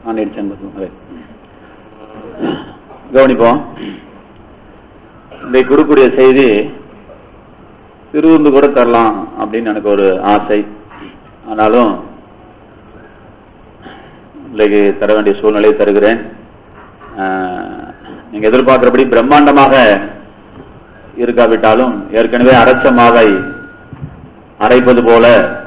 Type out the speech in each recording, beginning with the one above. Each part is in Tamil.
ஆண்டியடிச்சு என்பது அதை கவனிப்போம் இன்றைக்கு கொடுக்கக்கூடிய செய்தி திருவிருந்து கூட தரலாம் அப்படின்னு எனக்கு ஒரு ஆசை ஆனாலும் இன்றைக்கு தர வேண்டிய சூழ்நிலையை தருகிறேன் ஆஹ், நீங்க எதிர்பார்க்கிறபடி பிரம்மாண்டமாக இருக்காவிட்டாலும் ஏற்கனவே அரைச்ச மாவை அரைப்பது போல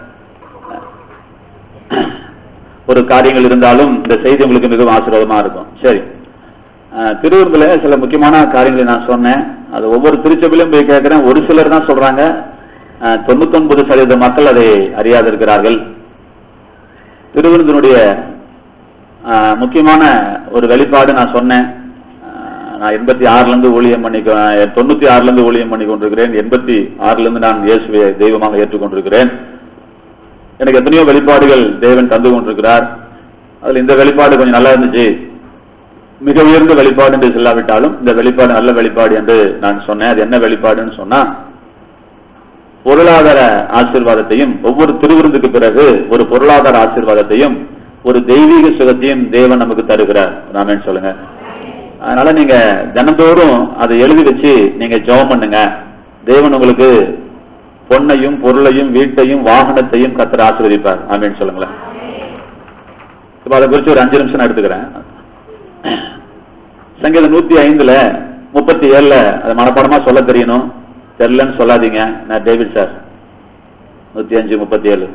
ஒரு காரியங்கள் இருந்தாலும் இந்த செய்தி உங்களுக்கு மிகவும் ஆசீர்வாதமா இருக்கும் சரி ஆஹ், திருவிருந்துல சில முக்கியமான காரியங்களை நான் சொன்னேன் அது ஒவ்வொரு திருச்சபையிலும் போய் கேட்கிறேன் ஒரு சிலர் தான் சொல்றாங்க ஆஹ், 99% சதவீத மக்கள் அதை அறியாது இருக்கிறார்கள் திருவிருந்தினுடைய ஆஹ், முக்கியமான ஒரு வெளிப்பாடு நான் சொன்னேன் ஆஹ், நான் எண்பத்தி ஆறுல இருந்து ஊழியம் பண்ணி தொண்ணூத்தி ஆறுல இருந்து ஊழியம் பண்ணி கொண்டிருக்கிறேன் எண்பத்தி ஆறுல இருந்து நான் இயேசுவை தெய்வமாக ஏற்றுக்கொண்டிருக்கிறேன் எனக்கு எத்தனையோ வெளிப்பாடுகள் தேவன் தந்து கொண்டிருக்கிறார் அதுல இந்த வெளிப்பாடு கொஞ்சம் நல்லா இருந்துச்சு மிக உயர்ந்த வெளிப்பாடு என்று சொல்லாவிட்டாலும் இந்த வெளிப்பாடு நல்ல வெளிப்பாடு என்று நான் சொன்னேன் அது என்ன வெளிப்பாடுன்னு சொன்னா பொருளாதார ஆசீர்வாதத்தையும் ஒவ்வொரு திருவிருந்துக்கு பிறகு ஒரு பொருளாதார ஆசீர்வாதத்தையும் ஒரு தெய்வீக சுகத்தையும் தேவன் நமக்கு தருகிறார் நாமேன்னு சொல்லுங்க அதனால நீங்க தினந்தோறும் அதை எழுதி வச்சு நீங்க ஜெபம் பண்ணுங்க தேவன் உங்களுக்கு பொன்னையும் பொருளையும் வீட்டையும் வாகனத்தையும் கத்தர் ஆசீர்வதிப்பார் ஆமேன்னு சொல்லுங்களேன் இப்ப அதை குறித்து ஒரு அஞ்சு நிமிஷம் நான் எடுத்துக்கிறேன் சங்கீதம் நூத்தி ஐந்துல முப்பத்தி ஏழுல அது மனப்பாடமா சொல்ல தெரியணும் தெரியலன்னு சொல்லாதீங்க நான் டேவிட் சார் நூத்தி அஞ்சு முப்பத்தி ஏழு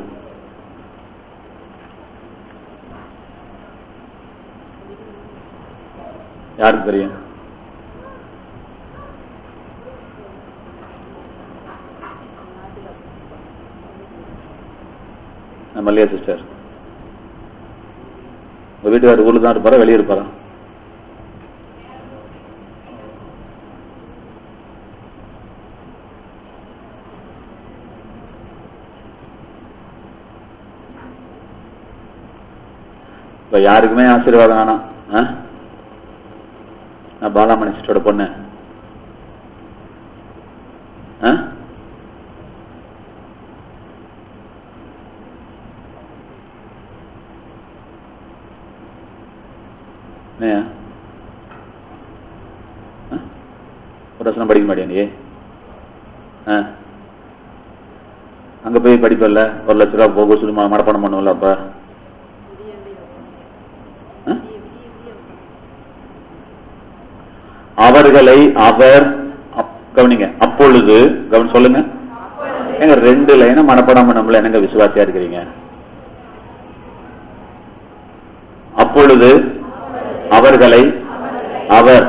யாருக்கு தெரியும் நம்ம மல்லிகா சிஸ்டர் உங்க வீட்டுக்காரர் ஊர்ல தான் இருப்பாரா வெளியே இருப்பாரா இப்ப யாருக்குமே ஆசீர்வாதம் வேணாம் ஆ? நான் பாலாமணி சிஸ்டரோட பொண்ணு ஆ? என்னய்யா? ஆ? ஒரு வசனம் படிக்க மாட்டியா நீ ஆ? அங்க போய் படிப்பல்ல ஒரு லட்ச ரூபா போக சொல்லி ம- மனப்பாடம் பண்ணுவல அப்ப ஆ? அவர்களை அவர் அப்- கவனிங்க அப்பொழுது கவனி சொல்லுங்க ஏங்க ரெண்டு லைனை மனப்பாடம் பண்ணல என்னங்க விசுவாசியா இருக்கிறீங்க அப்பொழுது அவர்களை அவர்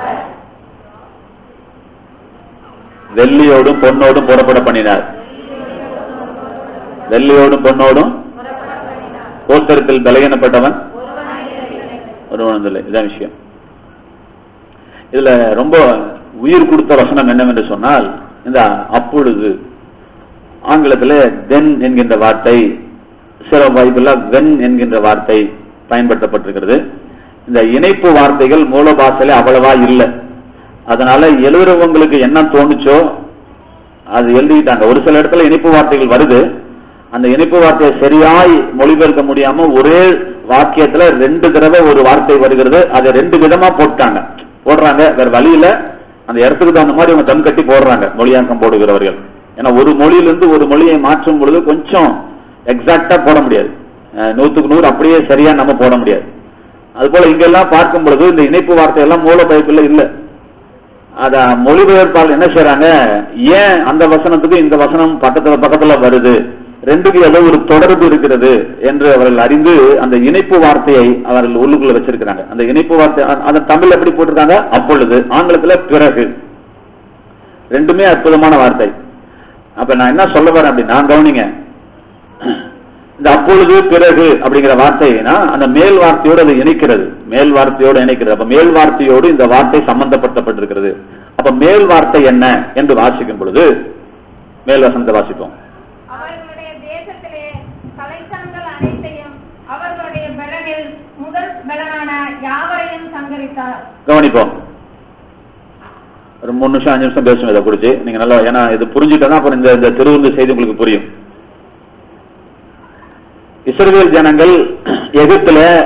வெள்ளியோடும் பொன்னோடும் புறப்பட பண்ணினார் வெள்ளியோடும் பொன்னோடும் கோத்தரத்தில் பலகீனப்பட்டவன் ஒருவன் இல்லை இதான் விஷயம் இதுல ரொம்ப உயிர் கொடுத்த வசனம் என்னவென்று சொன்னால் இந்த அப்பொழுது ஆங்கிலத்தில் தென் என்கின்ற வார்த்தை சில பைபிள்ல வென் என்கின்ற வார்த்தை பயன்படுத்தப்பட்டிருக்கிறது இந்த இணைப்பு வார்த்தைகள் மூல பாஷையில அவ்வளவா இல்லை அதனால எழுதுறவங்களுக்கு என்ன தோணுச்சோ அது எழுதிட்டாங்க ஒரு சில இடத்துல இணைப்பு வார்த்தைகள் வருது அந்த இணைப்பு வார்த்தையை சரியாய் மொழிபெயர்க்க முடியாம ஒரே வாக்கியத்துல ரெண்டு தடவை ஒரு வார்த்தை வருகிறது அதை ரெண்டு விதமா போட்டாங்க போடுறாங்க வேற வழியில அந்த இடத்துக்கு தகுந்த மாதிரி அவங்க தம் கட்டி போடுறாங்க மொழியாக்கம் போடுகிறவர்கள் ஏன்னா ஒரு மொழியிலிருந்து ஒரு மொழியை மாற்றும் பொழுது கொஞ்சம் எக்ஸாக்டா போட முடியாது அஹ் நூத்துக்கு நூறு அப்படியே சரியா நம்ம போட முடியாது அது போல இங்கெல்லாம் பார்க்கும் பொழுது இந்த இணைப்பு வார்த்தை எல்லாம் மூல பைப்பில் இல்ல அத மொழிபெயர்ப்பாளர் என்ன செய்றாங்க ஏன் அந்த வசனத்துக்கு இந்த வசனம் பக்கத்துல பக்கத்துல வருது ரெண்டுக்கு ஏதோ ஒரு தொடர்பு இருக்கிறது என்று அவர்கள் அறிந்து அந்த இணைப்பு வார்த்தையை அவர்கள் உள்ளுக்குள்ள வச்சிருக்கிறாங்க அந்த இணைப்பு வார்த்தை அ- அந்த தமிழ்ல எப்படி போட்டிருக்காங்க அப்பொழுது ஆங்கிலத்துல பிறகு ரெண்டுமே அற்புதமான வார்த்தை அப்ப நான் என்ன சொல்ல வரேன் அப்படின்னா கவனிங்க இந்த அப்பொழுது பிறகு அப்படிங்கிற வார்த்தைனா அந்த மேல் வார்த்தையோடு அது இணைக்கிறது மேல் வார்த்தையோடு இணைக்கிறது அப்ப மேல் வார்த்தையோடு இந்த வார்த்தை சம்பந்தப்படுத்தப்பட்டிருக்கிறது அப்ப மேல் வார்த்தை என்ன என்று வாசிக்கும் பொழுது மேல் வசனத்தை வாசிப்போம் அவர்களுடைய தேசத்திலே கலைத்தனங்கள் அனைத்தையும் அவர்களுடைய பலனில் முதல் பலனான யாவரையும் சங்கரித்தார் கவனிப்போம் ஒரு மூணு நிமிஷம் அஞ்சு நிமிஷம் பேசுங்க இதை குறிச்சு நீங்க நல்லா ஏன்னா இது புரிஞ்சுட்டா அப்புறம் இந்த இந்த திருவிருந்து செய்தி உங்களுக்கு புரியும் இஸ்ரவேல் ஜனங்கள் எகிப்துல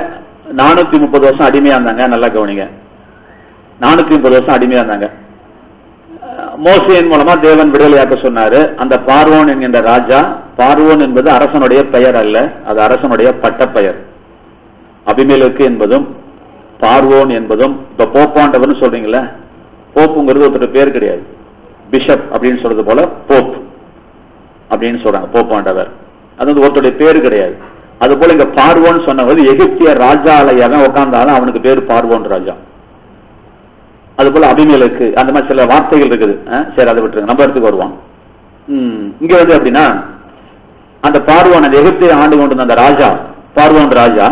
நானூத்தி முப்பது வருஷம் அடிமையா இருந்தாங்க நல்லா கவனிங்க நானூத்தி முப்பது வருஷம் அடிமையா இருந்தாங்க மோசையின் மூலமா தேவன் விடுதலையாக்க சொன்னாரு அந்த பார்வோன் என்கின்ற ராஜா பார்வோன் என்பது அரசனுடைய பெயர் அல்ல அது அரசனுடைய பட்டப்பெயர் அபிமேலுக்கு என்பதும் பார்வோன் என்பதும் இப்ப போப்பாண்டவர்னு சொல்றீங்களே போப்புங்கிறது ஒருத்தர் பேர் கிடையாது பிஷப் அப்படின்னு சொல்றது போல போப் அப்படின்னு சொல்றாங்க போப்பாண்டவர் அது வந்து ஒருத்தருடைய பேர் கிடையாது அது போல இங்க பார்வோன் சொன்னவர் எகிப்திய ராஜால எவன் உட்கார்ந்தாலும் அவனுக்கு பேர் பார்வோன் ராஜா அது போல அபிமேலுக்கு அந்த மாதிரி சில வார்த்தைகள் இருக்குது அஹ், சரி அதை விட்டுருங்க நம்ம இடத்துக்கு வருவோம் ம், இங்க வந்து அப்படின்னா அந்த பார்வோன் அந்த எகிப்திய ஆண்டு கொண்டு வந்த அந்த ராஜா பார்வோன் ராஜா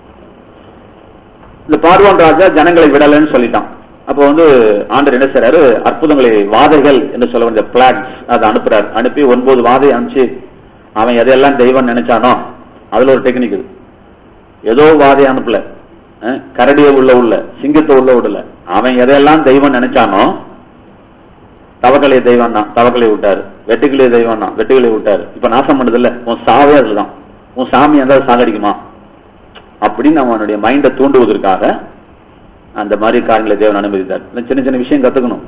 இந்த பார்வோன் ராஜா ஜனங்களை விடலைன்னு சொல்லிட்டான் அப்போ வந்து ஆண்டர் என்ன செய்றாரு அற்புதங்களை வாதைகள் என்று சொல்ல வேண்டிய பிளாக்ஸ் அதை அனுப்புறாரு அனுப்பி ஒன்பது வாதை அனுப்பிச்சு அவன் எதையெல்லாம் தெய்வம் நினைச்சானோ அதுல ஒரு டெக்னிக் இது ஏதோ வாதை அனுப்பல அஹ், கரடியை உள்ள உள்ள சிங்கத்தை உள்ள விடல அவன் எதையெல்லாம் தெய்வம் நினைச்சானோ தவக்கலையை தெய்வம் தான் தவக்கலையை விட்டாரு வெட்டுக்கிளிய தெய்வம் தான் வெட்டுக்கிளியை விட்டாரு இப்ப நாசம் பண்ணது இல்ல உன் சாவே அதுதான் உன் சாமி எதாவது சாகடிக்குமா அப்படின்னு அவனுடைய மைண்டை தூண்டுவதற்காக அந்த மாதிரி காரியங்களை தேவன் அனுமதித்தார் இந்த சின்ன சின்ன விஷயம் கத்துக்கணும்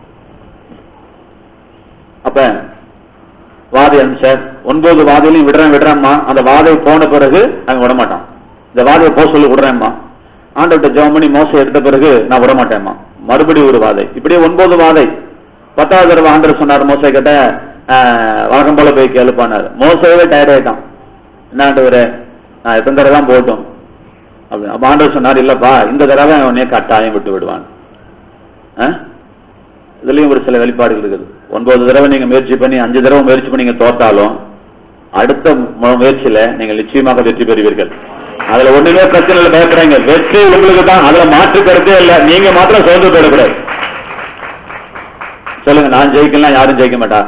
அப்ப வாதை அனுப்பிச்சார் ஒன்பது வாதையிலையும் விடுறேன் விடுறேம்மா அந்த வாதை போன பிறகு அவன் விட மாட்டான் இந்த வாதையை போக சொல்லி விடுறேம்மா ஆண்டவர்கிட்ட ஜெபம் பண்ணி மோசம் எடுத்த பிறகு நான் விட மாட்டேம்மா மறுபடியும் ஒரு வாதை இப்படியே ஒன்பது வாதை பத்தாவது தடவை ஆண்டர் சொன்னார் மோசை கிட்ட ஆஹ், வழக்கம் போல போய் கேளுப்பானார் மோசவே டயர்ட் ஆயிட்டான் என்ன ஆண்டவரே நான் எத்தனை தடவை தான் போகட்டும் அப்படி அப்ப ஆண்டவர் சொன்னார் இல்லப்பா இந்த தடவை அவன் உன்னைய கட்டாயம் விட்டு விடுவான் ஆ? இதுலயும் ஒரு சில வெளிப்பாடுகள் இருக்குது ஒன்பது தடவை நீங்க முயற்சி பண்ணி அஞ்சு தடவை முயற்சி பண்ணி நீங்க தோத்தாலும் அடுத்த மு- முயற்சியில நீங்க நிச்சயமாக வெற்றி பெறுவீர்கள் அதுல ஒண்ணுமே பிரச்சனை இல்லை பயப்படுறீங்க வெற்றி உங்களுக்கு தான் அதுல மாற்று கருத்தே இல்ல நீங்க மாத்திரம் சோர்ந்து போயிடக்கூடாது சொல்லுங்க நான் ஜெயிக்கலாம் யாரும் ஜெயிக்க மாட்டா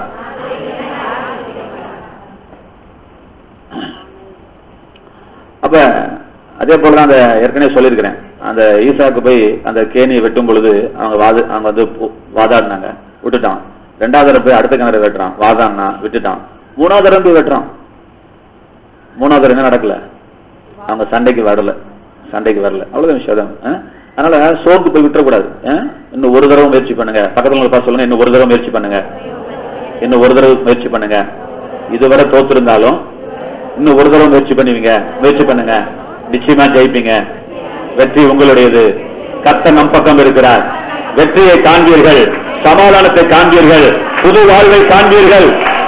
அப்ப அதே போலதான் அந்த ஏற்கனவே சொல்லியிருக்கிறேன் அந்த ஈசாக்கு போய் அந்த கேணியை வெட்டும் பொழுது அவங்க வாது அவங்க வந்து பு- வாதாடினாங்க விட்டுட்டான் ரெண்டாவது தடவை போய் அடுத்த கிணறு வெட்டுறான் வாதாடினா விட்டுட்டான் மூணாவது தடவை போய் வெட்டுறான் மூணாவது தடவை என்ன நடக்கல அவங்க சண்டைக்கு வரல சண்டைக்கு வரல அவ்வளவுதான் விஷயம் அதான். ஆ? அதனால சோர்ந்து போய் விட்டுறக்கூடாது ஆ? இன்னும் ஒரு தடவை முயற்சி பண்ணுங்க பக்கத்துல உள்ள பார்த்து சொல்லுங்க இன்னும் ஒரு தடவை முயற்சி பண்ணுங்க இன்னும் ஒரு தடவை முயற்சி பண்ணுங்க இதுவரை தோத்திருந்தாலும் இன்னும் ஒரு தடவை முயற்சி பண்ணுவீங்க முயற்சி பண்ணுங்க நிச்சயமா ஜெயிப்பீங்க வெற்றி உங்களுடையது கத்த நம் பக்கம் இருக்கிறார் வெற்றியை காண்பீர்கள் சமாதானத்தை காண்பீர்கள் புது வாழ்வை காண்பீர்கள்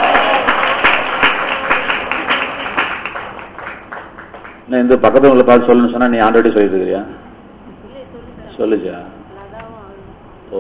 நான் இந்த பக்கத்துல உள்ள பார்த்து சொல்லணும்னு சொன்னா நீ ஆல்ரெடி சொல்லிட்டு இருக்கிறியா சொல்லுச்சா ஓ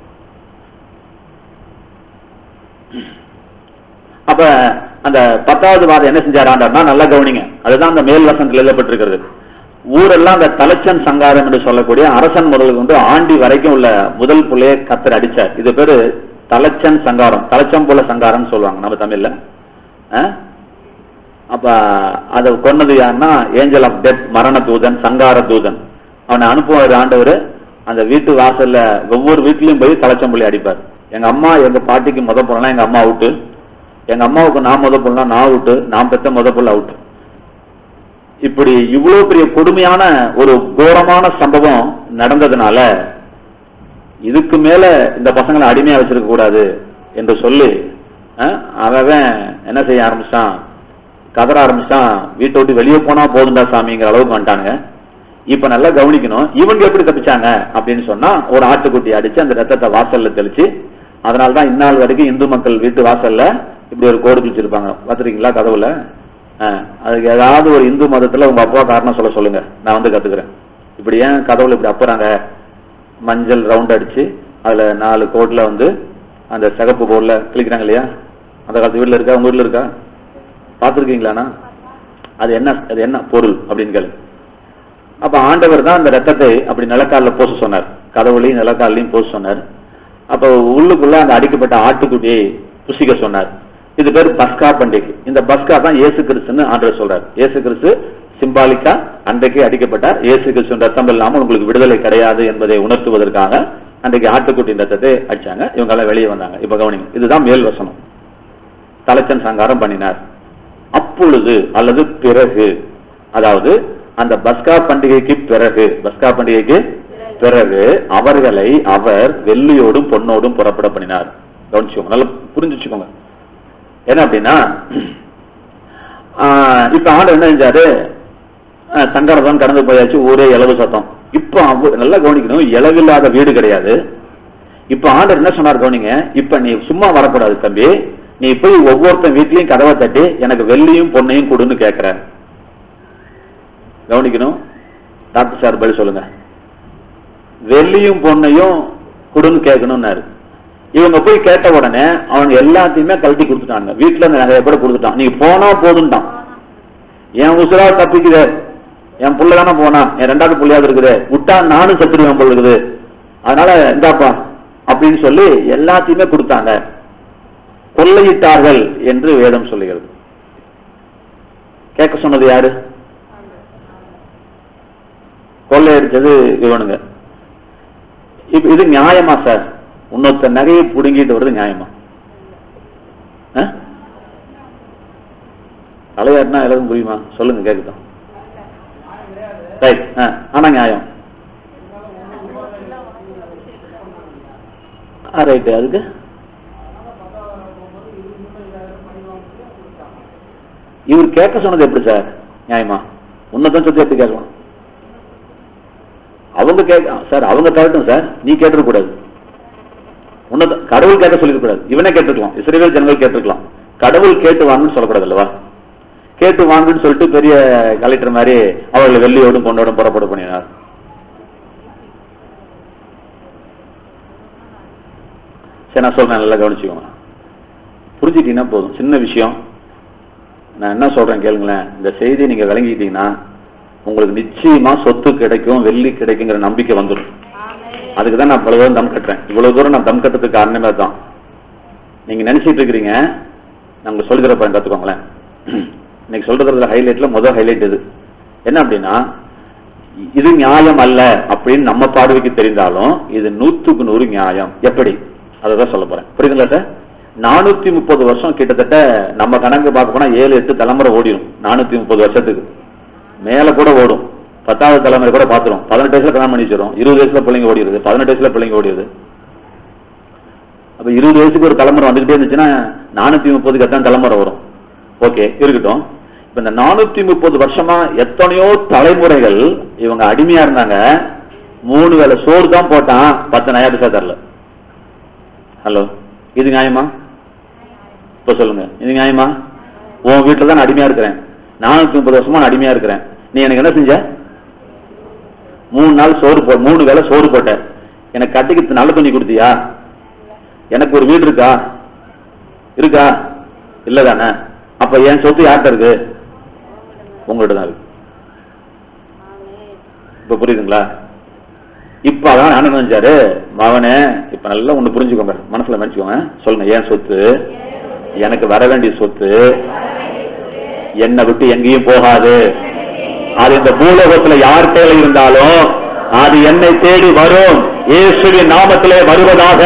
அப்ப அந்த பத்தாவது வாதம் என்ன செஞ்சார் ஆண்டார்னா நல்லா கவனிங்க அதுதான் அந்த மேல் வசனத்தில் எழுதப்பட்டிருக்கிறது ஊரெல்லாம் அந்த தலைச்சன் சங்காரம் என்று சொல்லக்கூடிய அரசன் முதல் கொண்டு ஆண்டி வரைக்கும் உள்ள முதல் புள்ளைய கத்தர் அடிச்சார் இது பேரு தலைச்சன் சங்காரம் தலைச்சம்புல சங்காரம் சொல்லுவாங்க நம்ம தமிழ்ல ஆ? அப்ப அதை கொன்னது யாருன்னா ஏஞ்சல் ஆஃப் டெத் மரண தூதன் சங்கார தூதன் அவனை அனுப்புவார் ஆண்டவர் அந்த வீட்டு வாசல்ல ஒவ்வொரு வீட்லயும் போய் தலைச்சம்புள்ளி அடிப்பார் எங்க அம்மா எங்க பாட்டிக்கு முத போனா எங்க அம்மா அவுட்டு எங்க அம்மாவுக்கு நான் முத போனா நான் அவுட்டு நான் பெத்த முத புள்ள அவுட்டு இப்படி இவ்வளவு பெரிய கொடுமையான ஒரு கோரமான சம்பவம் நடந்ததுனால இதுக்கு மேல இந்த பசங்களை அடிமையா வச்சிருக்க கூடாது என்று சொல்லி அஹ், அவன் என்ன செய்ய ஆரம்பிச்சான் கதற ஆரம்பிச்சான் வீட்டை விட்டு வெளியே போனா போதுண்டா சாமிங்கிற அளவுக்கு வந்துட்டானுங்க இப்ப நல்லா கவனிக்கணும் இவங்க எப்படி தப்பிச்சாங்க அப்படின்னு சொன்னா ஒரு ஆட்டுக்குட்டி அடிச்சு அந்த ரத்தத்தை வாசல்ல தெளிச்சு அதனாலதான் இந்நாள் வரைக்கும் இந்து மக்கள் வீட்டு வாசல்ல இப்படி ஒரு கோடு கிழிச்சிருப்பாங்க பாத்துருக்கீங்களா கதவுல அஹ், அதுக்கு ஏதாவது ஒரு இந்து மதத்துல உங்க அப்பா காரணம் சொல்ல சொல்லுங்க நான் வந்து கத்துக்கிறேன் இப்படி ஏன் கதவுல இப்படி அப்புறாங்க மஞ்சள் ரவுண்ட் அடிச்சு அதுல நாலு கோட்ல வந்து அந்த சிகப்பு போர்டுல கிளிக்கிறாங்க இல்லையா அந்த காலத்து வீட்டுல இருக்கா உங்க வீட்டுல இருக்கா பாத்துருக்கீங்களாண்ணா அது என்ன அது என்ன பொருள் அப்படின்னு கேளு அப்ப ஆண்டவர் தான் அந்த ரத்தத்தை அப்படி நிலக்கால்ல போச சொன்னார் கதவுலையும் நிலக்கால்லையும் போச சொன்னார் அப்ப உள்ளுக்குள்ள அந்த அடிக்கப்பட்ட ஆட்டுக்குட்டியை புசிக்க சொன்னார் இது பேர் பஸ்கா பண்டிகை இந்த பஸ்கா தான் இயேசு கிறிஸ்துன்னு ஆண்டவர் சொல்றார் இயேசு கிறிஸ்து சிம்பாலிக்கா அன்றைக்கு அடிக்கப்பட்டார் இயேசு கிறிஸ்து ரத்தம் இல்லாமல் உங்களுக்கு விடுதலை கிடையாது என்பதை உணர்த்துவதற்காக அன்றைக்கு ஆட்டுக்குட்டியின் ரத்தத்தை அடிச்சாங்க இவங்க எல்லாம் வெளியே வந்தாங்க இப்ப கவனிங்க இதுதான் மேல் வசனம் தலைச்சன் சங்காரம் பண்ணினார் அப்பொழுது அல்லது பிறகு அதாவது அந்த பஸ்கா பண்டிகைக்கு பிறகு பஸ்கா பண்டிகைக்கு பிறகு அவர்களை அவர் வெள்ளியோடும் பொன்னோடும் புறப்பட பண்ணினார் கவனிச்சுக்கோங்க நல்லா புரிஞ்சு வச்சுக்கோங்க என்ன அப்படின்னா ஆஹ் இப்ப ஆண்டு என்ன செஞ்சாரு ஆஹ் சங்கரதான் கடந்து போயாச்சு ஊரே இளவு சத்தம் இப்ப அவ- நல்லா கவனிக்கணும் இளவில்லாத வீடு கிடையாது இப்ப ஆண்டர் என்ன சொன்னார் கவனிங்க இப்ப நீ சும்மா வரக்கூடாது தம்பி நீ போய் ஒவ்வொருத்தன் வீட்லயும் கதவை தட்டி எனக்கு வெள்ளியும் பொன்னையும் கொடுன்னு கேக்குற கவனிக்கணும் டாக்டர் சார் பதில் சொல்லுங்க வெள்ளியும் பொன்னையும் கொடுன்னு கேட்கணும்னாரு இவங்க போய் கேட்ட உடனே அவங்க எல்லாத்தையுமே கழட்டி கொடுத்துட்டாங்க வீட்டுல இருந்து நிறைய பேர் கொடுத்துட்டான் நீ போனா போதும்ட்டான் என் உசுரா தப்பிக்குதே என் புள்ள தானே போனா என் ரெண்டாவது புள்ளையாவது இருக்குது விட்டா நானும் செத்துருவேன் போல இருக்குது அதனால இந்தாப்பா அப்படின்னு சொல்லி எல்லாத்தையுமே கொடுத்தாங்க கொள்ளையிட்டார்கள் என்று வேதம் சொல்லுகிறது கேட்க சொன்னது யாரு கொள்ளையடிச்சது இவனுங்க இப்ப இது நியாயமா சார் இன்னொருத்த நகையை புடுங்கிட்டு வருது நியாயமா ஆ? தலையாட்டினா எல்லாரும் புரியுமா சொல்லுங்க கேக்குதான் ரைட் ஆனா நியாயம் ரைட் அதுக்கு இவர் கேட்க சொன்னது எப்படி சார் நியாயமா உன்னதான் சொல்லி எப்படி கேட்கணும் அவங்க கேட்க சார் அவங்க கேட்கட்டும் சார் நீ கேட்டுக்க கூடாது உன்னத கடவுள் கேட்க சொல்லிக்க கூடாது இவனே கேட்டுக்கலாம் இஸ்ரேல் ஜனங்கள் கேட்டுக்கலாம் கடவுள் கேட்டு வாங்கன்னு சொல்லக்கூடாது அல்லவா கேட்டு வாங்குன்னு சொல்லிட்டு பெரிய கலெக்டர் மாதிரி அவர்களை வெள்ளியோடும் பொண்ணோடும் புறப்பட பண்ணினார் சரி நான் சொல்றேன் நல்லா கவனிச்சுக்கோங்க புரிஞ்சுட்டீங்கன்னா போதும் சின்ன விஷயம் நான் என்ன சொல்றேன் கேளுங்களேன் இந்த செய்தியை நீங்க விளங்கிட்டீங்கன்னா உங்களுக்கு நிச்சயமா சொத்து கிடைக்கும் வெள்ளி கிடைக்குங்கிற நம்பிக்கை வந்துடும் அதுக்கு தான் நான் பல தூரம் தம் கட்டுறேன் இவ்வளவு தூரம் நான் தம் கட்டுறதுக்கு காரணமே தான் நீங்க நினைச்சிட்டு இருக்கிறீங்க நான் உங்களுக்கு சொல்லி தரப்ப கத்துக்கோங்களேன் இன்னைக்கு சொல்றதுல ஹைலைட்ல முதல் ஹைலைட் இது என்ன அப்படின்னா இது நியாயம் அல்ல அப்படின்னு நம்ம பார்வைக்கு தெரிந்தாலும் இது நூத்துக்கு நூறு நியாயம் எப்படி அததான் சொல்ல போறேன் புரியுதுங்களா சார் நானூத்தி முப்பது வருஷம் கிட்டத்தட்ட நம்ம கணக்கு பார்க்க போனா ஏழு எட்டு தலைமுறை ஓடிடும் நானூத்தி முப்பது வருஷத்துக்கு மேல கூட ஓடும் பத்தாவது தலைமுறை கூட பாத்துரும் பதினெட்டு வயசுல கல்யாணம் பண்ணி வச்சிரும் இருபது வயசுல பிள்ளைங்க ஓடிடுது பதினெட்டு வயசுல பிள்ளைங்க ஓடிடுது அப்ப இருபது வயசுக்கு ஒரு தலைமுறை வந்துகிட்டே இருந்துச்சுன்னா நானூத்தி முப்பதுக்கு எத்தனை தலைமுறை வரும் ஓகே இருக்கட்டும் இப்ப இந்த நானூத்தி முப்பது வருஷமா எத்தனையோ தலைமுறைகள் இவங்க அடிமையா இருந்தாங்க மூணு வேளை சோறு தான் போட்டான் பத்து நயா பைசா தரல ஹலோ இது நியாயமா இப்ப சொல்லுங்க இது நியாயமா உன் வீட்டுல தான் நான் அடிமையா இருக்கிறேன் நானூத்தி முப்பது வருஷமா நான் அடிமையா இருக்கிறேன் நீ எனக்கு என்ன செஞ்ச மூணு நாள் சோறு போ மூணு வேளை சோறு போட்ட எனக்கு கட்டிக்கு நல்ல துணி கொடுத்தியா எனக்கு ஒரு வீடு இருக்கா இருக்கா இல்ல தானே அப்ப என் சொத்து யார்கிட்ட இருக்கு உங்கள்கிட்ட தான் இருக்கு இப்ப புரியுதுங்களா இப்ப அதான் என்ன நினைச்சாரு மகனே இப்ப நல்லா ஒண்ணு புரிஞ்சுக்கோங்க மனசுல நினைச்சுக்கோங்க சொல்லுங்க ஏன் சொத்து எனக்கு வர வேண்டிய சொத்து என்னை விட்டு எங்கேயும் போகாது அது இந்த பூலோகத்துல யார் கையில இருந்தாலும் அது என்னை தேடி வரும் இயேசுவின் நாமத்திலே வருவதாக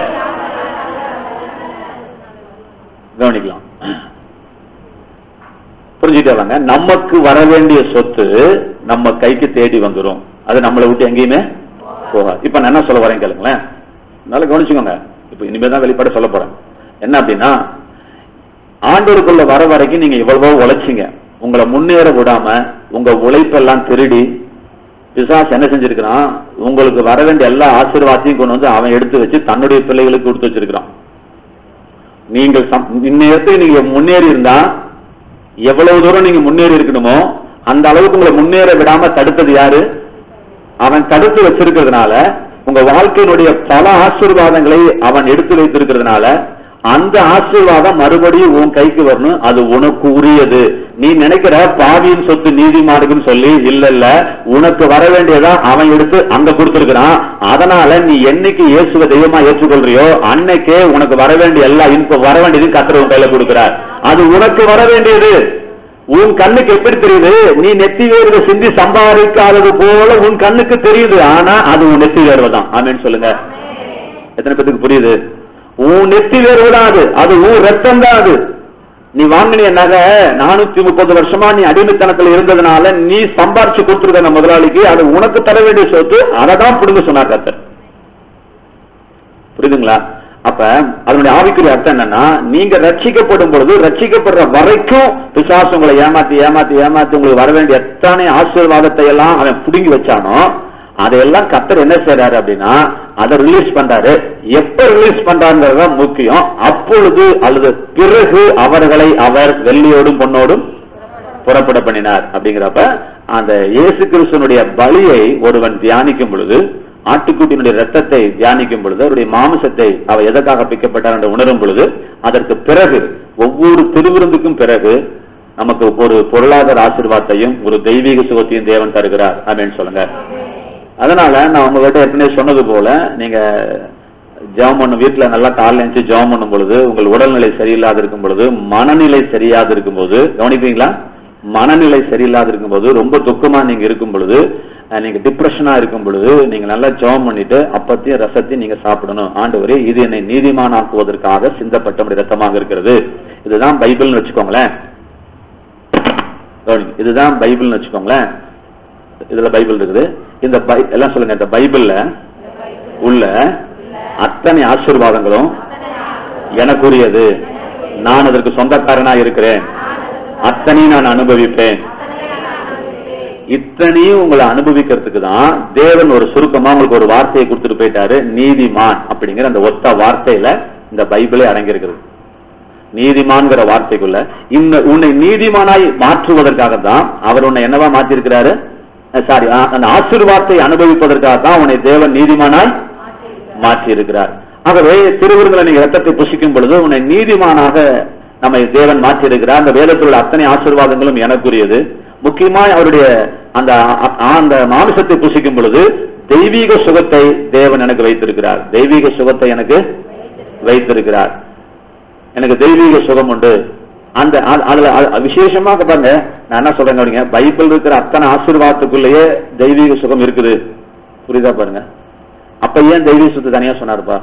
கவனிக்கலாம் புரிஞ்சுட்டே வாங்க நமக்கு வர வேண்டிய சொத்து நம்ம கைக்கு தேடி வந்துரும் அது நம்மளை விட்டு எங்கேயுமே போகாது இப்ப நான் என்ன சொல்ல வரேன் கேளுங்களேன் நல்லா கவனிச்சுக்கோங்க இப்ப இனிமே தான் வெளிப்பாட சொல்ல போறேன் என்ன அப்படின்னா ஆண்டோருக்குள்ள வர வரைக்கும் நீங்க இவ்வளவோ உழைச்சிங்க உங்களை முன்னேற விடாம உங்க உழைப்பெல்லாம் திருடி பிசாஸ் என்ன செஞ்சிருக்கிறான் உங்களுக்கு வர வேண்டிய எல்லா ஆசீர்வாதத்தையும் கொண்டு வந்து அவன் எடுத்து வச்சு தன்னுடைய பிள்ளைகளுக்கு கொடுத்து வச்சிருக்கிறான் நீங்கள் சம்- இந்நேரத்துக்கு நீங்க முன்னேறி இருந்தா எவ்வளவு தூரம் நீங்க முன்னேறி இருக்கணுமோ அந்த அளவுக்கு உங்களை முன்னேற விடாம தடுத்தது யாரு அவன் தடுத்து வச்சிருக்கிறதுனால உங்க வாழ்க்கையினுடைய பல ஆசீர்வாதங்களை அவன் எடுத்து வைத்திருக்கிறதுனால அந்த ஆசீர்வாதம் மறுபடியும் உன் கைக்கு வரணும் அது உனக்கு உரியது நீ நினைக்கிற பாவியின் சொத்து நீதிமானுக்குன்னு சொல்லி இல்ல இல்ல உனக்கு வர வேண்டியதா அவன் எடுத்து அங்க கொடுத்திருக்கிறான் அதனால நீ என்னைக்கு இயேசுவ தெய்வமா ஏற்றுக்கொள்றியோ அன்னைக்கே உனக்கு வர வேண்டிய எல்லா இன்ப வர வேண்டியதையும் கத்திர உன் கையில கொடுக்கிறார் அது உனக்கு வர வேண்டியது உன் கண்ணுக்கு எப்படி தெரியுது நீ நெத்தி வேர்வை சிந்தி சம்பாதிக்காதது போல உன் கண்ணுக்கு தெரியுது ஆனா அது உன் நெத்தி வேர்வை தான் ஆமேன்னு சொல்லுங்க எத்தனை பேத்துக்கு புரியுது உன் நெத்தி வேர்வை தான் அது அது உன் ரத்தம் தான் அது நீ வாங்கினிய நகை நானூத்தி முப்பது வருஷமா நீ அடிமைத்தனத்துல இருந்ததுனால நீ சம்பாரிச்சு கொடுத்துருக்க அந்த முதலாளிக்கு அது உனக்கு தர வேண்டிய சொத்து அதை தான் பிடுங்க சொன்னார் கர்த்தர் புரியுதுங்களா அப்ப அதனுடைய ஆவிக்குரிய அர்த்தம் என்னன்னா நீங்க ரட்சிக்கப்படும் பொழுது ரட்சிக்கப்படுற வரைக்கும் பிசாசு உங்களை ஏமாத்தி ஏமாத்தி ஏமாத்தி உங்களுக்கு வர வேண்டிய எத்தனை ஆசீர்வாதத்தை எல்லாம் அவன் புடுங்கி வச்சானோ அதையெல்லாம் கத்தர் என்ன செய்யறாரு அப்படின்னா அதை ரிலீஸ் பண்றாரு எப்ப ரிலீஸ் பண்றாருங்கிறது முக்கியம் அப்பொழுது அல்லது பிறகு அவர்களை அவர் வெள்ளியோடும் பொன்னோடும் புறப்பட பண்ணினார் அப்படிங்கிறப்ப அந்த இயேசு கிறிஸ்துவனுடைய பலியை ஒருவன் தியானிக்கும் பொழுது ஆட்டுக்குட்டியினுடைய ரத்தத்தை தியானிக்கும் பொழுது அவருடைய மாமிசத்தை அவர் எதற்காக பிக்கப்பட்டார் என்று உணரும் பொழுது அதற்கு பிறகு ஒவ்வொரு திருவிருந்துக்கும் பிறகு நமக்கு ஒரு பொருளாதார ஆசீர்வாதத்தையும் ஒரு தெய்வீக சுகத்தையும் தேவன் தருகிறார் அப்படின்னு சொல்லுங்க அதனால நான் உங்ககிட்ட ஏற்கனவே சொன்னது போல நீங்க ஜெபம் பண்ணும் வீட்டுல நல்லா காலைல எழுந்து ஜெபம் பண்ணும் பொழுது உங்கள் உடல்நிலை சரியில்லாத இருக்கும் பொழுது மனநிலை சரியாது இருக்கும் போது கவனிப்பீங்களா மனநிலை சரியில்லாத இருக்கும் போது ரொம்ப துக்கமா நீங்க இருக்கும் பொழுது அஹ், நீங்க டிப்ரெஷனா இருக்கும் பொழுது நீங்க நல்லா ஜெபம் பண்ணிட்டு அப்பத்தையும் ரசத்தையும் நீங்க சாப்பிடணும் ஆண்டவரே இது என்னை நீதிமானாக்குவதற்காக சிந்தப்பட்ட நம்முடைய ரத்தமாக இருக்கிறது இதுதான் பைபிள்னு வச்சுக்கோங்களேன் கவனிங்க. இதுதான் பைபிள்னு வச்சுக்கோங்களேன் இதுல பைபிள் இருக்குது இந்த பை- எல்லாம் சொல்லுங்க இந்த பைபிள்ல உள்ள அத்தனை ஆசீர்வாதங்களும் எனக்குரியது நான் அதற்கு சொந்தக்காரனா இருக்கிறேன் அத்தனையும் நான் அனுபவிப்பேன் இத்தனையும் உங்களை அனுபவிக்கிறதுக்கு தான் தேவன் ஒரு சுருக்கமா உங்களுக்கு ஒரு வார்த்தையை கொடுத்துட்டு போயிட்டாரு நீதிமான் அப்படிங்கிற அந்த ஒத்த வார்த்தையில இந்த பைபிளே அடங்கியிருக்கிறது நீதிமான்கிற வார்த்தைக்குள்ள இந்த உன்னை நீதிமானாய் மாற்றுவதற்காக தான் அவர் உன்னை என்னவா மாற்றிருக்கிறாரு சாரி அந்த ஆசீர்வாதத்தை அனுபவிப்பதற்காக தான் உன்னை தேவன் நீதிமானாய் மாற்றி இருக்கிறார் ஆகவே திருவிருந்தல நீங்க ரத்தத்தை புசிக்கும் பொழுது உன்னை நீதிமானாக நம்மை தேவன் மாற்றி இருக்கிறார் அந்த வேதத்தில் உள்ள அத்தனை ஆசீர்வாதங்களும் எனக்குரியது முக்கியமாய் அவருடைய அந்த அ- அந்த மாமிசத்தை புசிக்கும் பொழுது தெய்வீக சுகத்தை தேவன் எனக்கு வைத்திருக்கிறார் தெய்வீக சுகத்தை எனக்கு வைத்திருக்கிறார் எனக்கு தெய்வீக சுகம் உண்டு அந்த அ- அதுல அ- விசேஷமாக பாருங்க நான் என்ன சொல்றேன் கவனிங்க பைபிள் இருக்கிற அத்தனை ஆசீர்வாதத்துக்குள்ளேயே தெய்வீக சுகம் இருக்குது புரியுதா பாருங்க அப்ப ஏன் தெய்வீக சுகத்தை தனியா சொன்னாருப்பா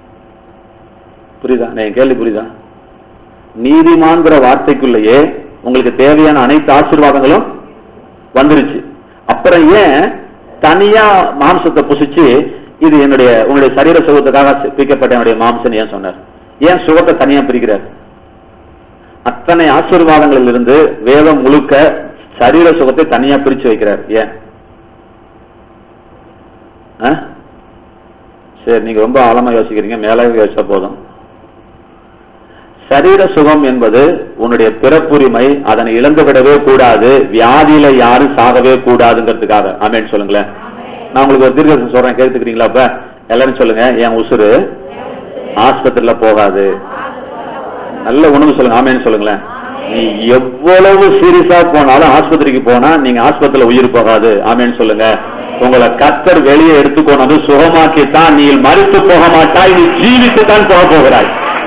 புரியுதா நான் என் கேள்வி புரியுதா நீதிமான்கிற வார்த்தைக்குள்ளேயே உங்களுக்கு தேவையான அனைத்து ஆசீர்வாதங்களும் வந்துருச்சு அப்புறம் ஏன் தனியா மாம்சத்தை புசிச்சு இது என்னுடைய உங்களுடைய சரீர சுகத்துக்காக பிரிக்கப்பட்ட என்னுடைய மாம்சம் ஏன் சொன்னார் ஏன் சுகத்தை தனியா பிரிக்கிறார் அத்தனை ஆசீர்வாதங்களில் இருந்து வேதம் முழுக்க சரீர சுகத்தை தனியா பிரிச்சு வைக்கிறார் ஏன் ஆ? சரி நீங்க ரொம்ப ஆழமா யோசிக்கிறீங்க மேலே யோசிச்சா போதும் சரீர சுகம் என்பது உன்னுடைய பிறப்புரிமை அதனை இழந்து விடவே கூடாது வியாதியில யாரும் சாகவே கூடாதுங்கிறதுக்காக ஆமேன்னு சொல்லுங்களேன் நான் உங்களுக்கு ஒரு தீர்க்கதரிசனம் சொல்றேன் கேட்டுக்கிறீங்களா அப்ப எல்லாரும் சொல்லுங்க என் உசுறு ஆஸ்பத்திரியில போகாது நல்ல உணவு சொல்லுங்க ஆமேன்னு சொல்லுங்களேன் நீ எவ்வளவு சீரியஸா போனாலும் ஆஸ்பத்திரிக்கு போனா நீங்க ஆஸ்பத்திரியில உயிர் போகாது ஆமேன்னு சொல்லுங்க உங்களை கத்தர் வெளியே எடுத்துக்கொண்டது சுகமாக்கித்தான் நீ மறித்து போக மாட்டாய் நீ ஜீவித்து தான் போக போகிறாய்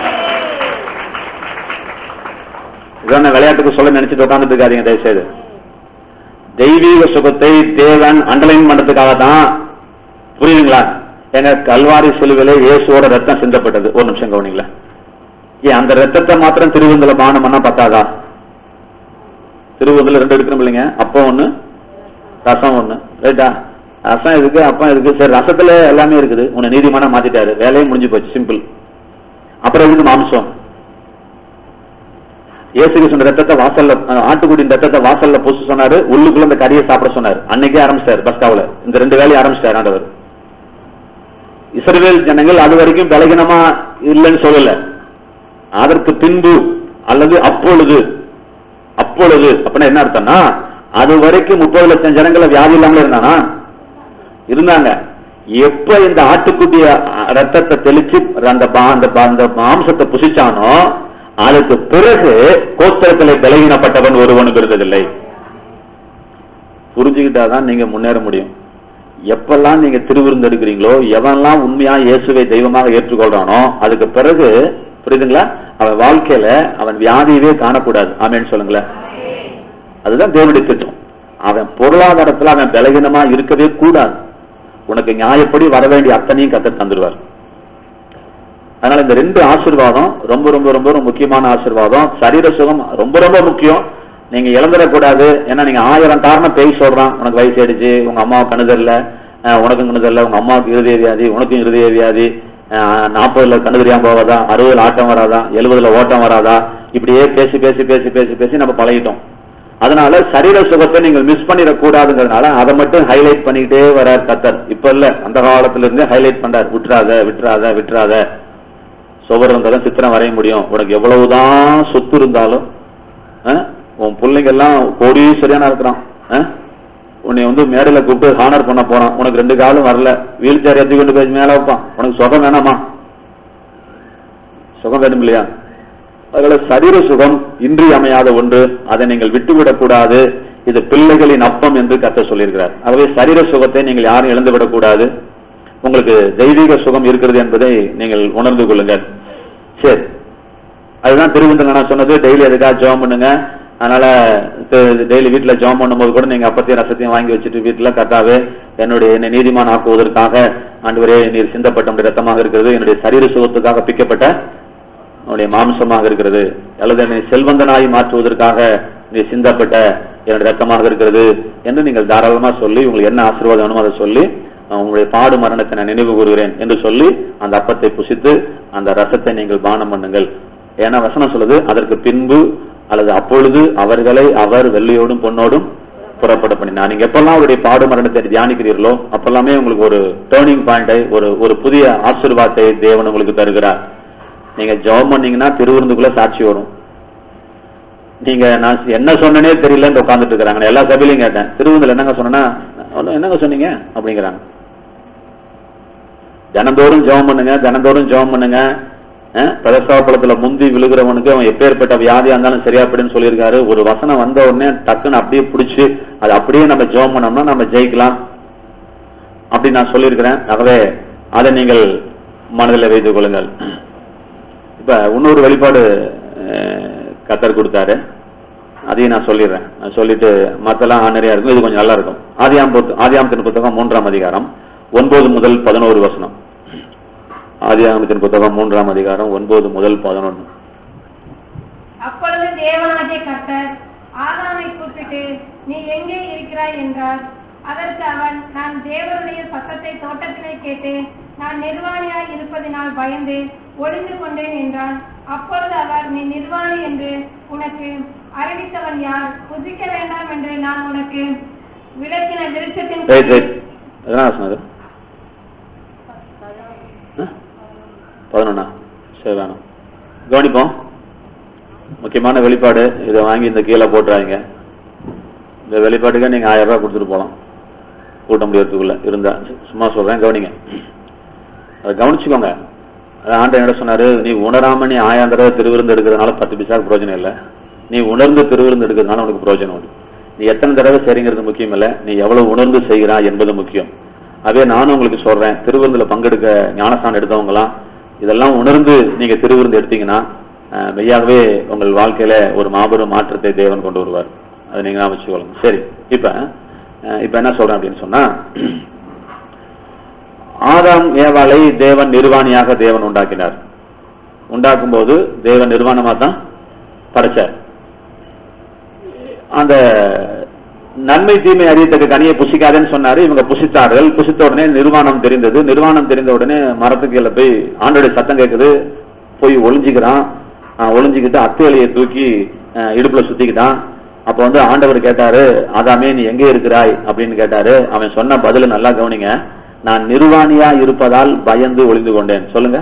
இதான் நான் விளையாட்டுக்கு சொல்ல நினைச்சிட்டு உட்கார்ந்துட்டு இருக்காதீங்க தயவுசெய்து தெய்வீக சுகத்தை தேவன் அண்டர்லைன் பண்றதுக்காக தான் புரியுதுங்களா எங்க கல்வாரி சிலுவில இயேசுவோட ரத்தம் சிந்தப்பட்டது ஒரு நிமிஷம் கவனிங்களா ஏன் அந்த ரத்தத்தை மாத்திரம் திருவந்தல பானம் பண்ணா பத்தாதா திருவந்தல ரெண்டு எடுக்கணும் இல்லைங்க அப்போ ஒண்ணு ரசம் ஒண்ணு ரைட்டா ரசம் இருக்கு அப்பம் இருக்கு சரி ரசத்துல எல்லாமே இருக்குது உன்னை நீதிமானா மாத்திட்டாரு வேலையும் முடிஞ்சு போச்சு சிம்பிள் அப்புறம் எதுக்கு மாம்சம் இயேசு கிருஷ்ணன் ரத்தத்தை வாசல்ல அஹ், ஆட்டுக்குடியின் ரத்தத்தை வாசல்ல பூச சொன்னாரு உள்ளுக்குள்ள இந்த கறியை சாப்பிட சொன்னாரு அன்னைக்கே ஆரம்பிச்சாரு பஸ்காவுல இந்த ரெண்டு வேலையை ஆரம்பிச்சிட்டாரு ஆண்டவர் இஸ்ரவேல் ஜனங்கள் அது வரைக்கும் பலகீனமா இல்லைன்னு சொல்லல அதற்கு பின்பு அல்லது அப்பொழுது அப்பொழுது அப்படின்னா என்ன அர்த்தம்னா அது வரைக்கும் முப்பது லட்சம் ஜனங்களை வியாதி இல்லாம இருந்தானா இருந்தாங்க எப்ப இந்த ஆட்டுக்குட்டிய அஹ், ரத்தத்தை தெளிச்சு அந்த பா- அந்த பா- அந்த மாம்சத்தை புசிச்சானோ அதுக்கு பிறகு கோத்திரத்திலே பலகீனப்பட்டவன் ஒருவனுக்கு இருந்ததில்லை புரிஞ்சுக்கிட்டாதான் நீங்க முன்னேற முடியும் எப்பெல்லாம் நீங்க திருவிருந்து எடுக்கிறீங்களோ எவன்லாம் உண்மையா இயேசுவை தெய்வமாக ஏற்றுக்கொள்றானோ அதுக்கு பிறகு புரியுதுங்களா அவன் வாழ்க்கையில அவன் வியாதியவே காணக்கூடாது ஆமேன்னு சொல்லுங்களேன் அதுதான் தேவனுடைய திட்டம் அவன் பொருளாதாரத்துல அவன் பலகீனமா இருக்கவே கூடாது உனக்கு நியாயப்படி வர வேண்டிய அத்தனையும் கத்த தந்துடுவார் அதனால இந்த ரெண்டு ஆசீர்வாதம் ரொம்ப ரொம்ப ரொம்ப ரொம்ப முக்கியமான ஆசீர்வாதம் சரீர சுகம் ரொம்ப ரொம்ப முக்கியம் நீங்க இழந்துடக்கூடாது ஏன்னா நீங்க ஆயிரம் காரணம் பேய் சொல்றான் உனக்கு வயசு ஆயிடுச்சு உங்க அம்மாவுக்கு கண்ணு தெரியல அஹ் உனக்கும் கண்ணு தெரியல உங்க அம்மாவுக்கு இருதய வியாதி உனக்கும் இருதய வியாதி அஹ் நாற்பதுல கண்ணு தெரியாம போவாதா அறுபதுல ஆட்டம் வராதா எழுபதுல ஓட்டம் வராதா இப்படியே பேசி பேசி பேசி பேசி பேசி நம்ம பழகிட்டோம் அதனால சரீர சுகத்தை நீங்கள் மிஸ் பண்ணிடக்கூடாதுங்கிறதுனால அதை மட்டும் ஹைலைட் பண்ணிக்கிட்டே வரார் கத்தர் இப்ப இல்ல அந்த காலத்துல இருந்தே ஹைலைட் பண்றார் விட்டுறாத விட்டுறாத விட்டுறாத சுவர் இருந்தாலும் சித்திரம் வரைய முடியும் உனக்கு எவ்வளவுதான் சொத்து இருந்தாலும் அஹ், உன் பிள்ளைங்க எல்லாம் கோடீஸ்வரியான இருக்கிறான் அஹ், உன்னை வந்து மேடையில கூப்பிட்டு ஹானர் பண்ண போறான் உனக்கு ரெண்டு காலும் வரல வீல் சேர் ஏற்றி கொண்டு போய் மேல வைப்பான் உனக்கு சுகம் வேணாமா சுகம் வேணும் இல்லையா அதனால சரீர சுகம் இன்றியமையாத ஒன்று அதை நீங்கள் விட்டுவிடக் கூடாது இது பிள்ளைகளின் அப்பம் என்று கத்த சொல்லியிருக்கிறார் ஆகவே சரீர சுகத்தை நீங்கள் யாரும் இழந்துவிடக் கூடாது உங்களுக்கு தெய்வீக சுகம் இருக்கிறது என்பதை நீங்கள் உணர்ந்து கொள்ளுங்கள் சரி அதுதான் திருவிந்தங்க நான் சொன்னது டெய்லி அதுக்காக ஜெபம் பண்ணுங்க அதனால டெய்லி வீட்டுல ஜெபம் பண்ணும்போது கூட நீங்க அப்பத்தையும் ரசத்தையும் வாங்கி வச்சுட்டு வீட்டுல கத்தாவே என்னுடைய என்னை நீதிமான் ஆக்குவதற்காக ஆண்டவரே நீர் சிந்தப்பட்ட உம்முடைய ரத்தமாக இருக்கிறது என்னுடைய சரீர சுகத்துக்காக பிக்கப்பட்ட உன்னுடைய மாம்சமாக இருக்கிறது அல்லது என்னை செல்வந்தனாய் மாற்றுவதற்காக நீ சிந்தப்பட்ட என்னுடைய ரத்தமாக இருக்கிறது என்று நீங்கள் தாராளமா சொல்லி உங்களுக்கு என்ன ஆசீர்வாதம் வேணுமோ அதை சொல்லி அஹ், உங்களுடைய பாடு மரணத்தை நான் நினைவு கூறுகிறேன் என்று சொல்லி அந்த அப்பத்தை புசித்து அந்த ரசத்தை நீங்கள் பானம் பண்ணுங்கள் ஏன்னா வசனம் சொல்லுது அதற்கு பின்பு அல்லது அப்பொழுது அவர்களை அவர் வெள்ளையோடும் பொன்னோடும் புறப்பட பண்ணினார் நீங்க எப்பெல்லாம் அவருடைய பாடு மரணத்தை தியானிக்கிறீர்களோ அப்பெல்லாமே உங்களுக்கு ஒரு டேர்னிங் பாயிண்டை ஒரு ஒரு புதிய ஆசீர்வாதத்தை தேவன் உங்களுக்கு தருகிறார் நீங்க ஜெபம் பண்ணீங்கன்னா திருவிருந்துக்குள்ள சாட்சி வரும் நீங்க நான் என்ன சொன்னனே தெரியலன்னு உட்கார்ந்துட்டு இருக்கிறாங்க நான் எல்லா சபையிலையும் கேட்டேன் திருவிருந்துல என்னங்க சொன்னா என்னங்க சொன்னீங்க அப்படிங்கிறாங்க தினந்தோறும் ஜெபம் பண்ணுங்க தினந்தோறும் ஜெபம் பண்ணுங்க பிரதஸ்தாபலத்துல முந்தி விழுகிறவனுக்கு அவன் எப்பேற்பட்ட வியாதியா இருந்தாலும் சரியா அப்படின்னு சொல்லியிருக்காரு ஒரு வசனம் வந்த உடனே டக்குன்னு அப்படியே பிடிச்சு அது அப்படியே நம்ம ஜெபம் பண்ணோம்னா நம்ம ஜெயிக்கலாம் அப்படி நான் சொல்லியிருக்கிறேன் ஆகவே அதை நீங்கள் மனதில் வைத்துக் கொள்ளுங்கள் இப்ப இன்னொரு வெளிப்பாடு அஹ், கத்தர் கொடுத்தாரு அதையும் நான் சொல்லிடுறேன் நான் சொல்லிட்டு மத்தெல்லாம் நிறைய இருக்கும் இது கொஞ்சம் நல்லா இருக்கும் ஆதியாம் புத்த- ஆதியாமத்தின் புத்தகம் மூன்றாம் அதிகாரம் ஒன்பது முதல் பதினோரு வசனம் ஆதியாகமத்தின் புத்தகம் மூன்றாம் அதிகாரம் ஒன்பது முதல் பதினொன்று அப்பொழுது தேவனாகிய கர்த்தர் ஆதாமை கூப்பிட்டு நீ எங்கே இருக்கிறாய் என்றார் அதற்கு அவன் நான் தேவனுடைய சத்தத்தை தோட்டத்திலே கேட்டேன் நான் நிர்வாணியாய் இருப்பதினால் பயந்து ஒளிந்து கொண்டேன் என்றான் அப்பொழுது அவர் நீ நிர்வாணி என்று உனக்கு அறிவித்தவன் யார் புசிக்க வேண்டாம் என்று நான் உனக்கு விளக்கின விருட்சத்தின் ரைட் ரைட் எதனா வசனம் அது ஆ? பதினொன்னா சரி வேணும் கவனிப்போம் முக்கியமான வெளிப்பாடு இதை வாங்கி இந்த கீழே போட்டுறாங்க இந்த வெளிப்பாட்டுக்கே நீங்க ஆயிரம் ரூபாய் கொடுத்துட்டு போகலாம் கூட்ட முடியறதுக்குள்ள இருந்தா சும்மா சொல்றேன் கவனிங்க அதை கவனிச்சுக்கோங்க அது ஆண்டை என்ன சொன்னாரு நீ உணராம நீ ஆயிரம் தடவை திருவிருந்து எடுக்கிறதுனால பத்து பைசாக்கு பிரயோஜனம் இல்லை நீ உணர்ந்து திருவிருந்து எடுக்கிறதுனால உனக்கு பிரயோஜனம் உண்டு நீ எத்தனை தடவை செய்றீங்கிறது முக்கியம் இல்லை நீ எவ்வளவு உணர்ந்து செய்கிறாய் என்பது முக்கியம் அதே நானும் உங்களுக்கு சொல்றேன் திருவிருந்துல பங்கெடுக்க ஞானஸ்தானம் எடுத்தவங்களாம் இதெல்லாம் உணர்ந்து நீங்க திருவிருந்து எடுத்தீங்கன்னா அஹ், மெய்யாகவே உங்கள் வாழ்க்கையில ஒரு மாபெரும் மாற்றத்தை தேவன் கொண்டு வருவார் அதை நீங்க ஞாபகம் வச்சுக்கொள்ளுங்க சரி இப்ப அஹ், இப்ப என்ன சொல்றேன் அப்படின்னு சொன்னா ஆதாம் ஏவாளை தேவன் நிர்வாணியாக தேவன் உண்டாக்கினார் உண்டாக்கும் போது தேவன் நிர்வாணமா தான் படைச்சார் அந்த நன்மை தீமை அறியத்தக்க கனியை புசிக்காதேன்னு சொன்னாரு இவங்க புசித்தார்கள் புசித்த உடனே நிர்வாணம் தெரிந்தது நிர்வாணம் தெரிந்த உடனே மரத்துக்கு கீழே போய் ஆண்டோடைய சத்தம் கேட்குது போய் ஒளிஞ்சுக்கிறான் ஆஹ் ஒளிஞ்சுக்கிட்டு அத்தையலையை தூக்கி ஆஹ் இடுப்புல சுத்திக்கிட்டான் அப்ப வந்து ஆண்டவர் கேட்டாரு ஆதாமே நீ எங்கே இருக்கிறாய் அப்படின்னு கேட்டாரு அவன் சொன்ன பதில் நல்லா கவனிங்க நான் நிர்வாணியா இருப்பதால் பயந்து ஒளிந்து கொண்டேன் சொல்லுங்க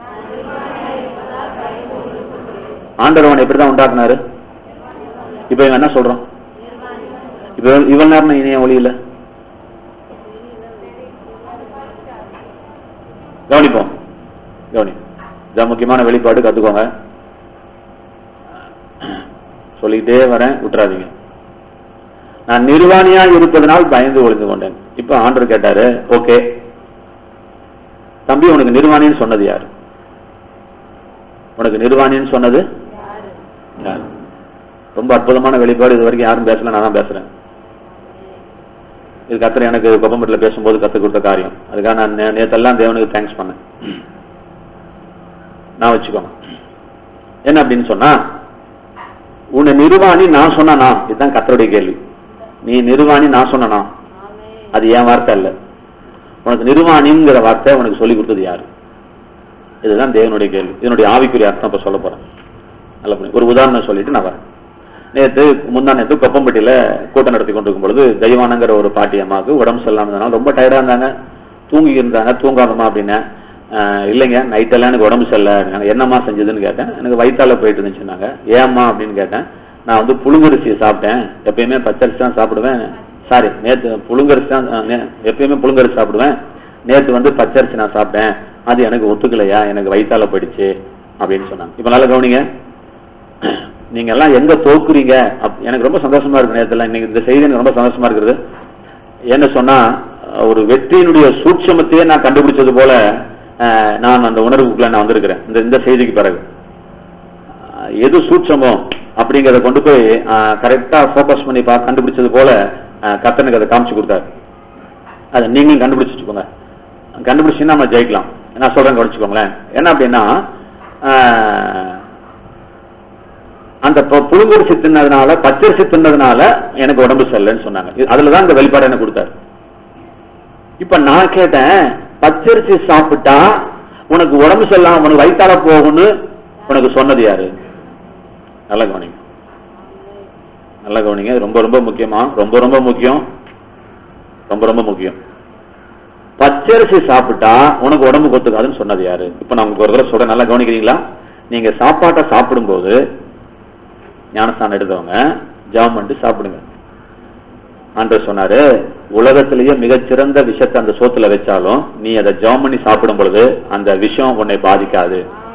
ஆண்டவர் அவனை எப்படிதான் உண்டாக்குனாரு இப்ப இவன் என்ன சொல்றான் இப்ப இவன் இவன் நேரம் இனிய ஒளி இல்ல கவனிப்போம் கவனி இதான் முக்கியமான வெளிப்பாடு கத்துக்கோங்க சொல்லிக்கிட்டே வரேன் விட்டுறாதீங்க நான் நிர்வாணியா இருப்பதனால் பயந்து ஒளிந்து கொண்டேன் இப்ப ஆண்டவர் கேட்டாரு ஓகே தம்பி உனக்கு நிர்வாணின்னு சொன்னது யாரு உனக்கு நிர்வாணின்னு சொன்னது யாரு ரொம்ப அற்புதமான வெளிப்பாடு இது வரைக்கும் யாரும் பேசல நான் தான் பேசுறேன் இது கத்திர எனக்கு கொப்பம்பட்டில் பேசும்போது கத்து கொடுத்த காரியம் அதுக்காக நான் நே- நேத்தெல்லாம் தேவனுக்கு தேங்க்ஸ் பண்ணேன் நான் வச்சுக்கோங்க என்ன அப்படின்னு சொன்னா உன்னை நிர்வாணி நான் சொன்னா இதுதான் கத்தருடைய கேள்வி நீ நிர்வாணி நான் சொன்னா அது என் வார்த்தை இல்ல உனக்கு நிர்வாணிங்கிற வார்த்தை உனக்கு சொல்லி கொடுத்தது யாரு இதுதான் தேவனுடைய கேள்வி இதனுடைய ஆவிக்குரிய அர்த்தம் இப்ப சொல்ல போறேன் நல்ல புரியுது. ஒரு உதாரணம் சொல்லிட்டு நான் வரேன் நேத்து முந்தா நேத்து கொப்பம்பட்டியில கூட்டம் நடத்தி கொண்டிருக்கும் பொழுது தெய்வானங்கிற ஒரு பாட்டி அம்மாவுக்கு உடம்பு சரியில்லாம ரொம்ப டயர்டா இருந்தாங்க தூங்கி இருந்தாங்க தூங்காதமா அப்படின்னு ஆஹ் இல்லைங்க நைட் எல்லாம் எனக்கு உடம்பு சரியில்லை அப்படின்னாங்க. என்னம்மா செஞ்சதுன்னு கேட்டேன் எனக்கு வயித்தால போயிட்டு இருந்துச்சுன்னாங்க ஏம்மா அப்படின்னு கேட்டேன் நான் வந்து புழுங்கரிசி சாப்பிட்டேன் எப்பயுமே பச்சரிசி தான் சாப்பிடுவேன் சாரி நேத்து புழுங்கரிசி தான் ஆஹ் நே- எப்பயுமே புழுங்கரிசி சாப்பிடுவேன் நேத்து வந்து பச்சரிசி நான் சாப்பிட்டேன் அது எனக்கு ஒத்துக்கலையா எனக்கு வயித்தால போயிடுச்சு அப்படின்னு சொன்னாங்க இப்ப நல்லா கவனிங்க நீங்க எல்லாம் எங்க தோக்குறீங்க அப்- எனக்கு ரொம்ப சந்தோஷமா இருக்கு நேரத்துல இன்னைக்கு இந்த செய்தி எனக்கு ரொம்ப சந்தோஷமா இருக்குது என்ன சொன்னா அஹ், ஒரு வெற்றியினுடைய சூட்சமத்தையே நான் கண்டுபிடிச்சது போல அஹ், நான் அந்த உணர்வுக்குள்ள நான் வந்திருக்கிறேன் இந்த இந்த செய்திக்கு பிறகு அஹ், எது சூட்சமோ அப்படிங்கறத கொண்டு போய் கரெக்டா ஃபோக்கஸ் பண்ணி பா கண்டுபிடிச்சது போல அஹ், கர்த்தனுக்கு அதை காமிச்சு கொடுத்தாரு அதை நீங்களும் கண்டுபிடிச்சு வச்சுக்கோங்க கண்டுபிடிச்சீங்கன்னா நம்ம ஜெயிக்கலாம் நான் சொல்றேன் கவனிச்சுக்கோங்களேன் என்ன அப்படின்னா ஆஹ், அந்த பு- புழுங்கரிசி தின்னதுனால பச்சரிசி தின்னதுனால எனக்கு உடம்பு சரியில்லைன்னு சொன்னாங்க இது- அதுலதான் இந்த வெளிப்பாடு எனக்கு கொடுத்தாரு இப்ப நான் கேட்டேன் பச்சரிசி சாப்பிட்டா உனக்கு உடம்பு சரியில்லாம உனக்கு வயித்தால போகும்னு உனக்கு சொன்னது யாரு நல்ல கவனிங்க நல்ல கவனிங்க இது ரொம்ப ரொம்ப முக்கியமா ரொம்ப ரொம்ப முக்கியம் ரொம்ப ரொம்ப முக்கியம் பச்சரிசி சாப்பிட்டா உனக்கு உடம்பு கொத்துக்காதுன்னு சொன்னது யாரு இப்ப நான் உங்களுக்கு ஒரு தடவை சொல்றேன் நல்லா கவனிக்கிறீங்களா நீங்க சாப்பாட்டை சாப்பிடும்போது ஞானஸ்தானம் எடுத்தவங்க ஜாம் பண்ணிட்டு சாப்பிடுங்க ஆண்டவர் சொன்னாரு உலகத்திலேயே மிகச்சிறந்த விஷத்தை அந்த சோத்துல வச்சாலும் நீ அதை ஜாம் பண்ணி சாப்பிடும் பொழுது அந்த விஷம் உன்னை பாதிக்காது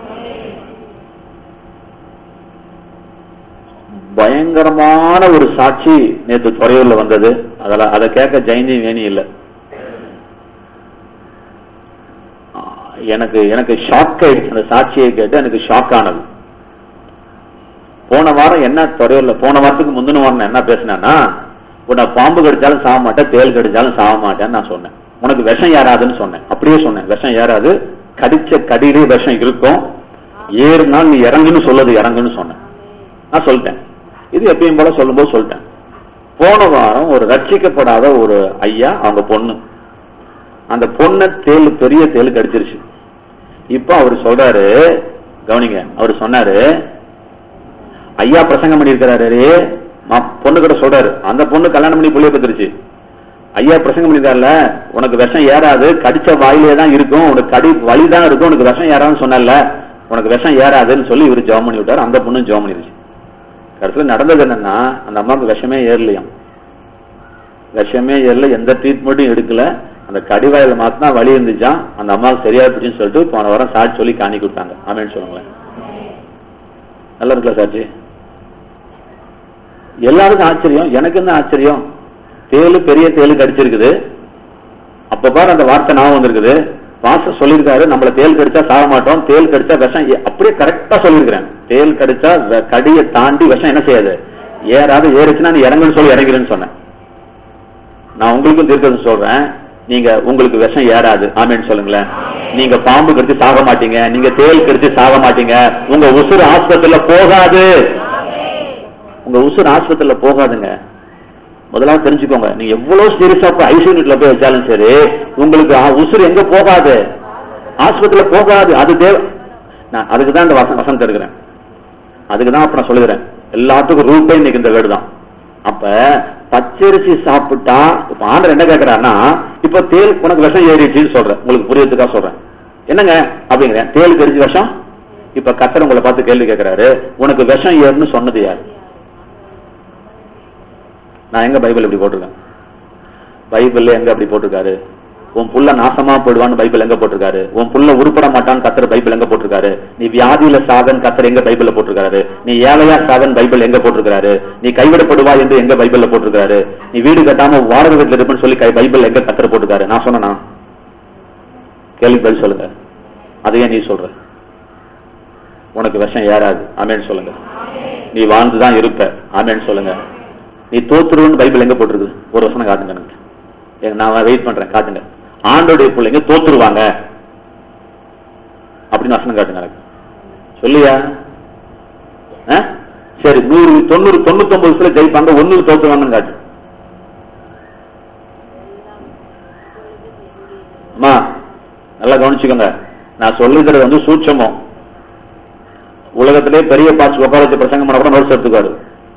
பயங்கரமான ஒரு சாட்சி நேத்து துறையூர்ல வந்தது அதெல்லாம் அதை கேட்க ஜெயந்தி வேணி இல்ல ஆஹ் எனக்கு எனக்கு ஷாக் ஆயிடுச்சு அந்த சாட்சியை கேட்டு எனக்கு ஷாக் ஆனது போன வாரம் என்ன துறையூர்ல போன வாரத்துக்கு முந்தின வாரம் நான் என்ன பேசினேன்னா உன்னை பாம்பு கடிச்சாலும் சாக மாட்டேன் தேல் கடிச்சாலும் சாக மாட்டேன்னு நான் சொன்னேன் உனக்கு விஷம் ஏறாதுன்னு சொன்னேன் அப்படியே சொன்னேன் விஷம் ஏறாது கடிச்ச கடியிலே விஷம் இருக்கும் ஏறுனால் நீ இறங்குன்னு சொல்லது இறங்குன்னு சொன்னேன் நான் சொல்லிட்டேன் இது எப்பயும் போல சொல்லும்போது சொல்லிட்டேன் போன வாரம் ஒரு ரட்சிக்கப்படாத ஒரு ஐயா அவங்க பொண்ணு அந்த பொண்ணை தேல் பெரிய தேல் கடிச்சிருச்சு இப்ப அவர் சொல்றாரு கவனிங்க அவர் சொன்னாரு ஐயா பிரசங்கம் பண்ணியிருக்கிறாரு பொண்ணு கிட்ட சொல்றாரு அந்த பொண்ணு கல்யாணம் பண்ணி புள்ளிய பத்திருச்சு ஐயா பிரசங்கம் பண்ணிருக்காருல உனக்கு விஷம் ஏறாது கடிச்ச வாயிலே தான் இருக்கும் உனக்கு கடி வலி தான் இருக்கும் உனக்கு விஷம் ஏறாதுன்னு சொன்னல உனக்கு விஷம் ஏறாதுன்னு சொல்லி இவர் ஜெபம் பண்ணி விட்டாரு அந்த பொண்ணு ஜெபம் பண்ணிருச்சு கடைசியில் நடந்தது என்னன்னா அந்த அம்மாவுக்கு விஷமே ஏறலையாம் விஷமே ஏறல எந்த ட்ரீட்மெண்ட்டும் எடுக்கல அந்த கடிவாயில மாத்தினா வலி இருந்துச்சாம் அந்த அம்மாவுக்கு சரியா போச்சுன்னு சொல்லிட்டு போன வாரம் சாட்சி சொல்லி காணி கொடுத்தாங்க ஆமேன்னு சொல்லுங்களேன் நல்லா இருக்குல்ல சாட்சி எல்லாருக்கும் ஆச்சரியம் எனக்கு என்ன ஆச்சரியம் தேலு பெரிய தேலு கடிச்சிருக்குது அப்ப பாரு அந்த வார்த்தை ஞாபகம் வந்திருக்குது பாஸ்டர் சொல்லியிருக்காரு நம்மள தேல் கடிச்சா சாக மாட்டோம் தேல் கடிச்சா விஷம் ஏ- அப்படியே கரெக்டா சொல்லியிருக்கிறேன் தேல் கடிச்சா வ- கடியை தாண்டி விஷம் என்ன செய்யாது ஏறாது ஏறுச்சுன்னா நீ இறங்குன்னு சொல்லி இறங்கிறேன்னு சொன்னேன் நான் உங்களுக்கும் தீர்க்கதரிசனம் சொல்றேன் நீங்க உங்களுக்கு விஷம் ஏறாது ஆமேன்னு சொல்லுங்களேன் நீங்க பாம்பு கடிச்சு சாக மாட்டீங்க நீங்க தேல் கடிச்சு சாக மாட்டீங்க உங்க உசுறு ஆஸ்பத்திரியில போகாது உங்க உசுறு ஆஸ்பத்திரியில போகாதுங்க முதலாவது தெரிஞ்சுக்கோங்க நீங்க எவ்வளவு சீரியஸா போய் ஐசியூனிட்ல போய் வச்சாலும் சரி உங்களுக்கு ஆ- உசுறு எங்க போகாது ஆஸ்பத்திரியில போகாது அது தேவ நான் அதுக்கு தான் இந்த வசம் வசனத்தை இருக்கிறேன் அதுக்கு தான் அப்ப நான் சொல்லுகிறேன் எல்லாத்துக்கும் ரூட்டே இன்னைக்கு இந்த வேர்டு தான் அப்ப பச்சரிசி சாப்பிட்டா இப்ப ஆண்டர் என்ன கேக்குறாருன்னா இப்ப தேல் உனக்கு விஷம் ஏறிடுச்சுன்னு சொல்றேன் உங்களுக்கு புரியறதுக்காக சொல்றேன் என்னங்க அப்படிங்கிறேன் தேல் கடிச்சு விஷம் இப்ப கத்தர் உங்களை பார்த்து கேள்வி கேட்கிறாரு உனக்கு விஷம் ஏறுன்னு சொன்னது யாரு நான் எங்க பைபிள் இப்படி போட்டிருக்கேன் பைபிள்ல எங்க அப்படி போட்டிருக்காரு உன் புள்ள நாசமா போயிடுவான்னு பைபிள் எங்க போட்டிருக்காரு உன் புள்ள உருப்பட மாட்டான்னு கத்தர் பைபிள் எங்க போட்டிருக்காரு நீ வியாதியில சாதன் கத்தர் எங்க பைபிள்ல போட்டிருக்காரு நீ ஏழையா சாதன் பைபிள் எங்க போட்டிருக்காரு நீ கைவிடப்படுவா என்று எங்க பைபிள்ல போட்டிருக்காரு நீ வீடு கட்டாம வாடகை வீட்டுல இருப்பேன்னு சொல்லி கை- பைபிள் எங்க கத்தர் போட்டிருக்காரு நான் சொன்னா கேள்வி பதில் சொல்லுங்க அதையே நீ சொல்ற உனக்கு விஷம் ஏறாது ஆமேன்னு சொல்லுங்க நீ வாழ்ந்துதான் இருப்ப ஆமேன்னு சொல்லுங்க நீ தோத்துருன்னு பைபிள் எங்க போட்டிருக்கு ஒரு வசனம் காட்டுங்க எனக்கு ஏங்க, நான் வெயிட் பண்றேன் காட்டுங்க ஆண்டோடைய பிள்ளைங்க தோத்துருவாங்க அப்படின்னு வசனம் காட்டுங்க எனக்கு சொல்லியா ஆ? சரி நூறு தொண்ணூறு தொண்ணூத்தொன்பது வருஷத்துல ஜெயிப்பாங்க ஒண்ணு தோத்துவாங்கன்னு காட்டு அம்மா நல்லா கவனிச்சுக்கோங்க நான் சொல்லுகிறது வந்து சூட்சமம் உலகத்திலே பெரிய பாச்சு உட்கார வச்சு பிரசங்கம் பண்ண கூட நோட்ஸ் எடுத்துக்காரு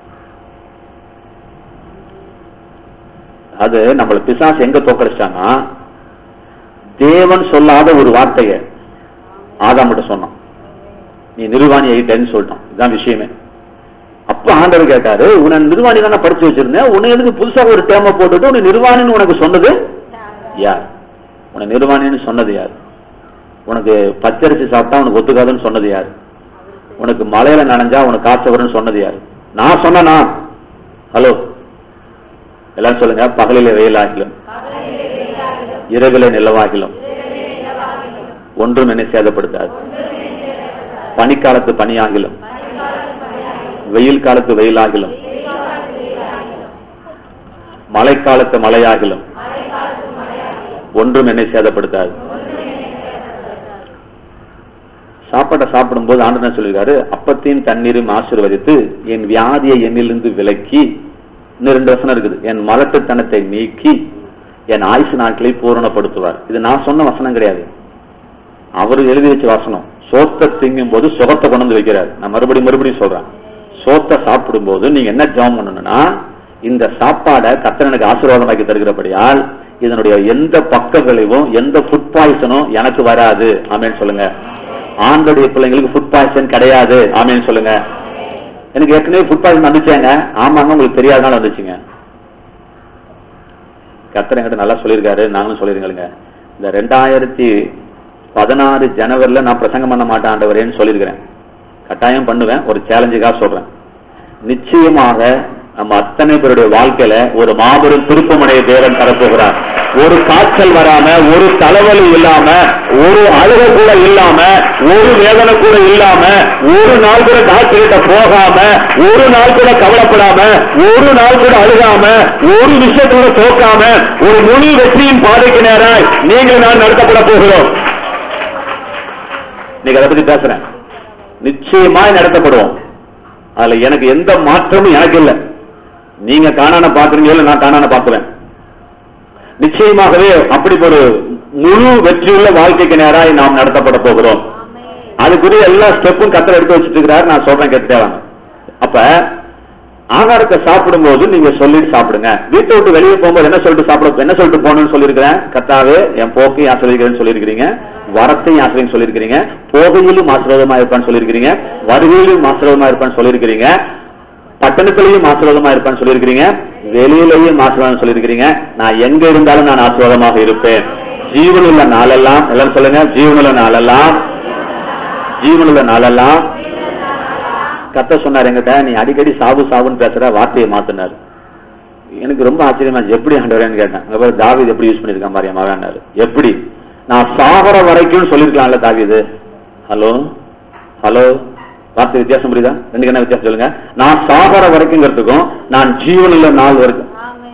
அது நம்மள பிசாசு எங்க தோக்கடிச்சிட்டான்னா தேவன் சொல்லாத ஒரு வார்த்தைய ஆதாமிட்ட சொன்னான் நீ நிர்வாணி ஆயிட்டேன்னு சொல்லிட்டான் இதுதான் விஷயமே அப்ப ஆண்டவர் கேட்டாரு உன்னை நிர்வாணி தானே படிச்சு வச்சிருந்தேன் உன்னை எதுக்கு புதுசா ஒரு டேம போட்டுட்டு உன்னை நிர்வாணின்னு உனக்கு சொன்னது யார் உன்னை நிர்வாணின்னு சொன்னது யார் உனக்கு பச்சரிசி சாப்பிட்டா உனக்கு ஒத்துக்காதுன்னு சொன்னது யார் உனக்கு மலையில நனைஞ்சா உனக்கு காய்ச்சல் வரும்னு சொன்னது யார் நான் சொன்னனா ஹலோ எல்லாரும் சொல்லுங்க பகலிலே வெயிலாகிலும் இரவிலே நிலவாகிலும் ஒன்றும் என்னை சேதப்படுத்தாது பனிக்காலத்து பனியாகிலும் வெயில் காலத்து வெயிலாகிலும் மழைக்காலத்து மழையாகிலும் ஒன்றும் என்னை சேதப்படுத்தாது சாப்பாட்டை சாப்பிடும்போது ஆண்டு என்ன சொல்லிருக்காரு அப்பத்தையும் தண்ணீரும் ஆசீர்வதித்து என் வியாதியை என்னிலிருந்து விலக்கி இன்னும் ரெண்டு வசனம் இருக்குது என் மலட்டுத்தனத்தை நீக்கி என் ஆயுசு நாட்களை பூரணப்படுத்துவார் இது நான் சொன்ன வசனம் கிடையாது அவர் எழுதி வச்ச வசனம் சோத்தை திங்கும் போது சுகத்தை கொண்டு வந்து வைக்கிறார் நான் மறுபடியும் மறுபடியும் சொல்றேன் சோத்தை சாப்பிடும் போது நீங்க என்ன ஜெபம் பண்ணணும்னா இந்த சாப்பாடை கத்தர் எனக்கு ஆசீர்வாதமாக்கி தருகிறபடியால் இதனுடைய எந்த பக்க விளைவும் எந்த ஃபுட் பாய்சனும் எனக்கு வராது ஆமேன்னு சொல்லுங்க ஆண்களுடைய பிள்ளைங்களுக்கு ஃபுட் பாய்சன் கிடையாது ஆமேன்னு சொல்லுங்க எனக்கு ஏற்கனவே ஃபுட் பாய்சன் வந்துச்சாங்க ஆமாங்க உங்களுக்கு தெரியாதனால வந்துச்சுங்க கத்தர் என்கிட்ட நல்லா சொல்லியிருக்காரு நாங்களும் சொல்லிருங்களுங்க இந்த ரெண்டாயிரத்தி பதினாறு ஜனவரில நான் பிரசங்கம் பண்ண மாட்டேன் ஆண்டவரேன்னு சொல்லியிருக்கிறேன் கட்டாயம் பண்ணுவேன் ஒரு சேலஞ்சுக்காக சொல்றேன் நிச்சயமாக நம்ம அத்தனை பேருடைய வாழ்க்கையில ஒரு மாபெரும் திருப்புமுனையை தேவன் தரப்போகிறார் ஒரு காய்ச்சல் வராம ஒரு தலைவலி இல்லாம ஒரு அழுக கூட இல்லாம ஒரு வேதனை கூட இல்லாம ஒரு நாள் கூட டாக்டர் கிட்ட போகாம ஒரு நாள் கூட கவலைப்படாம ஒரு நாள் கூட அழுகாம ஒரு விஷயத்தோட தோக்காம ஒரு முழு வெற்றியின் பாதைக்கு நேராய் நீங்கள் நான் நடத்தப்பட போகிறோம் இன்னைக்கு அதை பத்தி பேசுறேன் நிச்சயமாய் நடத்தப்படுவோம் அதுல எனக்கு எந்த மாற்றமும் எனக்கு இல்லை நீங்க காணான பாக்குறீங்க இல்ல நான் காணான பார்க்குவேன் நிச்சயமாகவே அப்படி ஒரு முழு வெற்றியுள்ள வாழ்க்கைக்கு நேராய் நாம் நடத்தப்பட போகிறோம் அதுக்குரிய எல்லா ஸ்டெப்பும் கத்தர் எடுத்து வச்சிட்டு இருக்கிறாரு நான் சொல்றேன் கேட்டுட்டே வாங்க அப்ப ஆகாரத்தை சாப்பிடும்போது நீங்க சொல்லிட்டு சாப்பிடுங்க வீட்டை விட்டு வெளியே போகும்போது என்ன சொல்லிட்டு சாப்பிட என்ன சொல்லிட்டு போகணும்னு சொல்லியிருக்கிறேன் கத்தாவே என் போக்கையும் ஆசிரியர்கள்னு சொல்லியிருக்கிறீங்க வரத்தையும் ஆசிரியர் சொல்லியிருக்கிறீங்க போகையிலும் ஆசீர்வாதமா இருப்பான்னு சொல்லியிருக்கிறீங்க வருகையிலும் ஆசீர்வாதமா இருப்பான்னு சொல்லியிருக்கிறீங்க பட்டணத்திலையும் ஆசீர்வாதமா இருப்பான்னு சொல்லியிருக்கிறீங்க வெளியிலையும் ஆசீர்வாதம் சொல்லியிருக்கிறீங்க நான் எங்க இருந்தாலும் நான் ஆசீர்வாதமாக இருப்பேன் ஜீவனுள்ள நாளெல்லாம் எல்லாரும் சொல்லுங்க ஜீவனுள்ள நாளெல்லாம் ஜீவனுள்ள நாளெல்லாம் கத்த சொன்னார் என்கிட்ட நீ அடிக்கடி சாவு சாவுன்னு பேசுற வார்த்தையை மாத்தினாரு எனக்கு ரொம்ப ஆச்சரியமா இருந்துச்சு. எப்படி ஆண்டவரேன்னு கேட்டேன் அங்க பாரு தாவீது எப்படி யூஸ் பண்ணிருக்கான் பாரு என் மகன்னாரு எப்படி நான் சாகர வரைக்கும் சொல்லிருக்கலாம்ல தாவீது ஹலோ ஹலோ வார்த்தை வித்தியாசம் புரியுதா ரெண்டுக்கு என்ன வித்தியாசம் சொல்லுங்க நான் சாகர வரைக்கும்ங்கிறதுக்கும் நான் ஜீவனுள்ள நாள் வரைக்கும்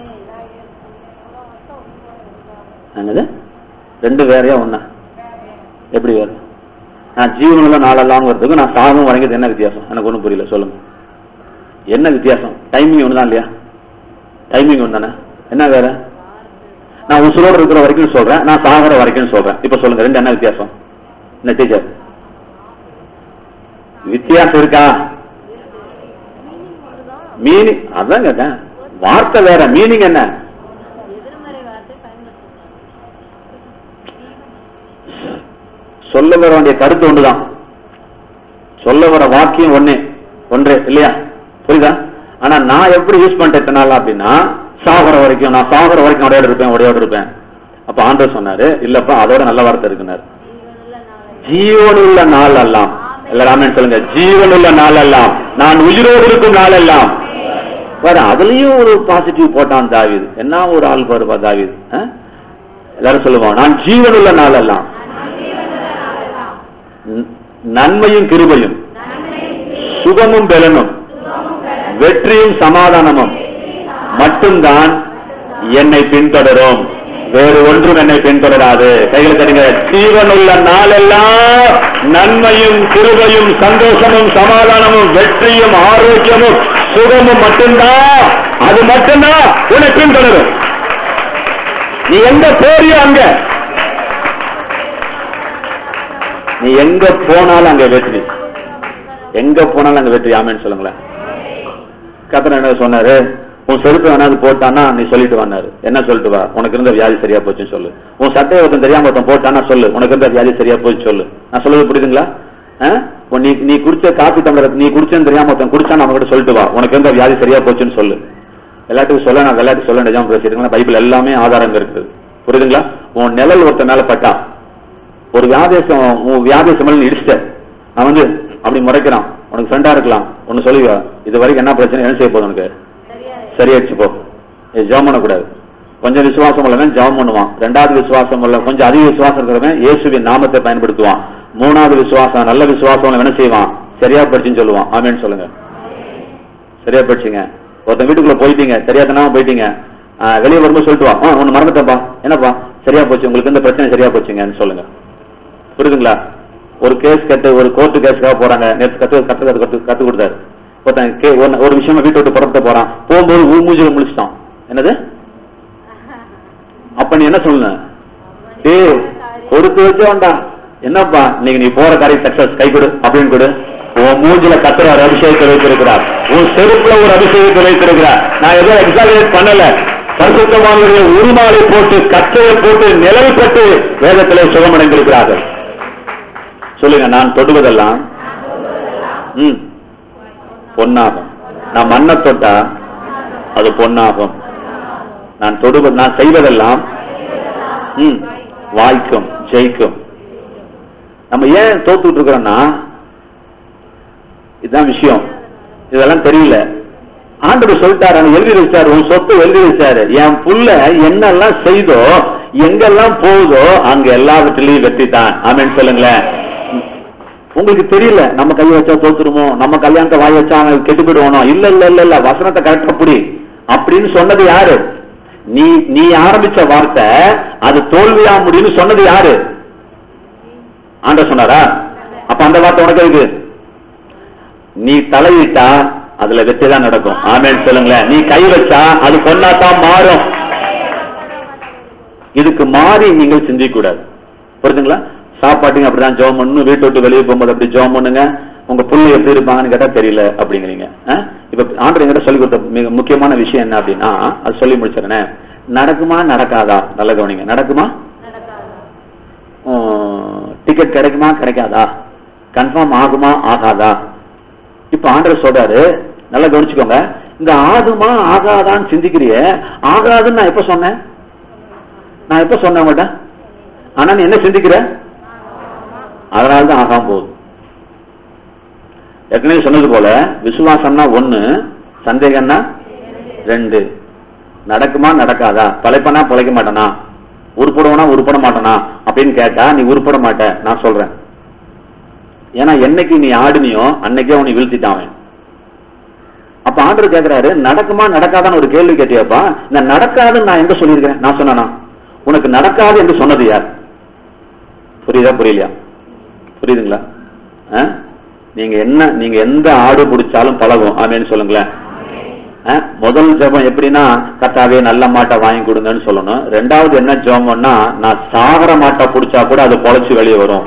என்னது ரெண்டு வேறையா ஒண்ணா எப்படி வேற நான் ஜீவனுள்ள நாளெல்லாம்ங்கிறதுக்கும் நான் சாகும் வரைக்கும் என்ன வித்தியாசம் எனக்கு ஒண்ணும் புரியல சொல்லுங்க என்ன வித்தியாசம் டைமிங் ஒண்ணுதான் இல்லையா டைமிங் ஒண்ணு தானே என்ன வேற நான் உசுரோடு இருக்கிற வரைக்கும் சொல்றேன் நான் சாகர வரைக்கும் சொல்றேன் இப்ப சொல்லுங்க ரெண்டு என்ன வித்தியாசம் என்ன டீச்சர் வித்தியாசம் இருக்கா மீனிங் அதான் கேட்டேன் வார்த்தை வேற மீனிங் என்ன சொல்ல வர வேண்டிய கருத்து ஒன்றுதான் சொல்ல வர வாக்கியம் ஒண்ணே ஒன்றே இல்லையா புரியுதா ஆனா நான் எப்படி யூஸ் பண்ணிட்டேன் இத்தனை நாளா அப்படின்னா சாகர வரைக்கும் நான் சாகர வரைக்கும் உடையோடு இருப்பேன் உடையோடு இருப்பேன் அப்ப ஆண்டவர் சொன்னாரு இல்லப்பா அதோட நல்ல வார்த்தை இருக்குனாரு ஜீவனுள்ள நாள் எல்லாம் எல்லாமே சொல்லுங்க ஜீவனுள்ள நாள் எல்லாம் நான் உயிரோடு இருக்கும் நாள் எல்லாம் பாரு அதுலயும் ஒரு பாசிட்டிவ் போட்டான் தாவீது என்ன ஒரு ஆள் பாருப்பா தாவீது ஆ? எல்லாரும் சொல்லுவோம் நான் ஜீவனுள்ள நாள் எல்லாம் ந- நன்மையும் கிருபையும் சுகமும் பலனும் வெற்றியும் சமாதானமும் மட்டும்தான் என்னை பின்தொடரும் வேறு ஒன்றும் என்னை பின்தொடராது கைகளை தருங்க ஜீவனுள்ள நாளெல்லாம் நன்மையும் கிருபையும் சந்தோஷமும் சமாதானமும் வெற்றியும் ஆரோக்கியமும் சுகமும் மட்டும்தான் அது மட்டும்தான் உன்னை பின்தொடரும் நீ எங்க போறியோ அங்க நீ எங்க போனாலும் அங்க வெற்றி எங்க போனாலும் அங்க வெற்றி ஆமேன்னு சொல்லுங்களேன் கத்தனை என்ன சொன்னாரு உன் செருப்பு வேணாது போட்டானா நீ சொல்லிட்டு வந்தாரு என்ன சொல்லிட்டு வா உனக்கு இருந்த வியாதி சரியா போச்சுன்னு சொல்லு உன் சட்டையை ஒருத்தன் தெரியாம ஒருத்தன் போட்டானா சொல்லு உனக்கு இருந்த வியாதி சரியா போச்சு சொல்லு நான் சொல்றது புரியுதுங்களா ஆ? உன் நீ நீ குடிச்ச காப்பி டம்ளர் நீ குடிச்சேன்னு தெரியாம ஒருத்தன் குடிச்சா நம்ம கிட்ட சொல்லிட்டு வா உனக்கு இருந்த வியாதி சரியா போச்சுன்னு சொல்லு எல்லாத்துக்கும் சொல்ல நான் விளையாட்டு சொல்ல நிஜம் பேசிருக்கேன் பைபிள் எல்லாமே ஆதாரம் இருக்குது புரியுதுங்களா உன் நிழல் ஒருத்தன் மேல பட்டா ஒரு வியாதேசம் உன் வியாதேசம் மேல நீ இடிச்சிட்ட அவன் வந்து அப்படி முறைக்கிறான் உனக்கு ஃப்ரெண்டா இருக்கலாம் ஒன்னு சொல்லுவா இது வரைக்கும் என்ன பிரச்சனை என்ன செய்ய போகுது உனக்கு சரியாயிடுச்சு போ இது ஜெபம் பண்ணக்கூடாது கொஞ்சம் விசுவாசம் உள்ளவன் ஜெபம் பண்ணுவான் ரெண்டாவது விசுவாசம் உள்ள கொஞ்சம் அதிக விசுவாசம் இருக்கிறவன் இயேசுவின் நாமத்தை பயன்படுத்துவான் மூணாவது விசுவாசம் நல்ல விசுவாசம் உள்ளவன் என்ன செய்வான் சரியா படிச்சுன்னு சொல்லுவான் ஆமேன்னு சொல்லுங்க சரியா படிச்சுங்க ஒருத்தன் வீட்டுக்குள்ள போயிட்டீங்க தெரியாதனாம போயிட்டீங்க ஆஹ் வெளியே வரும்போது சொல்லிட்டு வா ஆ, ஒண்ணு மறந்துட்டப்பா என்னப்பா சரியா போச்சு உங்களுக்கு இந்த பிரச்சனை சரியா போச்சுங்கன்னு சொல்லுங்க புரியுதுங்களா ஒரு கேஸ் கட்டு ஒரு கோர்ட்டு கேஸ்க்காக போறாங்க நேற்று கத்து கத்து கத்து கத்து கத்து கொடுத்தாரு ஒருத்தன் கே- ஒன்னு- ஒரு விஷயமா வீட்டை விட்டு புறப்பட்டு போறான் போகும்போது ஊ மூஞ்சில முழிச்சிட்டான் என்னது அப்ப நீ என்ன சொல்லு டேய் கொடுத்து வச்சோண்டா என்னப்பா இன்னைக்கு நீ போற காரியம் சக்சஸ் கை கொடு அப்படின்னு கொடு உன் மூஞ்சில கத்துறாரு அபிஷேகத்தை வைத்திருக்கிறார் உன் செருப்புல ஒரு அபிஷேகத்தை வைத்திருக்கிறார் நான் எதுவும் எக்ஸாகரேட் பண்ணல பரிசுத்தமானுடைய உருமாலை போட்டு கத்தையை போட்டு நிழல்பட்டு வேதத்திலே சுகமடைந்திருக்கிறார்கள் சொல்லுங்க நான் தொடுவதெல்லாம் ம் பொன்னாகும் நான் மண்ணை தொட்டா அது பொன்னாகும் நான் தொடுவது நான் செய்வதெல்லாம் ம் வாய்க்கும் ஜெயிக்கும் நம்ம ஏன் தோத்துட்டு இருக்கிறோம்னா இதுதான் விஷயம் இதெல்லாம் தெரியல ஆண்டவர் சொல்லிட்டாரு அங்க எழுதி வச்சாரு உன் சொத்து எழுதி வச்சாரு என் புள்ள என்னெல்லாம் செய்தோ எங்கெல்லாம் போகுதோ அங்க எல்லாவற்றிலையும் வெற்றி தான் ஆமென்னு சொல்லுங்களேன் உங்களுக்கு தெரியல நம்ம கை வச்சா தோத்துருமோ நம்ம கல்யாணத்தை வாய் வச்சா அவன் கெட்டு போயிடுவானோ இல்ல இல்ல இல்ல இல்ல வசனத்தை கரெக்டா புடி அப்படின்னு சொன்னது யாரு நீ நீ ஆரம்பிச்ச வார்த்தை அது தோல்வியா முடியும்னு சொன்னது யாரு ஆண்ட சொன்னாரா அப்ப அந்த வார்த்தை உனக்கு இருக்கு நீ தலையிட்டா அதுல வெற்றி தான் நடக்கும் ஆமேன்னு சொல்லுங்களேன் நீ கை வச்சா அது பொண்ணாத்தான் மாறும் இதுக்கு மாறி நீங்கள் சிந்திக்க கூடாது புரியுதுங்களா சாப்பாட்டுங்க அப்படிதான் ஜோம் பண்ணணும் வீட்டை விட்டு வெளியே போகும்போது அப்படி ஜோம் பண்ணுங்க உங்க புள்ளை எப்படி இருப்பாங்கன்னு கேட்டா தெரியல அப்படிங்கிறீங்க ஆ? இப்ப ஆண்டு எங்கிட்ட சொல்லி கொடுத்த மிக முக்கியமான விஷயம் என்ன அப்படின்னா அது சொல்லி முடிச்சிடறேன் நடக்குமா நடக்காதா நல்ல கவனிங்க நடக்குமா டிக்கெட் கிடைக்குமா கிடைக்காதா கன்ஃபார்ம் ஆகுமா ஆகாதா இப்ப ஆண்டர் சொல்றாரு நல்லா கவனிச்சுக்கோங்க இந்த ஆகுமா ஆகாதான்னு சிந்திக்கிறிய ஆகாதுன்னு நான் எப்ப சொன்னேன் நான் எப்ப சொன்னேன் உங்கள்ட்ட ஆனா நீ என்ன சிந்திக்கிற அதனாலதான் ஆகாம போகுது ஏற்கனவே சொன்னது போல விசுவாசம்னா ஒண்ணு சந்தேகம்னா ரெண்டு நடக்குமா நடக்காதா பழைப்பனா பழைக்க மாட்டானா உருப்படுவனா உருப்பட மாட்டானா அப்படின்னு கேட்டா நீ உருப்பட மாட்ட நான் சொல்றேன் ஏன்னா என்னைக்கு நீ ஆடுனியோ அன்னைக்கே உன்னை வீழ்த்திட்டான் அவன். அப்ப ஆண்டர் கேக்குறாரு நடக்குமா நடக்காதான்னு ஒரு கேள்வி கேட்டியாப்பா இந்த நடக்காதுன்னு நான் எங்க சொல்லியிருக்கிறேன் நான் சொன்னானா உனக்கு நடக்காது என்று சொன்னது யார் புரியுதா புரியலையா புரியுதுங்களா ஆ? நீங்க என்ன நீங்க எந்த ஆடு பிடிச்சாலும் பழகும் ஆமேன்னு சொல்லுங்களேன் ஆ? முதல் ஜெபம் எப்படின்னா கத்தாவே நல்ல மாட்டை வாங்கி கொடுங்கன்னு சொல்லணும் ரெண்டாவது என்ன ஜெபம்னா நான் சாகர மாட்டை பிடிச்சா கூட அது பொழைச்சு வெளியே வரும்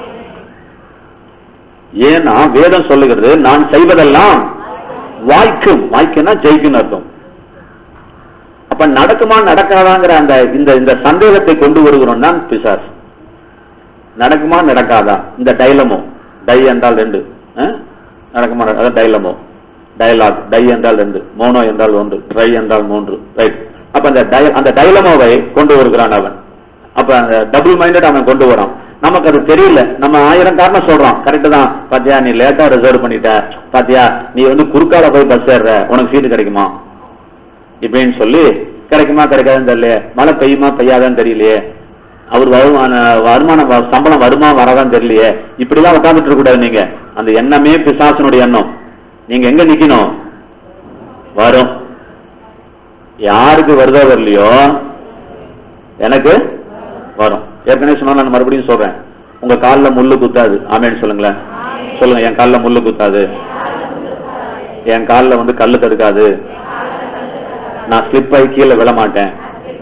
ஏன்னா வேதம் சொல்லுகிறது நான் செய்வதெல்லாம் வாய்க்கும் வாய்க்குன்னா ஜெயிக்கும் அர்த்தம் அப்ப நடக்குமா நடக்காதாங்கிற அந்த இந்த இந்த சந்தேகத்தை கொண்டு வருகிறோம் தான் பிசாஸ் நடக்குமா நடக்காதா இந்த டைலமோ டை என்றால் ரெண்டு ஆ? நடக்குமா நட- அதான் டைலமோ டயலாக் டை என்றால் ரெண்டு மோனோ என்றால் ஒன்று ட்ரை என்றால் மூன்று ரைட் அப்ப அந்த டய- அந்த டைலமோவை கொண்டு வருகிறான் அவன் அப்ப அந்த டபுள் மைண்டட் அவன் கொண்டு வரான் நமக்கு அது தெரியல நம்ம ஆயிரம் காரணம் சொல்றோம் கரெக்ட் தான் பாத்தியா நீ லேட்டா ரிசர்வ் பண்ணிட்ட பாத்தியா நீ வந்து குறுக்கால போய் பஸ் ஏறுற உனக்கு சீட்டு கிடைக்குமா இப்படின்னு சொல்லி கிடைக்குமா கிடைக்காதுன்னு தெரியல மழை பெய்யுமா பெய்யாதான்னு தெரியலையே அவர் வருமான வருமானம் வ- சம்பளம் வருமா வராதான்னு தெரியலையே இப்படிலாம் உட்கார்ந்துட்டு இருக்க கூடாது நீங்க அந்த எண்ணமே பிசாசனுடைய எண்ணம் நீங்க எங்க நிக்கணும் வரும் யாருக்கு வருதோ வரலையோ எனக்கு வரும் ஏற்கனவே சொன்னா நான் மறுபடியும் சொல்றேன் உங்க கால்ல முள்ளு குத்தாது ஆமேன்னு சொல்லுங்களேன் சொல்லுங்க என் கால்ல முள்ளு குத்தாது என் கால்ல வந்து கல்லு தடுக்காது நான் ஸ்லிப் ஆகி கீழே விழ மாட்டேன்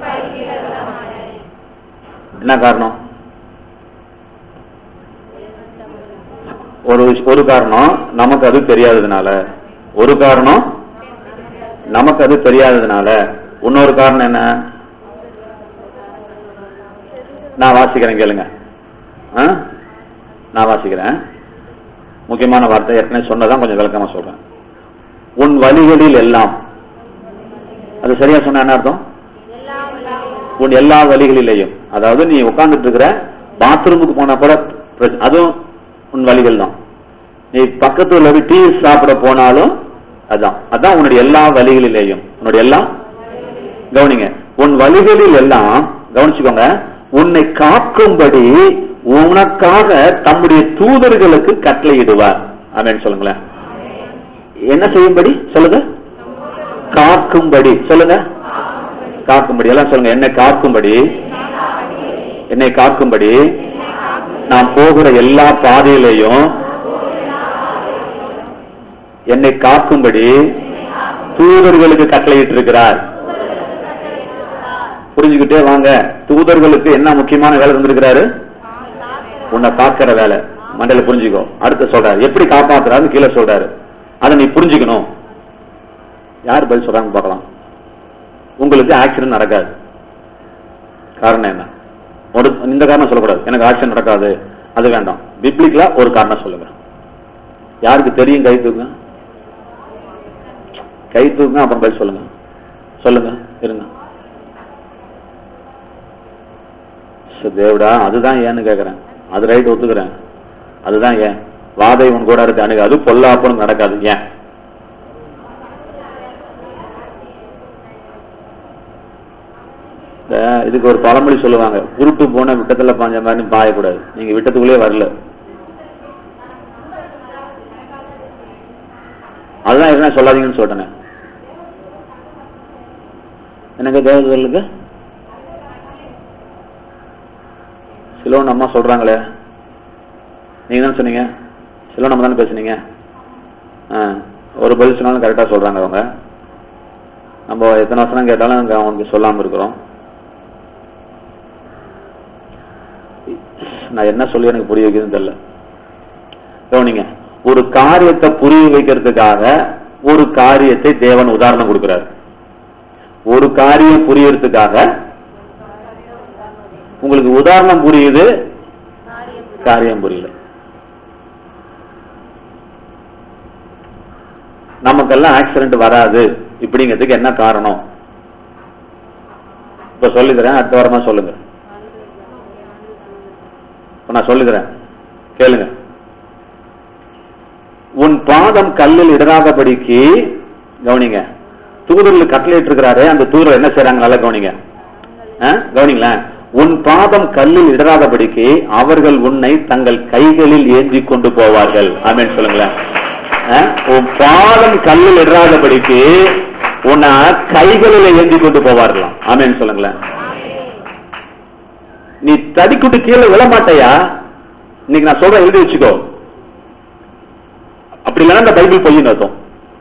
என்ன காரணம் ஒரு விஷ- ஒரு காரணம் நமக்கு அது தெரியாததுனால ஒரு காரணம் நமக்கு அது தெரியாததுனால இன்னொரு காரணம் என்ன நான் வாசிக்கிறேன் கேளுங்க ஆ? நான் வாசிக்கிறேன் முக்கியமான வார்த்தை ஏற்கனவே சொன்னதான் கொஞ்சம் விளக்கமா சொல்றேன் உன் வழிகளில் எல்லாம் அது சரியா சொன்ன என்ன அர்த்தம் உன் எல்லா வழிகளிலேயும் அதாவது நீ உட்கார்ந்துட்டு இருக்கிற பாத்ரூமுக்கு போனா கூட பிரச்ச- அதுவும் உன் வழிகள் தான் நீ பக்கத்துல போய் டீ சாப்பிட போனாலும் அதான் அதான் உன்னுடைய எல்லா வழிகளிலேயும் உன்னுடைய எல்லா கவனிங்க உன் வழிகளில் எல்லாம் கவனிச்சுக்கோங்க உன்னை காக்கும்படி உனக்காக தம்முடைய தூதர்களுக்கு கட்டளையிடுவார் அப்படின்னு சொல்லுங்களேன் என்ன செய்யும்படி சொல்லுங்க காக்கும்படி சொல்லுங்க காக்கும்படி எல்லாம் சொல்லுங்க என்னை காக்கும்படி என்னை காக்கும்படி நான் போகிற எல்லா பாதையிலையும் என்னை காக்கும்படி தூதர்களுக்கு கட்டளையிட்டு இருக்கிறார் புரிஞ்சுக்கிட்டே வாங்க தூதர்களுக்கு என்ன முக்கியமான வேலை தந்திருக்கிறாரு உன்னை காக்கிற வேலை மண்டல புரிஞ்சுக்கோ அடுத்து சொல்றாரு எப்படி காப்பாத்துறாருன்னு கீழே சொல்றாரு அதை நீ புரிஞ்சுக்கணும் யார் பதில் சொல்றாங்க பார்க்கலாம் உங்களுக்கு ஆக்சிடென்ட் நடக்காது காரணம் என்ன ஒரு இந்த காரணம் சொல்லக்கூடாது எனக்கு ஆக்சிடென்ட் நடக்காது அது வேண்டாம் பிப்ளிக்கலா ஒரு காரணம் சொல்லுங்க யாருக்கு தெரியும் கை தூக்குங்க கை தூக்குங்க அப்புறம் பதில் சொல்லுங்க சொல்லுங்க இருங்க சரி, தேவடா அதுதான் ஏன்னு கேக்குறேன் அது ரைட் ஒத்துக்கிறேன் அதுதான் ஏன் வாதை உன் கூட இருக்கு அணுகு அது பொல்லாப்புன்னு நடக்காது ஏன் இந்த இதுக்கு ஒரு பழமொழி சொல்லுவாங்க உருட்டு போன விட்டத்துல பாஞ்ச மாதிரி பாயக்கூடாது நீங்க விட்டத்துக்குள்ளே வரல அதுதான் என்ன சொல்லாதீங்கன்னு சொல்றேன் எனக்கு தேவதர்களுக்கு சிலோன் அம்மா சொல்றாங்களே நீங்க தான் சொன்னீங்க சிலோன் அம்மா தானே பேசுனீங்க ஆ, ஒரு பதில் சொன்னாலும் கரெக்டா சொல்றாங்க அவங்க நம்ம எத்தனை வருஷம் கேட்டாலும் அங்க அவங்களுக்கு சொல்லாம இருக்கிறோம் நான் என்ன சொல்லி எனக்கு புரிய வைக்கிறதுன்னு தெரியல கவனிங்க ஒரு காரியத்தை புரிய வைக்கிறதுக்காக ஒரு காரியத்தை தேவன் உதாரணம் கொடுக்கிறார் ஒரு காரியம் புரியறதுக்காக உங்களுக்கு உதாரணம் புரியுது காரியம் புரியல நமக்கெல்லாம் ஆக்சிடென்ட் வராது இப்படிங்கிறதுக்கு என்ன காரணம் இப்ப சொல்லி தரேன் அடுத்த வாரமா சொல்லுங்க இப்ப நான் சொல்லி தரேன் கேளுங்க உன் பாதம் கல்லில் இடராதபடிக்கு கவனிங்க தூதர்கள் கட்டளையிட்டு இருக்கிறாரு அந்த தூதர் என்ன செய்றாங்க நல்லா கவனிங்க ஆ? கவனிங்களேன் உன் பாதம் கல்லில் இடராதபடிக்கு அவர்கள் உன்னை தங்கள் கைகளில் ஏந்தி கொண்டு போவார்கள் ஆமென் சொல்லுங்களேன் ஆ? உன் பாதம் கல்லில் இடராதபடிக்கு உன்னை கைகளில் ஏந்தி கொண்டு போவார்களாம் ஆமென் சொல்லுங்களேன் நீ தடிக்குட்டு கீழே விழ மாட்டையா இன்னைக்கு நான் சொல்றேன் எழுதி வச்சுக்கோ அப்படி இல்லைன்னா இந்த பைபிள் பொய்ன்னு அர்த்தம்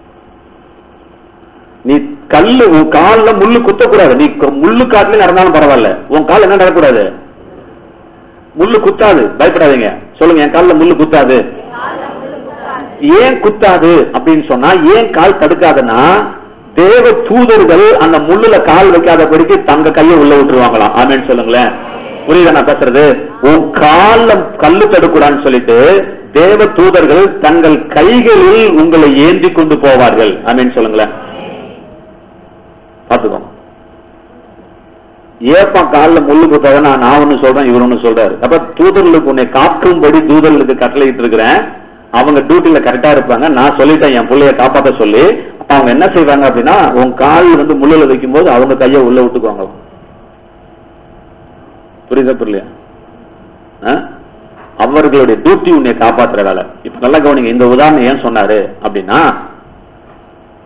நீ கல்லு உன் கால்ல முள்ளு குத்தக்கூடாது நீ க- முள்ளு காட்டுல நடந்தாலும் பரவாயில்ல உன் கால் என்ன நடக்கூடாது முள்ளு குத்தாது பயப்படாதீங்க சொல்லுங்க என் கால்ல முள்ளு குத்தாது ஏன் குத்தாது அப்படின்னு சொன்னா ஏன் கால் தடுக்காதுன்னா தேவ தூதர்கள் அந்த முள்ளுல கால் வைக்காதபடிக்கு தங்க கையை உள்ள விட்டுருவாங்களாம் ஆமேன்னு சொல்லுங்களேன் புரியுதா நான் பேசுறது உன் கால்ல கல்லு தடுக்கூடான்னு சொல்லிட்டு தேவ தூதர்கள் தங்கள் கைகளில் உங்களை ஏந்தி கொண்டு போவார்கள் ஆமேன்னு சொல்லுங்களேன் பாத்துக்கோ ஏப்பா கால்ல முள்ளு குத்தாத நான் நான் ஒண்ணு சொல்றேன் இவர் ஒண்ணு சொல்றாரு அப்ப தூதர்களுக்கு உன்னை காக்கும்படி தூதர்களுக்கு கட்டளையிட்டு இருக்கிறேன் அவங்க டியூட்டில கரெக்டா இருப்பாங்க நான் சொல்லிட்டேன் என் பிள்ளைய காப்பாத்த சொல்லி அப்ப அவங்க என்ன செய்வாங்க அப்படின்னா உன் கால் வந்து முள்ளுல வைக்கும் போது அவங்க கையை உள்ள விட்டுக்குவாங்க புரியுதா புரியலையா ஆ? அவர்களுடைய டியூட்டி உன்னை காப்பாத்துற வேலை இப்ப நல்லா கவனிங்க இந்த உதாரணம் ஏன் சொன்னாரு அப்படின்னா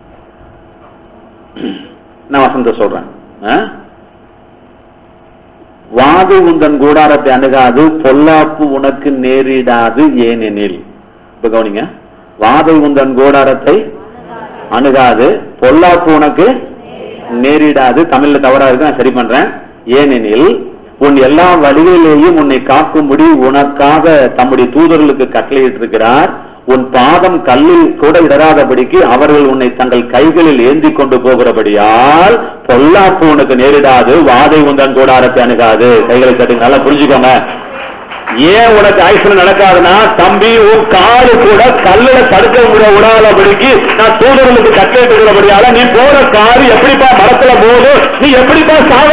நான் வசந்த சொல்றேன் ஆ? வாது உந்தன் கூடாரத்தை அணுகாது பொல்லாப்பு உனக்கு நேரிடாது ஏனெனில் இப்ப கவனிங்க வாதை உந்தன் கூடாரத்தை அணுகாது பொல்லாப்பு உனக்கு நேரிடாது தமிழ்ல தவறா இருக்கு நான் சரி பண்றேன் ஏனெனில் உன் எல்லா வழிகளிலேயும் உன்னை காக்கும்படி உனக்காக தம்முடைய தூதர்களுக்கு கட்டளையிட்டிருக்கிறார் உன் பாதம் கல்லில் கூட இடராதபடிக்கு அவர்கள் உன்னை தங்கள் கைகளில் ஏந்தி கொண்டு போகிறபடியால் பொல்லாப்பு உனக்கு நேரிடாது வாதை உந்தன் கூடாரத்தை அணுகாது கைகளை தட்டுங்க நல்லா புரிஞ்சுக்கோங்க ஏன் உனக்கு ஆக்சிடென்ட் நடக்காதுன்னா தம்பி உன் காலு கூட கல்லுல தடுக்க விட விடாதபடிக்கு நான் தூதர்களுக்கு கட்டளையிட்டு இருக்கிறபடியால நீ போற காரு எப்படிப்பா மரத்துல போகுது நீ எப்படிப்பா சாவ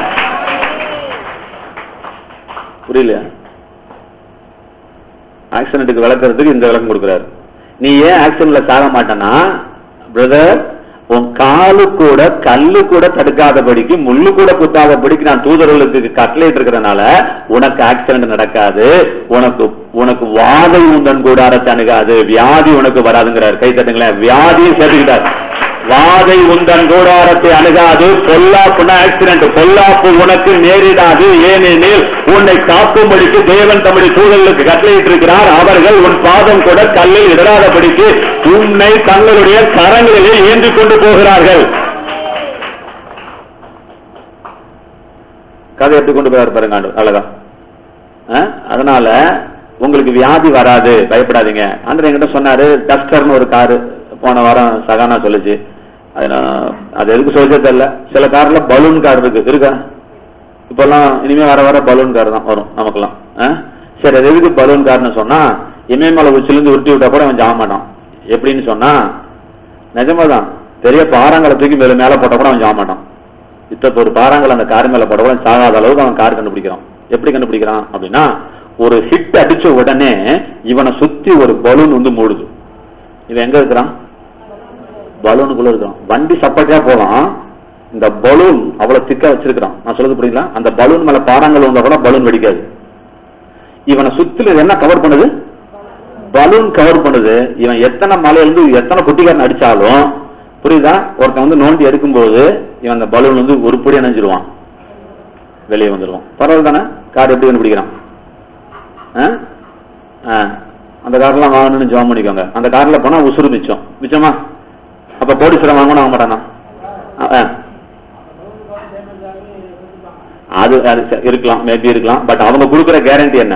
புரியல ஆக்சிடென்ட்டுக்கு விளக்குறதுக்கு இந்த விளக்கம் கொடுக்கிறாரு நீ ஏன் ஆக்சிடென்ட்ல சாக மாட்டேன்னா பிரதர் உன் காலு கூட கல்லு கூட தடுக்காதபடிக்கு முள்ளு கூட குத்தாதபடிக்கு நான் தூதர்களுக்கு கட்டளையிட்டு இருக்கிறனால உனக்கு ஆக்சிடென்ட் நடக்காது உனக்கு உனக்கு வாதை உந்தன் கூடாரத்தை அணுகாது வியாதி உனக்கு வராதுங்கிறார் கை தட்டுங்களேன் வியாதியும் சேர்த்துக்கிட்டார் வாதை உந்தன் கூடாரத்தை அணுகாது பொல்லாப்புனா ஆக்சிடென்ட் பொல்லாப்பு உனக்கு நேரிடாது ஏனெனில் உன்னை காக்கும்படிக்கு தேவன் தம்முடைய தூதர்களுக்கு கட்டளையிட்டிருக்கிறார் அவர்கள் உன் பாதம் கூட கல்லில் இடராதபடிக்கு உன்னை தங்களுடைய கரங்களிலே ஏந்தி கொண்டு போகிறார்கள் கதை எடுத்து கொண்டு போறாரு பாருங்க ஆண்டு அழகா அஹ், அதனால உங்களுக்கு வியாதி வராது பயப்படாதீங்க ஆண்டவர் என்கிட்ட சொன்னாரு டஸ்டர்னு ஒரு காரு போன வாரம் சகானா சொல்லுச்சு அது நான் அது எதுக்கு சொல்லிச்சே தெரியல சில கார்ல பலூன் கார் இருக்கு இருக்கா இப்பெல்லாம் இனிமே வர வர பலூன் கார் தான் வரும் நமக்கெல்லாம் அஹ்? சரி அது எதுக்கு பலூன் கார்னு சொன்னா இமயமலை உச்சிலிருந்து உருட்டி விட்டா கூட அவன் ஜாம மாட்டான் எப்படின்னு சொன்னா நிஜமாதான் பெரிய பாறாங்களை தூக்கி மேல மேல போட்டா கூட அவன் ஜாம மாட்டான் இத்த ஒரு பாறாங்கல் அந்த கார் மேல போட கூட சாகாத அளவுக்கு அவன் கார் கண்டுபிடிக்கிறான் எப்படி கண்டுபிடிக்கிறான் அப்படின்னா ஒரு ஹிட் அடிச்ச உடனே இவனை சுத்தி ஒரு பலூன் வந்து மூடுது இவன் எங்க இருக்கிறான் பலூனுக்குள்ள இருக்கிறான் வண்டி சப்பட்டியா போலாம் இந்த பலூன் அவ்வளவு திக்கா வச்சிருக்கிறான் நான் சொல்றது புரியுங்களா அந்த பலூன் மேல பாறாங்கல் வந்தா கூட பலூன் வெடிக்காது இவனை சுத்தில என்ன கவர் பண்ணுது பலூன் கவர் பண்ணுது இவன் எத்தனை மலையில இருந்து எத்தனை குட்டிக்காரன் அடிச்சாலும் புரியுதா ஒருத்தன் வந்து நோண்டி எடுக்கும்போது இவன் அந்த பலூன் வந்து உருப்படி அணைஞ்சிருவான் வெளியே வந்துருவான் பரவாயில்ல தானே கார் எப்படி கண்டுபிடிக்கிறான் ஆ? ஆ. அந்த கார்லாம் வாங்கணும்னு ஜோம் பண்ணிக்கோங்க அந்த கார்ல போனா உசுறு மிச்சம் மிச்சமா அப்ப கோடீஸ்வரம் வாங்கணும் வாங்க மாட்டானா ஆ, ஆ. அது அது ச- இருக்கலாம் மேபி இருக்கலாம் பட் அவங்க கொடுக்குற கேரண்டி என்ன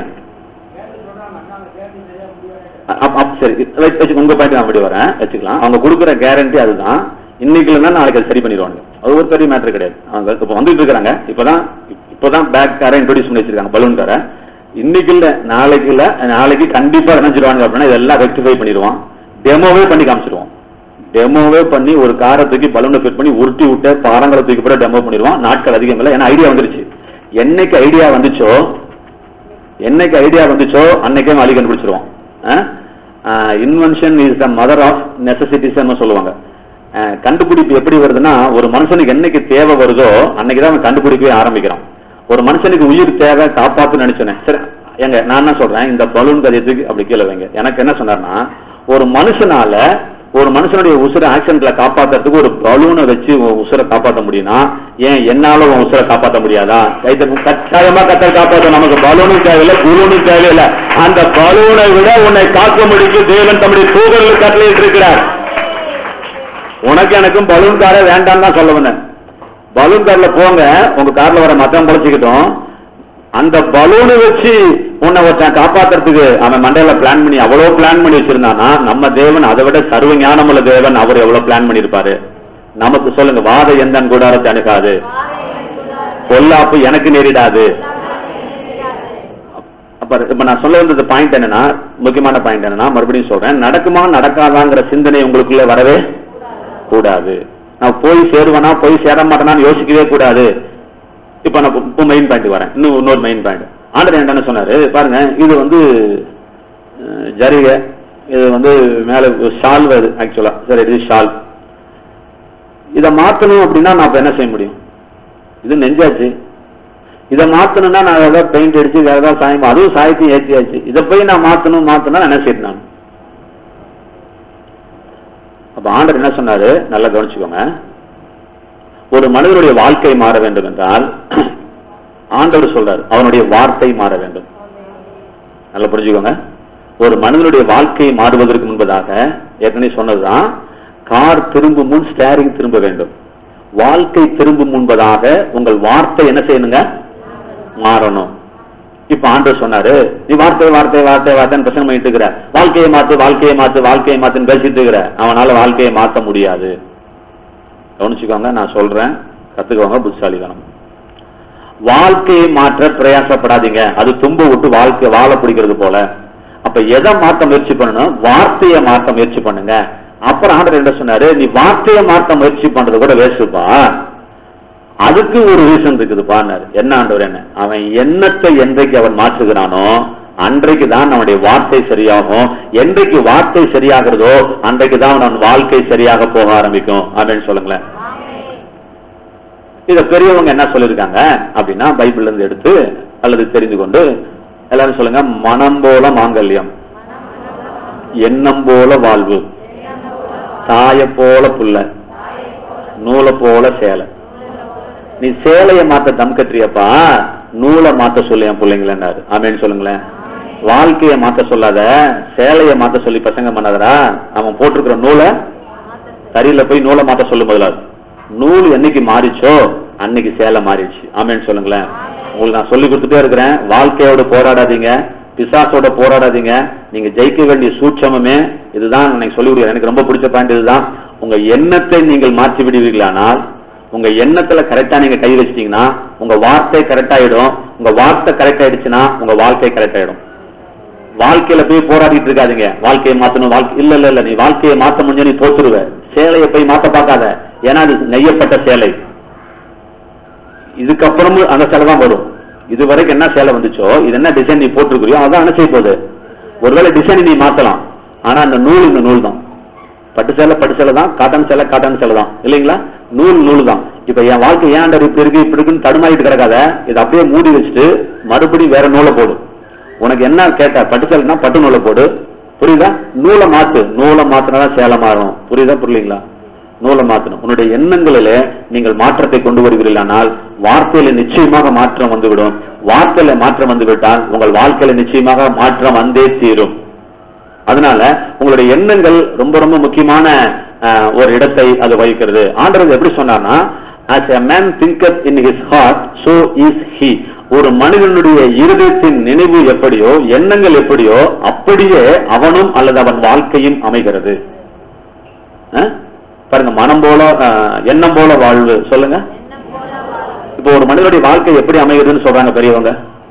அப்- அப் சரி வச்சு வச்சு உங்க பாயிண்ட் நான் அப்படி வரேன் வச்சுக்கலாம் அவங்க கொடுக்குற கேரண்டி அதுதான் இன்னைக்கு இல்லைன்னா நாளைக்கு அது சரி பண்ணிடுவாங்க அது ஒரு பெரிய மேட்டர் கிடையாது அவங்க இப்ப வந்துட்டு இருக்காங்க இப்பதான் இப்பதான் பேக் காரை இன்ட்ரோடியூஸ் பண்ணி வச்சிருக்காங்க பலூன் காரை இன்னைக்கு இல்ல நாளைக்கு இல்ல நாளைக்கு கண்டிப்பா நினைச்சிருவாங்க அப்படின்னா இதெல்லாம் ரெக்டிஃபை பண்ணிடுவான் டெமோவே பண்ணி காமிச்சிருவோம் டெமோவே பண்ணி ஒரு காரை தூக்கி பலூனை ஃபிட் பண்ணி உருட்டி விட்டு பாறங்களை தூக்கி போட டெமோ பண்ணிடுவான் நாட்கள் அதிகம் இல்லை ஏன்னா ஐடியா வந்துருச்சு என்னைக்கு ஐடியா வந்துச்சோ என்னைக்கு ஐடியா வந்துச்சோ அன்னைக்கே மாலி கண்டுபிடிச்சிருவோம் invention is the mother of necessities சொல்லுவாங்க அஹ், கண்டுபிடிப்பு எப்படி வருதுன்னா ஒரு மனுஷனுக்கு என்னைக்கு தேவை வருதோ அன்னைக்கு தான் அவன் கண்டுபிடிக்கவே ஆரம்பிக்கிறான் ஒரு மனுஷனுக்கு உயிர் தேவை காப்பாத்து நினைச்சேன் சரி எங்க நான் என்ன சொல்றேன் இந்த பலூன் கதையை தூக்கி அப்படி கீழே வைங்க எனக்கு என்ன சொன்னார்னா ஒரு மனுஷனால ஒரு மனுஷனுடைய உசுரை ஆக்சிடென்ட்ல காப்பாத்துறதுக்கு ஒரு பலூனை வச்சு உன் உசுரை காப்பாற்ற முடியும்னா ஏன் என்னால உன் உசுரை காப்பாற்ற முடியாதா கைத்த கட்டாயமா கத்தல் காப்பாற்ற நமக்கு பலூனும் தேவையில்லை குலூனும் தேவையில்லை அந்த பலூனை விட உன்னை காக்க முடிக்கு தேவன் தம்முடைய தூதர்களுக்கு கட்டளையிட்டு இருக்கிறார் உனக்கு எனக்கும் பலூன் காரே வேண்டாம் தான் சொல்ல வந்தேன் பலூன் கார்ல போங்க உங்க கார்ல வர மத்தம் பொழைச்சிக்கிட்டோம் அந்த பலூனை வச்சு உன்னை ஒருத்தன் காப்பாத்துறதுக்கு அவன் மண்டையில பிளான் பண்ணி அவ்வளவு பிளான் பண்ணி வச்சிருந்தானா நம்ம தேவன் அதை விட சர்வ ஞானமுள்ள தேவன் அவர் எவ்வளவு பிளான் பண்ணிருப்பாரு நமக்கு சொல்லுங்க வாத எந்தன் கூடாரத்தை அணுகாது பொல்லாப்பு எனக்கு நேரிடாது அப்ப இப்ப நான் சொல்ல வந்தது பாயிண்ட் என்னன்னா முக்கியமான பாயிண்ட் என்னன்னா மறுபடியும் சொல்றேன் நடக்குமா நடக்காதாங்கிற சிந்தனை உங்களுக்குள்ள வரவே கூடாது நான் போய் சேருவேனா போய் சேர மாட்டேனான்னு யோசிக்கவே கூடாது இப்ப நான் இப்போ மெயின் பாயிண்ட் வரேன் இன்னும் இன்னொரு மெயின் பாயிண்ட் ஆண்டர் என்ன சொன்னாரு பாருங்க இது வந்து அஹ், ஜரிகை இது வந்து மேல ஷால் வருது ஆக்சுவலா சரி இது ஷால் இதை மாத்தணும் அப்படின்னா நான் இப்ப என்ன செய்ய முடியும் இது நெஞ்சாச்சு இதை மாத்தணும்னா நான் ஏதாவது பெயிண்ட் அடிச்சு வேற ஏதாவது சாயம் அதுவும் சாயத்தையும் ஏற்றியாச்சு இதை போய் நான் மாத்தணும் மாத்தணும் என்ன செய்யணும் நான் அப்ப ஆண்டர் என்ன சொன்னாரு நல்லா கவனிச்சுக்கோங்க ஒரு மனிதனுடைய வாழ்க்கை மாற வேண்டும் என்றால் ஆண்டவர் சொல்றாரு அவனுடைய வார்த்தை மாற வேண்டும் நல்லா புரிஞ்சுக்கோங்க ஒரு மனிதனுடைய வாழ்க்கை மாறுவதற்கு முன்பதாக ஏற்கனவே சொன்னதுதான் கார் திரும்பும் முன் ஸ்டேரிங் திரும்ப வேண்டும் வாழ்க்கை திரும்பும் முன்பதாக உங்கள் வார்த்தை என்ன செய்யணுங்க மாறணும் இப்ப ஆண்டவர் சொன்னாரு நீ வார்த்தை வார்த்தை வார்த்தை வார்த்தைன்னு பிரச்சனை பண்ணிட்டு இருக்கிற வாழ்க்கையை மாத்து வாழ்க்கையை மாத்து வாழ்க்கையை மாத்துன்னு பேசிட்டு இருக்கிற அவனால வாழ்க்கையை மாத்த முடியாது கவனிச்சுக்கோங்க நான் சொல்றேன் கத்துக்கோங்க புத்திசாலித்தனம் வாழ்க்கையை மாற்ற பிரயாசப்படாதீங்க அது தும்ப விட்டு வாழ்க்கை வாழ பிடிக்கிறது போல அப்ப எதை மாத்த முயற்சி பண்ணணும் வார்த்தையை மாத்த முயற்சி பண்ணுங்க அப்புறம் ஆண்டவர் என்ன சொன்னாரு நீ வார்த்தையை மாத்த முயற்சி பண்றது கூட வேஸ்ட்டுப்பா அதுக்கு ஒரு ரீசன் இருக்குதுப்பா என்ன ஆண்டவர் என்ன அவன் எண்ணத்தை என்றைக்கு அவன் மாற்றுகிறானோ அன்றைக்கு தான் அவனுடைய வார்த்தை சரியாகும் என்றைக்கு வார்த்தை சரியாகிறதோ அன்றைக்கு தான் அவன் வாழ்க்கை சரியாக போக ஆரம்பிக்கும் அப்படின்னு சொல்லுங்களேன் இத பெரியவங்க என்ன சொல்லிருக்காங்க அப்படின்னா பைபிள்ல இருந்து எடுத்து அல்லது தெரிந்து கொண்டு எல்லாரும் சொல்லுங்க மனம் போல மாங்கல்யம் எண்ணம் போல வாழ்வு தாய போல புள்ள நூலை போல சேலை நீ சேலைய மாத்த தம் கட்டுறியப்பா நூலை மாத்த சொல்லு என் பிள்ளைங்களேன்னாரு ஆமேன்னு சொல்லுங்களேன் வாழ்க்கைய மாத்த சொல்லாத சேலைய மாத்த சொல்லி பசங்க பண்ணாதடா அவன் போட்டிருக்கிற நூலை தறியில போய் நூலை மாத்த சொல்லு முதலாவது நூல் என்னைக்கு மாறிச்சோ அன்னைக்கு சேலை மாறிடுச்சு ஆமேன்னு சொல்லுங்களேன் உங்களுக்கு நான் சொல்லி கொடுத்துட்டே இருக்கிறேன் வாழ்க்கையோட போராடாதீங்க பிசாசோட போராடாதீங்க நீங்க ஜெயிக்க வேண்டிய சூட்சமே இதுதான் எனக்கு சொல்லி கொடுக்குறேன் எனக்கு ரொம்ப பிடிச்ச பாயிண்ட் இதுதான் உங்க எண்ணத்தை நீங்கள் மாற்றி விடுவீர்களானால் உங்க எண்ணத்துல கரெக்டா நீங்க கை வச்சிட்டீங்கன்னா உங்க வார்த்தை கரெக்ட் ஆயிடும் உங்க வார்த்தை கரெக்ட் ஆயிடுச்சுன்னா உங்க வாழ்க்கை கரெக்ட் ஆயிடும் வாழ்க்கையில போய் போராடிட்டு இருக்காதீங்க வாழ்க்கையை மாத்தணும் வாழ்க்கை இல்ல இல்ல இல்ல நீ வாழ்க்கையை மாத்த முடிஞ்ச நீ தோத்துருவ சேலையை போய் மாத்த பார்க்காத ஏன்னா அது நெய்யப்பட்ட சேலை இதுக்கப்புறமும் அந்த சேலை தான் வரும் இது வரைக்கும் என்ன சேலை வந்துச்சோ இது என்ன டிசைன் நீ போட்டிருக்கிறியோ அதான் என்ன செய்ய போகுது ஒருவேளை டிசைன் நீ மாத்தலாம் ஆனா அந்த நூல் இந்த நூல் தான் பட்டு சேலை பட்டு சேலை தான் காட்டன் சேலை காட்டன் சேலை தான் இல்லைங்களா நூல் நூல் தான் இப்ப என் வாழ்க்கை ஏன் இப்படி இருக்கு இப்படி இருக்குன்னு தடுமாறிட்டு கிடக்காத இதை அப்படியே மூடி வச்சுட்டு மறுபடியும் வேற நூலை போடு உனக்கு என்ன கேட்ட பட்டு சேலைனா பட்டு நூலை போடு புரியுதா நூலை மாத்து நூலை மாத்தினாதான் சேலை மாறும் புரியுதா புரியலீங்களா நூலை மாத்தணும் உன்னுடைய எண்ணங்களிலே நீங்கள் மாற்றத்தை கொண்டு வருகிறீர்களானால் வார்த்தையில நிச்சயமாக மாற்றம் வந்துவிடும் வார்த்தையில மாற்றம் வந்துவிட்டால் உங்கள் வாழ்க்கையில நிச்சயமாக மாற்றம் வந்தே தீரும் அதனால உங்களுடைய எண்ணங்கள் ரொம்ப ரொம்ப முக்கியமான அஹ், ஒரு இடத்தை அது வகிக்கிறது ஆண்டவர் எப்படி சொன்னார்னா as a man thinketh in his heart so is he ஒரு மனிதனுடைய இருதயத்தின் நினைவு எப்படியோ எண்ணங்கள் எப்படியோ அப்படியே அவனும் அல்லது அவன் வாழ்க்கையும் அமைகிறது அஹ்? பாருங்க மனம் போல அஹ், எண்ணம் போல வாழ்வு சொல்லுங்க இப்போ ஒரு மனிதனுடைய வாழ்க்கை எப்படி அமைகிறதுன்னு சொல்றாங்க பெரியவங்க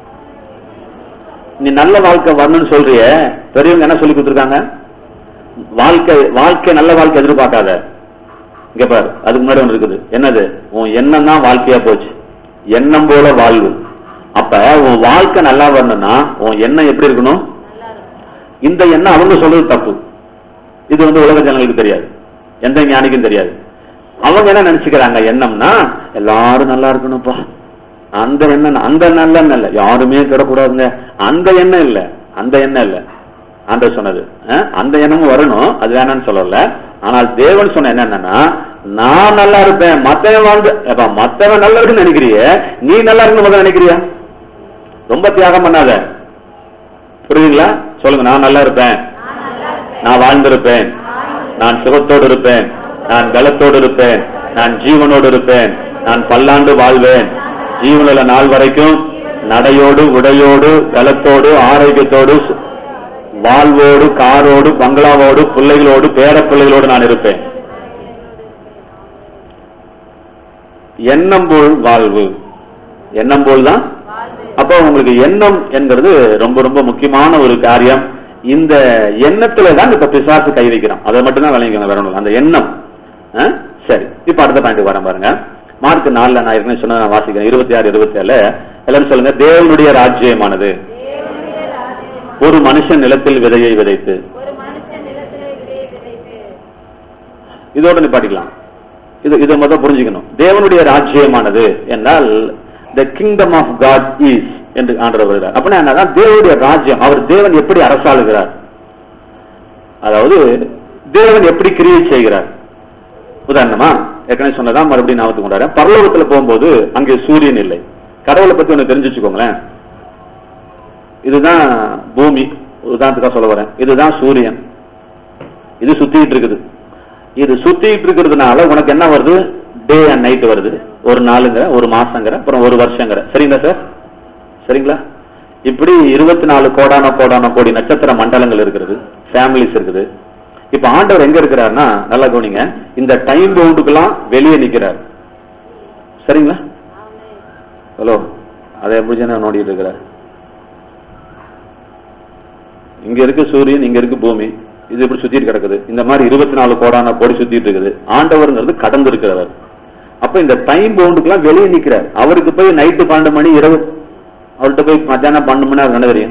நீ நல்ல வாழ்க்கை வரணும்னு சொல்றிய பெரியவங்க என்ன சொல்லி கொடுத்துருக்காங்க வாழ்க்கை வாழ்க்கை நல்ல வாழ்க்கை எதிர்பார்க்காத இங்க பாரு அதுக்கு முன்னாடி ஒன்று இருக்குது என்னது உன் எண்ணம் தான் வாழ்க்கையா போச்சு எண்ணம் போல வாழ்வு அப்ப உன் வாழ்க்கை நல்லா வரணும்னா உன் எண்ணம் எப்படி இருக்கணும் இந்த எண்ணம் அவங்க சொல்றது தப்பு இது வந்து உலக ஜனங்களுக்கு தெரியாது எந்த ஞானிக்கும் தெரியாது அவங்க என்ன நினைச்சுக்கிறாங்க எண்ணம்னா எல்லாரும் நல்லா இருக்கணும்ப்பா அந்த எண்ணம் அந்த நல்ல எண்ணம் இல்ல யாருமே கிடக்கூடாதுங்க அந்த எண்ணம் இல்ல அந்த எண்ணம் இல்ல ஆண்டவர் சொன்னது அஹ், அந்த எண்ணமும் வரணும் அது வேணாம்னு சொல்லல ஆனால் தேவன் சொன்ன என்ன என்னன்னா நான் நல்லா இருப்பேன் மத்தவன் வாழ்ந்து எப்ப மத்தவன் நல்லா இருக்குன்னு நினைக்கிறிய நீ நல்லா இருக்குன்னு முதல்ல நினைக்கிறியா ரொம்ப தியாகம் பண்ணாத புரியுதுங்களா சொல்லுங்க நான் நல்லா இருப்பேன் நான் வாழ்ந்திருப்பேன் நான் சுகத்தோடு இருப்பேன் நான் பலத்தோடு இருப்பேன் நான் ஜீவனோடு இருப்பேன் நான் பல்லாண்டு வாழ்வேன் ஜீவனுள்ள நாள் வரைக்கும் நடையோடு உடையோடு பலத்தோடு ஆரோக்கியத்தோடு சு- வாழ்வோடு காரோடு பங்களாவோடு பிள்ளைகளோடு பேர பிள்ளைகளோடு நான் இருப்பேன் எண்ணம் போல் வாழ்வு எண்ணம் போல் தான் அப்போ உங்களுக்கு எண்ணம் என்கிறது ரொம்ப ரொம்ப முக்கியமான ஒரு காரியம் இந்த எண்ணத்துல தான் இப்ப பிசாசு கை வைக்கிறோம் அதை மட்டும் தான் விளங்கிக்கணும் வேற ஒண்ணும் இல்ல. அந்த எண்ணம் ஆ? சரி இப்ப அடுத்த பாயிண்ட் வரேன் பாருங்க மார்க் நாலுல நான் ஏற்கனவே சொன்ன நான் வாசிக்கிறேன் இருபத்தி ஆறு இருபத்தி ஏழுல எல்லாரும் சொல்லுங்க தேவனுடைய ராஜ்யமானது ஒரு மனுஷன் நிலத்தில் விதையை விதைத்து ஒரு மனுஷன் நிலத்திலே விதையை விதைத்து இதோட நிப்பாட்டிக்கலாம் இது இதை முதல் புரிஞ்சுக்கணும் தேவனுடைய ராஜ்யமானது என்றால் the kingdom of God is என்று ஆண்டவர் வருகிறார் அப்படின்னா என்னதான் தேவனுடைய ராஜ்யம் அவர் தேவன் எப்படி அரசாளுகிறார் அதாவது தேவன் எப்படி கிரியை செய்கிறார் உதாரணமா ஏற்கனவே சொன்னதான் மறுபடியும் ஞாபகத்துக்கு கொண்டாடுறேன் பரலோகத்துல போகும்போது அங்கே சூரியன் இல்லை கடவுளை பத்தி ஒண்ணு தெரிஞ்சு வச்சுக்கோங்களேன் இதுதான் பூமி உதாரணத்துக்காக சொல்ல வரேன் இதுதான் சூரியன் இது சுத்திட்டு இருக்குது இது சுத்திட்டு இருக்கிறதுனால உனக்கு என்ன வருது டே அண்ட் நைட் வருது ஒரு நாளுங்கிற ஒரு மாசங்கிற அப்புறம் ஒரு வருஷங்கிற சரிங்களா சார் சரிங்களா இப்படி இருபத்தி நாலு கோடான கோடான கோடி நட்சத்திர மண்டலங்கள் இருக்கிறது ஃபேமிலிஸ் இருக்குது இப்ப ஆண்டவர் எங்க இருக்கிறாருன்னா நல்லா கவனிங்க இந்த டைம் பவுண்டுக்கெல்லாம் வெளியே நிக்கிறார் சரிங்களா ஹலோ அதை எப்படி நான் நோண்டிட்டு இருக்கிறார் இங்க இருக்கு சூரியன் இங்க இருக்கு பூமி இது இப்படி சுத்திட்டு கிடக்குது இந்த மாதிரி இருபத்தி நாலு கோடான கோடி சுத்திட்டு இருக்குது ஆண்டவர்ங்கிறது கடந்து இருக்கிறவர் அப்ப இந்த டைம் பவுண்டுக்கெல்லாம் வெளியே நிக்கிறார் அவருக்கு போய் நைட்டு பன்னெண்டு மணி இரவு அவர்கிட்ட போய் மத்தியானம் பன்னெண்டு மணி நேரம் என்ன தெரியும்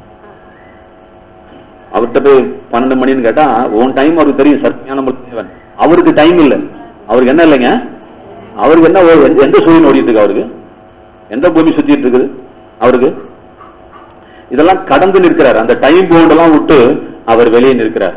அவர்கிட்ட போய் பன்னெண்டு மணின்னு கேட்டா உன் டைம் அவருக்கு தெரியும் சத்தியான தேவன் அவருக்கு டைம் இல்ல அவருக்கு என்ன இல்லைங்க அவருக்கு என்ன ஓ- எந்த- எந்த சூரியன் ஓடிட்டு இருக்கு அவருக்கு எந்த பூமி சுத்திட்டு இருக்குது அவருக்கு இதெல்லாம் கடந்து நிற்கிறார் அந்த டைம் பவுண்ட் எல்லாம் விட்டு அவர் வெளியே நிற்கிறார்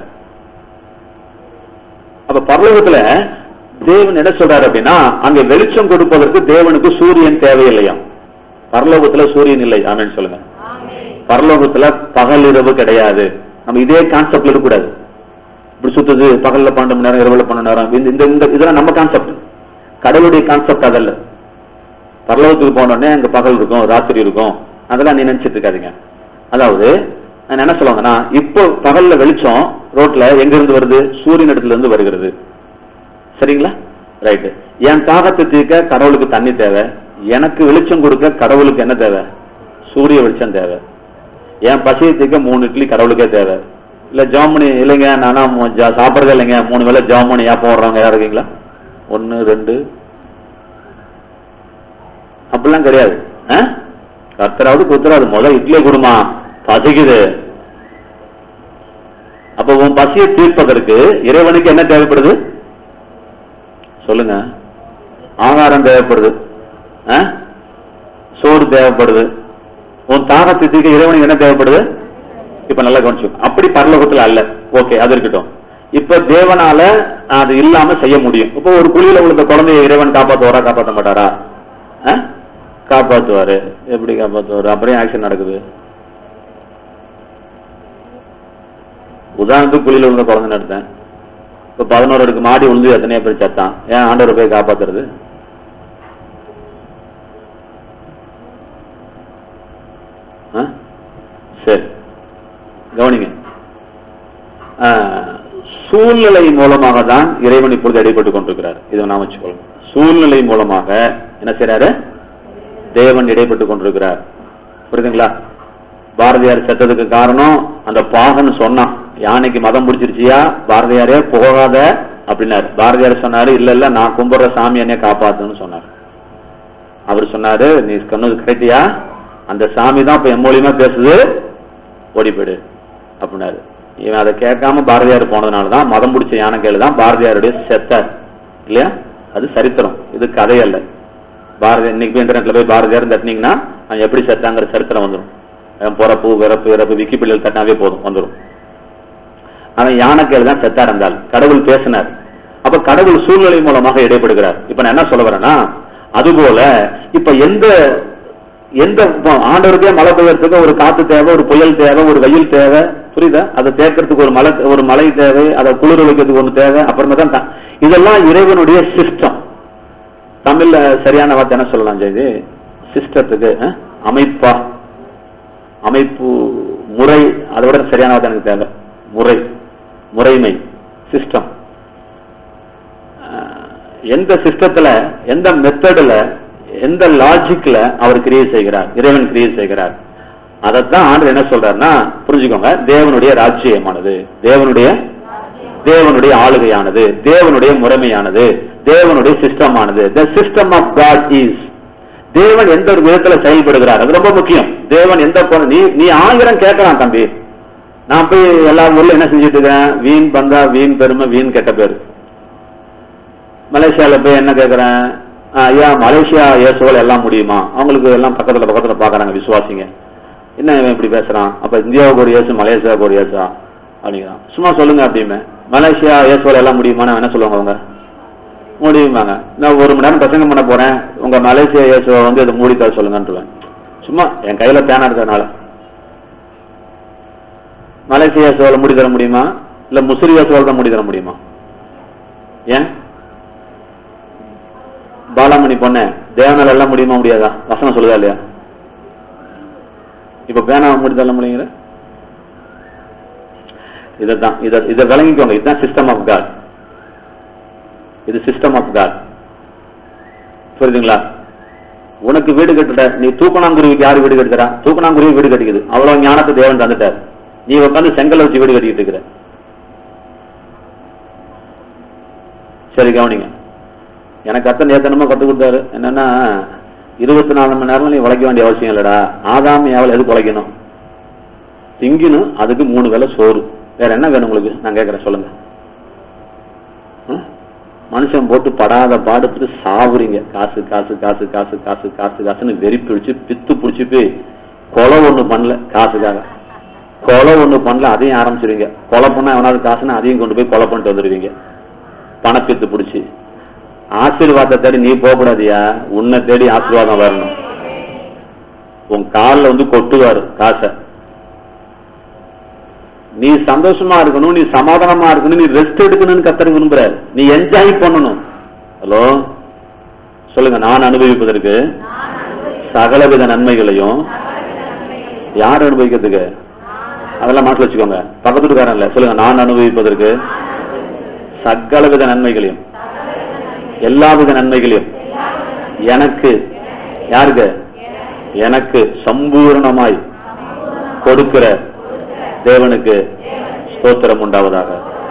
அப்ப பரலோகத்துல தேவன் என்ன சொல்றாரு அப்படின்னா அங்க வெளிச்சம் கொடுப்பதற்கு தேவனுக்கு சூரியன் தேவையில்லையாம் பரலோகத்துல சூரியன் இல்லை ஆமென்னு சொல்லுங்க பரலோகத்துல பகல் இரவு கிடையாது நம்ம இதே கான்செப்ட்ல இருக்கக்கூடாது இப்படி சுத்துது பகல்ல பன்னெண்டு மணி நேரம் இரவுல பன்னெண்டு நேரம் இந்த இந்த- இந்த இதெல்லாம் நம்ம கான்செப்ட் கடவுளுடைய கான்செப்ட் அதல்ல பரலோகத்துக்கு போனோடனே அங்க பகல் இருக்கும் ராத்திரி இருக்கும் அதெல்லாம் நீ நினைச்சிட்டு இருக்காதீங்க அதாவது நான் என்ன சொல்லுவாங்கன்னா இப்போ பகல்ல வெளிச்சம் ரோட்ல எங்க இருந்து வருது சூரியன் இடத்துல இருந்து வருகிறது சரிங்களா ரைட்டு என் தாகத்தை தீர்க்க கடவுளுக்கு தண்ணி தேவை எனக்கு வெளிச்சம் கொடுக்க கடவுளுக்கு என்ன தேவை சூரிய வெளிச்சம் தேவை என் பசியை தீர்க்க மூணு இட்லி கடவுளுக்கே தேவை இல்ல ஜாமணி இல்லைங்க நானா மு- ஜா- சாப்பிடுறதே இல்லைங்க மூணு வேளை ஜாமணி ஏப்பம் வர்றவங்க யாரும் இருக்கீங்களா ஒன்னு ரெண்டு அப்படிலாம் கிடையாது ஆ? கர்த்தராவது குத்துறாது முதல் இட்லியை கொடுமா பசிக்குது அப்ப உன் பசியை தீர்ப்பதற்கு இறைவனுக்கு என்ன தேவைப்படுது சொல்லுங்க ஆகாரம் தேவைப்படுது ஆ? சோறு தேவைப்படுது உன் தாகத்தை தீர்க்க இறைவனுக்கு என்ன தேவைப்படுது இப்ப நல்லா கவனிச்சு அப்படி பரலோகத்துல அல்ல ஓகே அது இருக்கட்டும் இப்ப தேவனால அது இல்லாம செய்ய முடியும் இப்ப ஒரு குழியில விழுந்த குழந்தைய இறைவன் காப்பாத்துவாரா காப்பாத்த மாட்டாரா ஆ? காப்பாத்துவாரு எப்படி காப்பாத்துவாரு அப்புறம் ஆக்ஷன் நடக்குது உதாரணத்துக்கு குழியில விழுந்த குழந்தை எடுத்தேன் இப்ப பதினோரு அடுக்கு மாடி விழுந்து எத்தனையோ பேர் செத்தான் ஏன் ஆண்டவரை போய் காப்பாத்துறது ஆ? சரி கவனிங்க ஆ, சூழ்நிலை மூலமாக தான் இறைவன் இப்பொழுது இடைப்பட்டுக் கொண்டிருக்கிறார் இதை நாம் வச்சுக்கொள்ளணும் சூழ்நிலை மூலமாக என்ன செய்றாரு தேவன் இடைப்பட்டுக் கொண்டிருக்கிறார் புரியுதுங்களா பாரதியார் செத்ததுக்கு காரணம் அந்த பாகன் சொன்னான் யானைக்கு மதம் பிடிச்சிருச்சியா பாரதியாரே போகாத அப்படின்னாரு பாரதியார் சொன்னாரு இல்ல இல்ல நான் கும்பிடுற சாமி என்னைய காப்பாத்துன்னு சொன்னார் அவர் சொன்னாரு நீ சொன்னது கரெக்டியா அந்த சாமி தான் இப்ப என் மூலியமா பேசுது ஓடி போயிடு அப்படின்னாரு இவன் அதை கேட்காம பாரதியார் போனதுனால தான் மதம் பிடிச்ச யானைக்கையில தான் பாரதியாருடைய செத்தார் இல்லையா அது சரித்திரம் இது கதை அல்ல பாரதி இன்னைக்கு போய் இன்டர்நெட்ல போய் பாரதியார் தட்டினீங்கன்னா அவன் எப்படி செத்தாங்கிற சரித்திரம் வந்துடும் அவன் பிறப்பு பிறப்பு இறப்பு விக்கிபீடியில் தட்டினாவே போதும் வந்துடும் அவன் யானைக்கையில தான் செத்தா இருந்தால் கடவுள் பேசினார் அப்ப கடவுள் சூழ்நிலை மூலமாக இடைப்படுகிறார் இப்ப நான் என்ன சொல்ல வரேன்னா அதுபோல இப்ப எந்த எந்த இப்ப ஆண்டவருக்கே மழை பெய்யறதுக்கு ஒரு காத்து தேவை ஒரு புயல் தேவை ஒரு வெயில் தேவை புரியுதா அதை தேக்கிறதுக்கு ஒரு மலை ஒரு மலை தேவை அதை குளிர் வைக்கிறதுக்கு ஒண்ணு தேவை அப்புறமா தான் த- இதெல்லாம் இறைவனுடைய சிஸ்டம் தமிழ்ல சரியான வார்த்தை என்ன சொல்லலாம் ஜெயதி சிஸ்டத்துக்கு அஹ், அமைப்பா அமைப்பு முறை அதை விட சரியான வார்த்தை எனக்கு தேவை முறை முறைமை சிஸ்டம் எந்த சிஸ்டத்துல எந்த மெத்தட்ல எந்த லாஜிக்ல அவர் கிரியேட் செய்கிறார் இறைவன் கிரியேட் செய்கிறார் அதைத்தான் ஆண்டு என்ன சொல்றாருன்னா புரிஞ்சுக்கோங்க தேவனுடைய ராஜ்யமானது தேவனுடைய தேவனுடைய ஆளுகையானது தேவனுடைய முறைமையானது தேவனுடைய சிஸ்டமானது the system of God is தேவன் எந்த ஒரு விதத்துல செயல்படுகிறார் அது ரொம்ப முக்கியம் தேவன் எந்த பொருள் நீ நீ ஆயிரம் கேட்கலாம் தம்பி நான் போய் எல்லா ஊர்ல என்ன செஞ்சுட்டு இருக்கேன் வீண் பந்தா வீண் பெருமை வீண் கெட்ட பேரு மலேசியால போய் என்ன கேக்குறேன் ஆ, ஐயா மலேசியா இயேசுவோல எல்லாம் முடியுமா அவங்களுக்கு எல்லாம் பக்கத்துல பக்கத்துல பாக்குறாங்க விசுவாசிங்க என்ன இவன் இப்படி பேசுறான் அப்ப இந்தியாவுக்கு ஒரு இயேசு மலேசியாவுக்கு ஒரு இயேசா அப்படிங்கிறான் சும்மா சொல்லுங்க அப்படிமே மலேசியா இயேசுவோல எல்லாம் முடியுமா என்ன சொல்லுவாங்க அவங்க முடியுமாங்க நான் ஒரு மணி நேரம் பிரசங்கம் பண்ண போறேன் உங்க மலேசியா இயேசுவை வந்து இதை மூடி தர சொல்லுங்கன்றுவேன் சும்மா என் கையில பேனா இருக்கிறதுனால மலேசியா இயேசுவால மூடி தர முடியுமா இல்ல முசிறி இயேசுவால தான் மூடி தர முடியுமா ஏன் பாலாமணி பொண்ணு தேவனால எல்லாம் முடியுமா முடியாதா வசனம் சொல்லுதா இல்லையா இப்ப பேனா மூடி தள்ள முடியுங்கிற இதுதான் இத இதை விளங்கிக்கோங்க இதுதான் சிஸ்டம் ஆஃப் காட் இது சிஸ்டம் ஆஃப் காட் புரியுதுங்களா உனக்கு வீடு கட்டுற நீ தூக்கணாங்குருவிக்கு யாரு வீடு கட்டுறா தூக்கணாங்குருவி வீடு கட்டிக்குது அவ்வளவு ஞானத்தை தேவன் தந்துட்டார் நீ உட்காந்து செங்கல்ல வச்சு வீடு கட்டிக்கிட்டு இருக்கிற சரி கவனிங்க எனக்கு அத்தனை நேத்தனமா கத்து கொடுத்தாரு என்னன்னா இருபத்தி நாலு மணி நேரம் நீ உழைக்க வேண்டிய அவசியம் இல்லடா ஆதாம் எவ்வளவு எதுக்கு உழைக்கணும் திங்கணும் அதுக்கு மூணு வேளை சோறு வேற என்ன வேணும் உங்களுக்கு நான் கேட்கறேன் சொல்லுங்க ம்? மனுஷன் போட்டு படாத பாடுத்துட்டு சாவுறீங்க காசு காசு காசு காசு காசு காசு காசுன்னு வெறி பிடிச்சு பித்து பிடிச்சு போய் கொலை ஒண்ணு பண்ணல காசுக்காக கொலை ஒண்ணு பண்ணல அதையும் ஆரம்பிச்சிருவீங்க கொலை பண்ணா எவனாவது காசுன்னா அதையும் கொண்டு போய் கொலை பண்ணிட்டு வந்துருவீங்க பணப்பித்து பிடிச்சி ஆசீர்வாதத்தை தேடி நீ போகக்கூடாதியா உன்னை தேடி ஆசீர்வாதம் வரணும் உன் கால்ல வந்து கொட்டுவாரு காசை நீ சந்தோஷமா இருக்கணும் நீ சமாதானமா இருக்கணும் நீ ரெஸ்ட் எடுக்கணும்னு கத்தர் விரும்புறாரு நீ என்ஜாய் பண்ணணும் ஹலோ சொல்லுங்க நான் அனுபவிப்பதற்கு சகலவித நன்மைகளையும் யார் அனுபவிக்கிறதுக்கு அதெல்லாம் மனசுல வச்சுக்கோங்க பக்கத்து வீட்டுக்காரன் இல்ல சொல்லுங்க நான் அனுபவிப்பதற்கு சகலவித நன்மைகளையும் எல்லாவித நன்மைகளையும் எனக்கு யாருக்கு எனக்கு சம்பூர்ணமாய் கொடுக்கிற தேவனுக்கு ஸ்தோத்திரம் உண்டாவதாக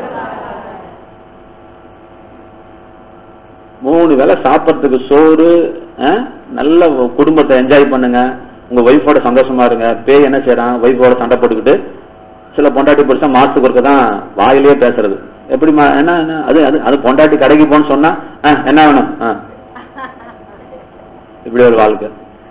மூணு வேளை சாப்பிட்றதுக்கு சோறு அஹ், நல்ல குடும்பத்தை என்ஜாய் பண்ணுங்க உங்க ஒய்ஃபோட சந்தோஷமா இருங்க பேய் என்ன செய்யறான் ஒய்ஃபோட சண்டை போட்டுக்கிட்டு சில பொண்டாட்டி புருஷா மாசத்துக்கு ஒருக்க தான் வாயிலேயே பேசுறது எப்படிமா என்ன என்ன அது அது அது பொண்டாட்டி கடைக்கு போன்னு சொன்னா அஹ், என்ன வேணும் அஹ். இப்படி ஒரு வாழ்க்கை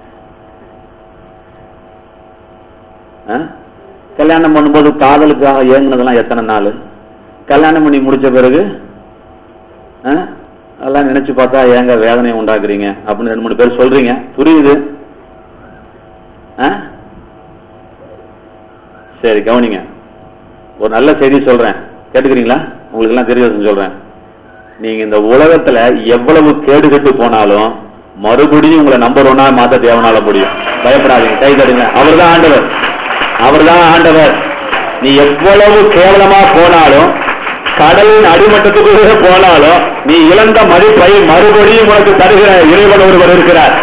அஹ்? கல்யாணம் பண்ணும்போது காதலுக்காக ஏங்குனதெல்லாம் எத்தனை நாள் கல்யாணம் பண்ணி முடிச்ச பிறகு அஹ், அதெல்லாம் நினைச்சு பார்த்தா ஏங்க வேதனையை உண்டாக்குறீங்க அப்படின்னு ரெண்டு மூணு பேர் சொல்றீங்க புரியுது அஹ்? சரி கவனிங்க ஒரு நல்ல செய்தி சொல்றேன் கேட்டுக்கிறீங்களா உங்களுக்கு எல்லாம் தெரியாது சொல்றேன் நீங்க இந்த உலகத்துல எவ்வளவு கேடு கெட்டு போனாலும் மறுபடியும் உங்களை நம்பர் ஒன்னா மாத்த தேவனால முடியும் பயப்படாதீங்க கை தடுங்க அவர்தான் ஆண்டவர் அவர்தான் ஆண்டவர் நீ எவ்வளவு கேவலமா போனாலும் கடலின் அடிமட்டத்துக்குள்ளே போனாலும் நீ இழந்த மதிப்பை மறுபடியும் உனக்கு தருகிற இறைவன் ஒருவர் இருக்கிறார்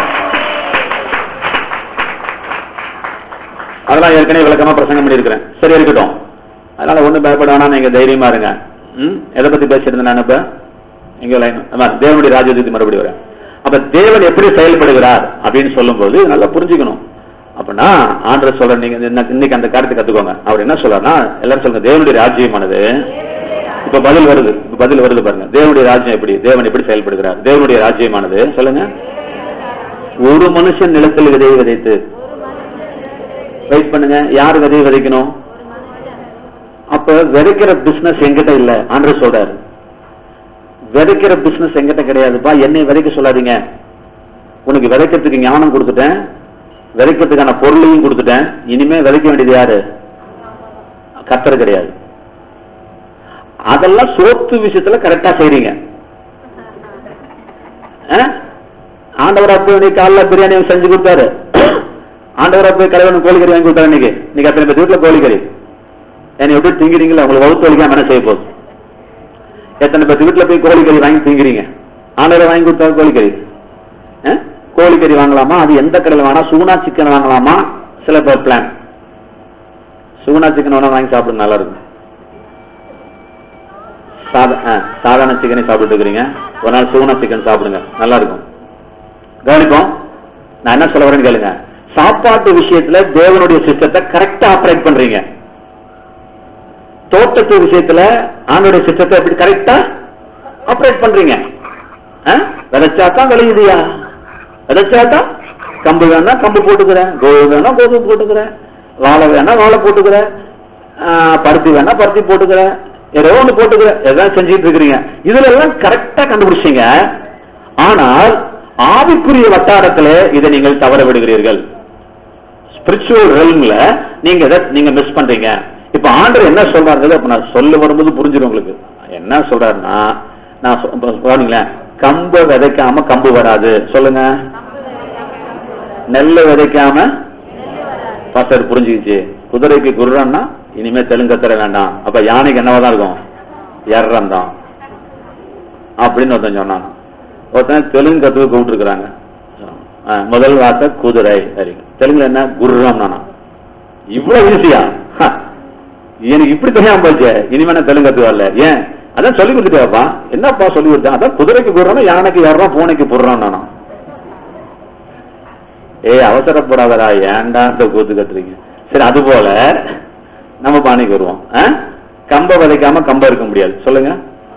அதெல்லாம் ஏற்கனவே விளக்கமா பிரசங்கம் பண்ணியிருக்கிறேன் சரி இருக்கட்டும் அதனால ஒண்ணும் பயப்பட வேணாம் நீங்க தைரியமா இருங்க ம் எதை பத்தி பேசியிருந்தேன் நான் இப்ப இங்க லைன் ஆமா, தேவனுடைய ராஜ்யத்துக்கு மறுபடி வரேன் அப்ப தேவன் எப்படி செயல்படுகிறார் அப்படின்னு சொல்லும்போது நல்லா புரிஞ்சுக்கணும் அப்படின்னா ஆண்டர் சொல்ற நீங்க இந்த- இன்னைக்கு அந்த காரியத்தை கத்துக்கோங்க அவர் என்ன சொல்றாருன்னா எல்லாரும் சொல்லுங்க தேவனுடைய ராஜ்யமானது இப்ப பதில் வருது இப்ப பதில் வருது பாருங்க தேவனுடைய ராஜ்யம் எப்படி தேவன் எப்படி செயல்படுகிறார் தேவனுடைய ராஜ்யமானது சொல்லுங்க ஒரு மனுஷன் நிலத்தில் விதையை விதைத்து வெயிட் பண்ணுங்க யார் விதையை விதைக்கணும் அப்ப விதைக்கிற பிசினஸ் எங்கிட்ட இல்ல ஆண்டர் சொல்றாரு விதைக்கிற பிசினஸ் எங்கிட்ட கிடையாதுப்பா என்னை விதைக்க சொல்லாதீங்க உனக்கு விதைக்கிறதுக்கு ஞானம் கொடுத்துட்டேன் விதைக்கிறதுக்கான பொருளையும் கொடுத்துட்டேன் இனிமே விதைக்க வேண்டியது யாரு கத்தர் கிடையாது அதெல்லாம் சோத்து விஷயத்துல கரெக்டா செய்றீங்க ஆ? ஆண்டவரா போய் நீ காலைல பிரியாணி செஞ்சு கொடுத்தாரு ஆண்டவரா போய் கலைவன் கோழிக்கறி வாங்கி கொடுத்தாரு இன்னைக்கு நீங்க அத்தனை பேர் வீட்டுல கோழிக்கறி என்னை எப்படி திங்கிறீங்களா உங்களுக்கு வகுத்து வலிக்காம என்ன செய்ய போகுது எத்தனை பேர் வீட்டுல போய் கோழிக்கறி வாங்கி திங்கிறீங்க ஆண்டவரை வாங்கி கொடுத்தாரு கோழிக்கறி ஆ? கோழிக்கறி வாங்கலாமா அது எந்த கடையில் வேணா சுகுணா சிக்கன் வாங்கலாமா சில பேர் பிளான் சுகுணா சிக்கன் வேணா வாங்கி சாப்பிடுங்க நல்லா இருக்கும் சாதா ஆ, சாதாரண சிக்கனை சாப்பிட்டு இருக்கிறீங்க ஒரு நாள் சுகுணா சிக்கன் சாப்பிடுங்க நல்லா இருக்கும் கவனிப்போம் நான் என்ன சொல்ல வரேன்னு கேளுங்க சாப்பாட்டு விஷயத்துல தேவனுடைய சிஸ்டத்தை கரெக்டா ஆப்ரேட் பண்றீங்க தோட்டத்து விஷயத்துல ஆண்டோடைய சிஸ்டத்தை எப்படி கரெக்டா ஆப்ரேட் பண்றீங்க ஆ? விதைச்சாதான் விளையுதியா விதைச்சாதான் கம்பு வேணா கம்பு போட்டுக்கிறேன் கோது வேணா கோது போட்டுக்கிறேன் வாழை வேணா வாழை போட்டுக்கிறேன் ஆ, பருத்தி வேணா பருத்தி போட்டுக்கிறேன் ஏதோ ஒண்ணு போட்டுக்கிற எதாவது செஞ்சுட்டு இருக்கிறீங்க இதுல எல்லாம் கரெக்டா கண்டுபிடிச்சீங்க ஆனால் ஆவிக்குரிய வட்டாரத்திலே இதை நீங்கள் தவற விடுகிறீர்கள் ஸ்பிரிச்சுவல் ரெல்ம்ல நீங்க இதை நீங்க மிஸ் பண்றீங்க இப்ப ஆண்டவர் என்ன சொல்றாரு அப்ப நான் சொல்ல வரும்போது புரிஞ்சிடும் உங்களுக்கு என்ன சொல்றாருன்னா நான் சொ- இப்ப பாருங்களேன் கம்பு விதைக்காம கம்பு வராது சொல்லுங்க நெல்லை விதைக்காம பாஸ்டர் புரிஞ்சுக்கிச்சு குதிரைக்கு குர்ரன்னா இனிமே தெலுங்கத்தர வேண்டாம் அப்ப யானைக்கு என்னவா தான் இருக்கும் எர்ரம் தான் அப்படின்னு ஒருத்தன் சொன்னான் ஒருத்தன் தெலுங்கு கத்துக்க கூப்பிட்டு இருக்கிறாங்க முதல் வார்த்தை குதிரை சரி தெலுங்குல என்ன குர்ரம் நானா இவ்வளவு ஈஸியா எனக்கு இப்படி தெரியாம போச்சு இனிமே நான் தெலுங்கு கத்து வரல ஏன் அதான் சொல்லி கொடுத்துட்டேப்பா என்னப்பா சொல்லி கொடுத்தேன் அதான் குதிரைக்கு குர்றோம் யானைக்கு ஏறோம் பூனைக்கு புடுறோம் நானா ஏய் அவசரப்படாதடா ஏன்டா இந்த கூத்து கத்துறீங்க சரி அது போல நம்ம பானைக்கு வருவோம் ஆ? கம்ப விதைக்காம கம்ப இருக்க முடியாது சொல்லுங்க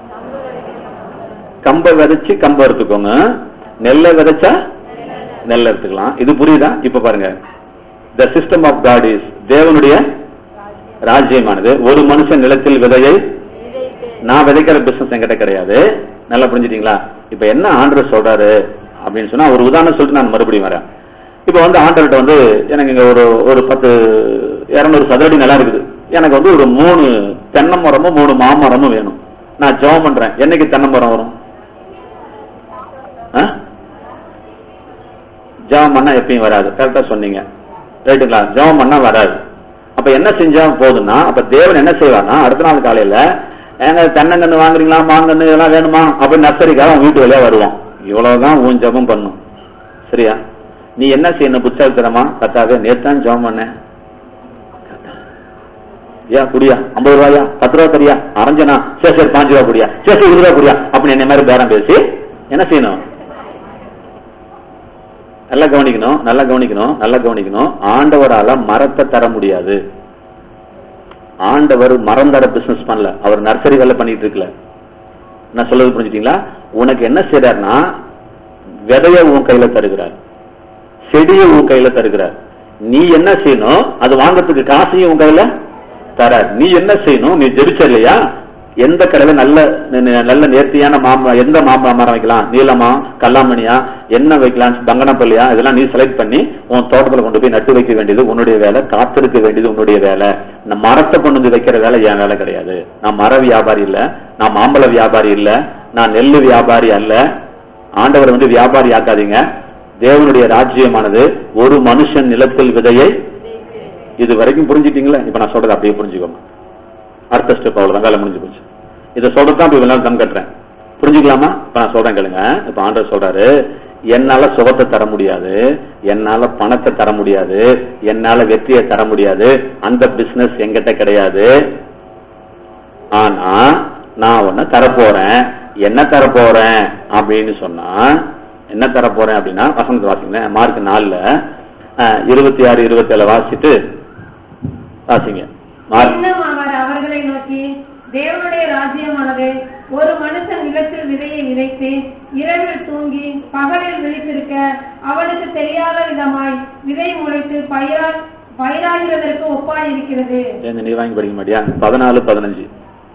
கம்ப விதைச்சு கம்ப எடுத்துக்கோங்க நெல்லை விதைச்சா நெல்லை எடுத்துக்கலாம் இது புரியுதா இப்ப பாருங்க the system of God is தேவனுடைய ராஜ்யமானது ஒரு மனுஷன் நிலத்தில் விதையை நான் விதைக்கிற பிசினஸ் என்கிட்ட கிடையாது நல்லா புரிஞ்சுட்டீங்களா இப்ப என்ன ஆண்டர் சொல்றாரு அப்படின்னு சொன்னா ஒரு உதாரணம் சொல்லிட்டு நான் மறுபடியும் வரேன் இப்ப வந்து ஆண்டர்கிட்ட வந்து எனக்கு இங்க ஒரு ஒரு பத்து இருநூறு சதுரடி நிலம் இருக்குது எனக்கு வந்து ஒரு மூணு தென்னை மரமும் மூணு மாமரமும் வேணும் நான் ஜெபம் பண்றேன் என்னைக்கு தென்னை மரம் வரும் ஆ? ஜெபம் பண்ணா எப்பயும் வராது கரெக்டா சொன்னீங்க ரைட்டுங்களா ஜெபம் பண்ணா வராது அப்ப என்ன செஞ்சா போதுன்னா அப்ப தேவன் என்ன செய்வார்னா அடுத்த நாள் காலையில ஏங்க தென்னங்கன்னு வாங்குறீங்களா மாங்கன்னு இதெல்லாம் வேணுமா அப்படின்னு நர்சரிக்காரன் வீட்டு வழியா வருவான் இவ்வளவுதான் உன் ஜெபம் பண்ணும் சரியா நீ என்ன செய்யணும் புத்தாலித்தனமா கத்தாவே நேத்தான் ஜெபம் பண்ணேன் ஏன் குடியா ஐம்பது ரூபாயா பத்து ரூபா தரியா அரைஞ்சனா சரி சரி பாஞ்சு ரூபா குடியா சரி சரி இருபது ரூபா குடியா அப்படின்னு என்ன மாதிரி பேரம் பேசி என்ன செய்யணும் நல்லா கவனிக்கணும் நல்லா கவனிக்கணும் நல்லா கவனிக்கணும் ஆண்டவரால மரத்தை தர முடியாது ஆண்டவர் மரம் தர பிசினஸ் பண்ணல அவர் நர்சரி வேலை பண்ணிட்டு இருக்கல நான் சொல்றது புரிஞ்சுட்டீங்களா உனக்கு என்ன செய்யறாருன்னா விதைய உன் கையில தருகிறார் செடியை உன் கையில தருகிறார் நீ என்ன செய்யணும் அது வாங்கறதுக்கு காசையும் உன் கையில தரார் நீ என்ன செய்யணும் நீ ஜெபிச்ச இல்லையா எந்த கடையில நல்ல ந- நல்ல நேர்த்தியான மாமரம் எந்த மாமரம் மரம் வைக்கலாம் நீளமா கல்லாமணியா என்ன வைக்கலாம் பங்கனப்பள்ளியா இதெல்லாம் நீ செலக்ட் பண்ணி உன் தோட்டத்துல கொண்டு போய் நட்டு வைக்க வேண்டியது உன்னுடைய வேலை காத்திருக்க வேண்டியது உன்னுடைய வேலை இந்த மரத்தை கொண்டு வந்து வைக்கிற வேலை என் வேலை கிடையாது நான் மர வியாபாரி இல்ல நான் மாம்பழ வியாபாரி இல்ல நான் நெல்லு வியாபாரி அல்ல ஆண்டவர் வந்து வியாபாரி ஆக்காதீங்க தேவனுடைய ராஜ்யமானது ஒரு மனுஷன் நிலத்தில் விதையை இது வரைக்கும் புரிஞ்சுட்டீங்களா இப்ப நான் சொல்றது அப்படியே புரிஞ்சுக்கோங்க அடுத்த ஸ்டெப் அவ்வளவுதான் வேலை முடிஞ்சு போச்சு இதை சொல்றதுதான் இப்ப இவ்வளவு தம் கட்டுறேன் புரிஞ்சுக்கலாமா இப்ப நான் சொல்றேன் கேளுங்க இப்ப ஆண்டவர் சொல்றாரு என்னால சுகத்தை தர முடியாது என்னால பணத்தை தர முடியாது என்னால வெற்றியை தர முடியாது அந்த பிசினஸ் எங்கிட்ட கிடையாது ஆனா நான் ஒண்ணு தரப்போறேன் என்ன தரப்போறேன் அப்படின்னு சொன்னா என்ன தரப்போறேன் அப்படின்னா வசந்த வாசிங்க மார்க் நாலுல அஹ், இருபத்தி ஆறு இருபத்தி ஏழு வாசிட்டு வாசிங்க மார்க் இன்னும் அவர் அவர்களை நோக்கி தேவனுடைய ராஜ்யமானது ஒரு மனுஷன் நிலத்தில் விதையை விதைத்து இரவில் தூங்கி பகலில் விழித்திருக்க அவனுக்கு தெரியாத விதமாய் விதை முளைத்து பயிரா பயிராகிறதற்கு ஒப்பாய் இருக்கிறது ஏங்க நீ வாங்கி படிக்க மாட்டியா பதினாலு பதினஞ்சு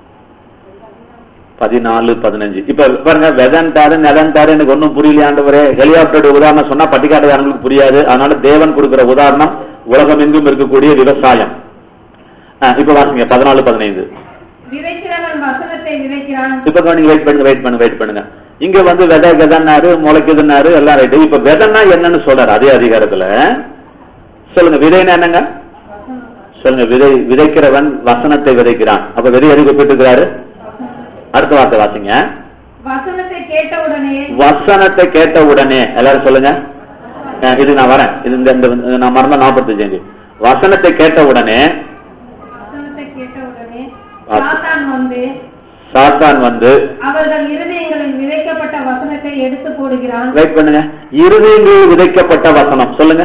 பதினாலு பதினஞ்சு இப்ப பாருங்க வெதன்டாரு நிலன்டாரு எனக்கு ஒண்ணும் புரியலையாண்டவரே ஹெலிகாப்டர் உதாரணம் சொன்னா பட்டிக்காட்டுக்காரங்களுக்கு புரியாது அதனால தேவன் கொடுக்கிற உதாரணம் உலகம் எங்கும் இருக்கக்கூடிய விவசாயம் ஆ, இப்ப வாசிங்க பதினாலு பதினைந்து விதைக்கிறவன் வசனத்தை விதைக்கிறான் இப்ப நீங்க வெயிட் பண்ணுங்க வெயிட் பண்ணுங்க வெயிட் பண்ணுங்க இங்க வந்து விதை விதன்னாரு முளைக்குதுன்னாரு எல்லாம் ரைட்டு இப்ப விதைன்னா என்னன்னு சொல்றாரு அதே அதிகாரத்துல சொல்லுங்க விதைன்னா என்னங்க சொல்லுங்க விதை விதைக்கிறவன் வசனத்தை விதைக்கிறான் அப்ப விதை எதுக்கு ஒப்பிட்டுக்கிறாரு அடுத்த வார்த்தை வாசிங்க வசனத்தை கேட்டவுடனே வசனத்தை கேட்ட உடனே எல்லாரும் சொல்லுங்க அஹ் இது நான் வரேன் இது இந்த இந்த- நான் மறந்த நாற்பத்தஞ்சு வசனத்தை கேட்ட உடனே வசனத்தை கேட்டவுடனே வாசி. சாத்தான் வந்து சாத்தான் வந்து அவர்கள் இருதயங்களில் விதைக்கப்பட்ட வசனத்தை எடுத்து போடுகிறான் வெயிட் பண்ணுங்க இருதயங்களில் விதைக்கப்பட்ட வசனம் சொல்லுங்க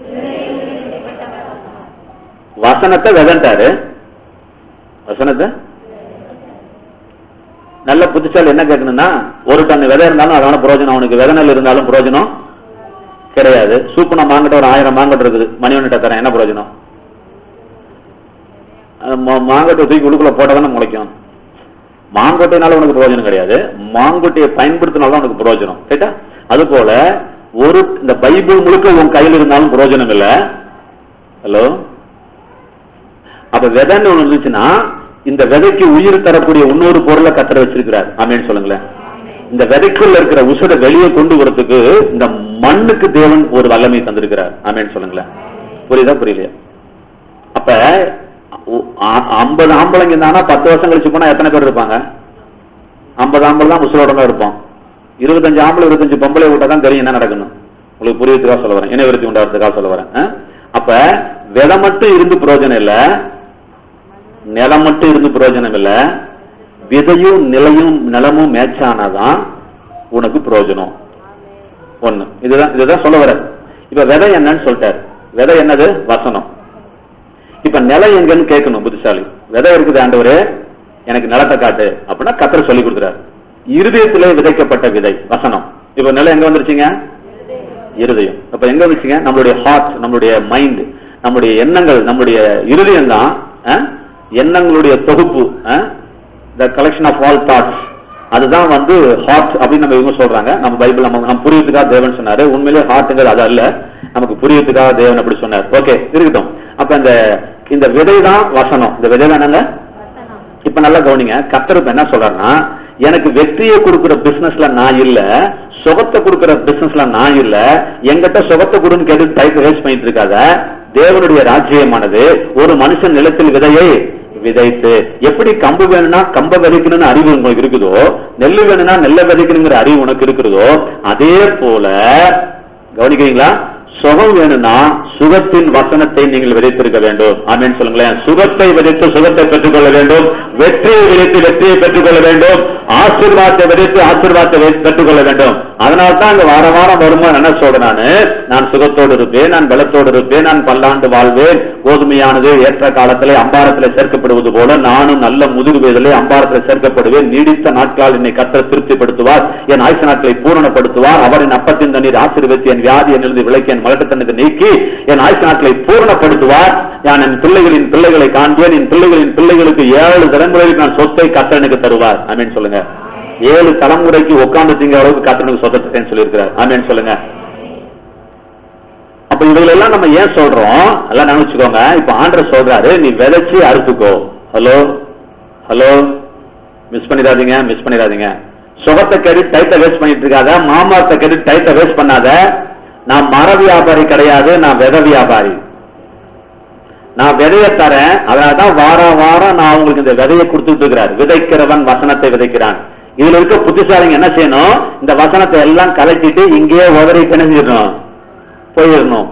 வசனத்தை விதண்டாரு வசனத்தை நல்ல புத்திசாலி என்ன கேட்கணும்னா ஒரு டன் விதை இருந்தாலும் அதனால பிரயோஜனம் அவனுக்கு விதை நெல் இருந்தாலும் பிரயோஜனம் கிடையாது சூப்பு நான் மாங்கிட்ட ஒரு ஆயிரம் மாங்கட்டு இருக்குது மணிவன்கிட்ட தரேன் என்ன பிரயோஜனம் அது மா- மாங்கட்டை தூக்கி உள்ளுக்குள்ள போட்டதானே முளைக்கும் மாங்கொட்டைனால உனக்கு பிரயோஜனம் கிடையாது மாங்கொட்டையை பயன்படுத்தினால உனக்கு பிரயோஜனம் ரைட்டா அது போல ஒரு இந்த பைபிள் முழுக்க உன் கையில் இருந்தாலும் பிரயோஜனம் இல்ல ஹலோ அப்ப விதைன்னு ஒண்ணு இருந்துச்சுன்னா இந்த விதைக்கு உயிர் தரக்கூடிய இன்னொரு பொருளை கத்தர வச்சிருக்கிறார் ஆமேன்னு சொல்லுங்களேன் இந்த விதைக்குள்ள இருக்கிற உசுரை வெளியே கொண்டு வரதுக்கு இந்த மண்ணுக்கு தேவன் ஒரு வல்லமை தந்திருக்கிறார் ஆமேன்னு சொல்லுங்களேன் புரியுதா புரியலையா அப்ப ஐம்பது ஆம்பளைங்க இருந்தாங்கன்னா பத்து வருஷம் கழிச்சு போனா எத்தனை பேர் இருப்பாங்க ஐம்பது ஆம்பளை தான் உசுரோட தான் இருப்போம் இருபத்தஞ்சு ஆம்பளை இருபத்தஞ்சு பொம்பளை விட்டா தான் தெரியும் என்ன நடக்கணும் உங்களுக்கு புரியறதுக்காக சொல்ல வரேன் இனவிருத்தி உண்டாகிறதுக்காக சொல்ல வரேன் ஆ? அப்ப விதை மட்டும் இருந்து பிரயோஜனம் இல்ல நிலம் மட்டும் இருந்து பிரயோஜனம் இல்ல விதையும் நிலையும் நிலமும் மேட்சானாதான் உனக்கு பிரயோஜனம் ஒண்ணு இதுதான் இதுதான் சொல்ல வர இப்ப விதை என்னன்னு சொல்லிட்டாரு விதை என்னது வசனம் இப்ப நிலம் எங்கன்னு கேட்கணும் புத்திசாலி விதை இருக்குது ஆண்டவரே எனக்கு நிலத்தை காட்டு அப்படின்னா கத்தர் சொல்லி கொடுக்குறாரு இருதயத்திலே விதைக்கப்பட்ட விதை வசனம் இப்ப நிலம் எங்க வந்துருச்சுங்க இருதயம் அப்ப எங்க வந்துச்சுங்க நம்மளுடைய ஹார்ட் நம்மளுடைய மைண்ட் நம்முடைய எண்ணங்கள் நம்முடைய இருதயம் தான் எண்ணங்களுடைய தொகுப்பு the collection of all thoughts அதுதான் வந்து ஹார்ட் அப்படின்னு நம்ம இவங்க சொல்றாங்க நம்ம பைபிள் நம்ம நம்ம புரியறதுக்காக தேவன் சொன்னாரு உண்மையிலேயே ஹார்ட்ங்கிறது அது அல்ல நமக்கு புரியறதுக்காக தேவன் அப்படி சொன்னார் ஓகே இருக்கட்டும் அப்ப இந்த இந்த விதை தான் வசனம் இந்த விதை தான் என்னங்க இப்ப நல்லா கவனிங்க கத்தர் இப்ப என்ன சொல்றாருன்னா எனக்கு வெற்றியை கொடுக்கிற பிசினஸ்ல நான் இல்ல சுகத்தை கொடுக்கிற பிசினஸ்ல நான் இல்ல எங்கிட்ட சுகத்தை கொடுன்னு கேட்டு டைப் வேஸ்ட் பண்ணிட்டு இருக்காத தேவனுடைய ராஜ்யமானது ஒரு மனுஷன் நிலத்தில் விதையை விதைத்து எப்படி கம்பு வேணும்னா கம்ப விதைக்கணும்னு அறிவு உங்களுக்கு இருக்குதோ நெல்லு வேணும்னா நெல்லை விதைக்கணுங்கிற அறிவு உனக்கு இருக்குதோ அதே போல கவனிக்கிறீங்களா சுகம் வேணும்னா சுகத்தின் வசனத்தை நீங்கள் விதைத்திருக்க வேண்டும் ஆமேன்னு சொல்லுங்களேன் சுகத்தை விதைத்து சுகத்தை பெற்றுக்கொள்ள வேண்டும் வெற்றியை விதைத்து வெற்றியை பெற்றுக்கொள்ள வேண்டும் ஆசீர்வாதத்தை விதைத்து ஆசீர்வாதத்தை வை- பெற்றுக்கொள்ள வேண்டும் அதனால தான் அங்க வார வாரம் வரும்போது என்ன சொல்றேன் நானு நான் சுகத்தோடு இருப்பேன் நான் பலத்தோடு இருப்பேன் நான் பல்லாண்டு வாழ்வேன் கோதுமையானது ஏற்ற காலத்திலே அம்பாரத்திலே சேர்க்கப்படுவது போல நானும் நல்ல முதுகு வயதிலே அம்பாரத்திலே சேர்க்கப்படுவேன் நீடித்த நாட்களால் என்னை கத்தர் திருப்திப்படுத்துவார் என் ஆயுச நாட்களை பூரணப்படுத்துவார் அவரின் அப்பத்தின் தண்ணீர் ஆசீர்வதித்து என் வியாதி என்னிலிருந்து விலக்கி என் மலட்டுத்தனத்தை நீக்கி என் ஆயுச நாட்களை பூரணப்படுத்துவார் நான் என் பிள்ளைகளின் பிள்ளைகளை காண்பேன் என் பிள்ளைகளின் பிள்ளைகளுக்கு ஏழு தலைமுறைக்கு நான் சொத்தை கத்தனுக்கு தருவார் ஆமேன்னு சொல்லுங்க ஏழு தலைமுறைக்கு உட்கார்ந்து திங்க அளவுக்கு கத்தனுக்கு சொத்தை தரேன்னு சொல்லியிருக்கிறார் ஆமேன்னு சொல்லுங்க அப்ப இதுல எல்லாம் நம்ம ஏன் சொல்றோம் எல்லாம் நினைச்சுக்கோங்க இப்ப ஆண்டர் சொல்றாரு நீ விதைச்சு அறுத்துக்கோ ஹலோ ஹலோ மிஸ் பண்ணிடாதீங்க மிஸ் பண்ணிடாதீங்க சுகத்தை கேட்டு டைத்தை வேஸ்ட் பண்ணிட்டு இருக்காத மாமரத்தை கேட்டு டைத்தை வேஸ்ட் பண்ணாத நான் மர வியாபாரி கிடையாது நான் வித வியாபாரி நான் விதைய தரேன் அதனாலதான் வாரம் வாரம் நான் உங்களுக்கு இந்த விதையை கொடுத்துட்டு இருக்கிறார் விதைக்கிறவன் வசனத்தை விதைக்கிறான் இதுல இருக்க புத்திசாலிங்க என்ன செய்யணும் இந்த வசனத்தை எல்லாம் கலட்டிட்டு இங்கேயே உதறி கிணஞ்சிடணும் போயிடணும்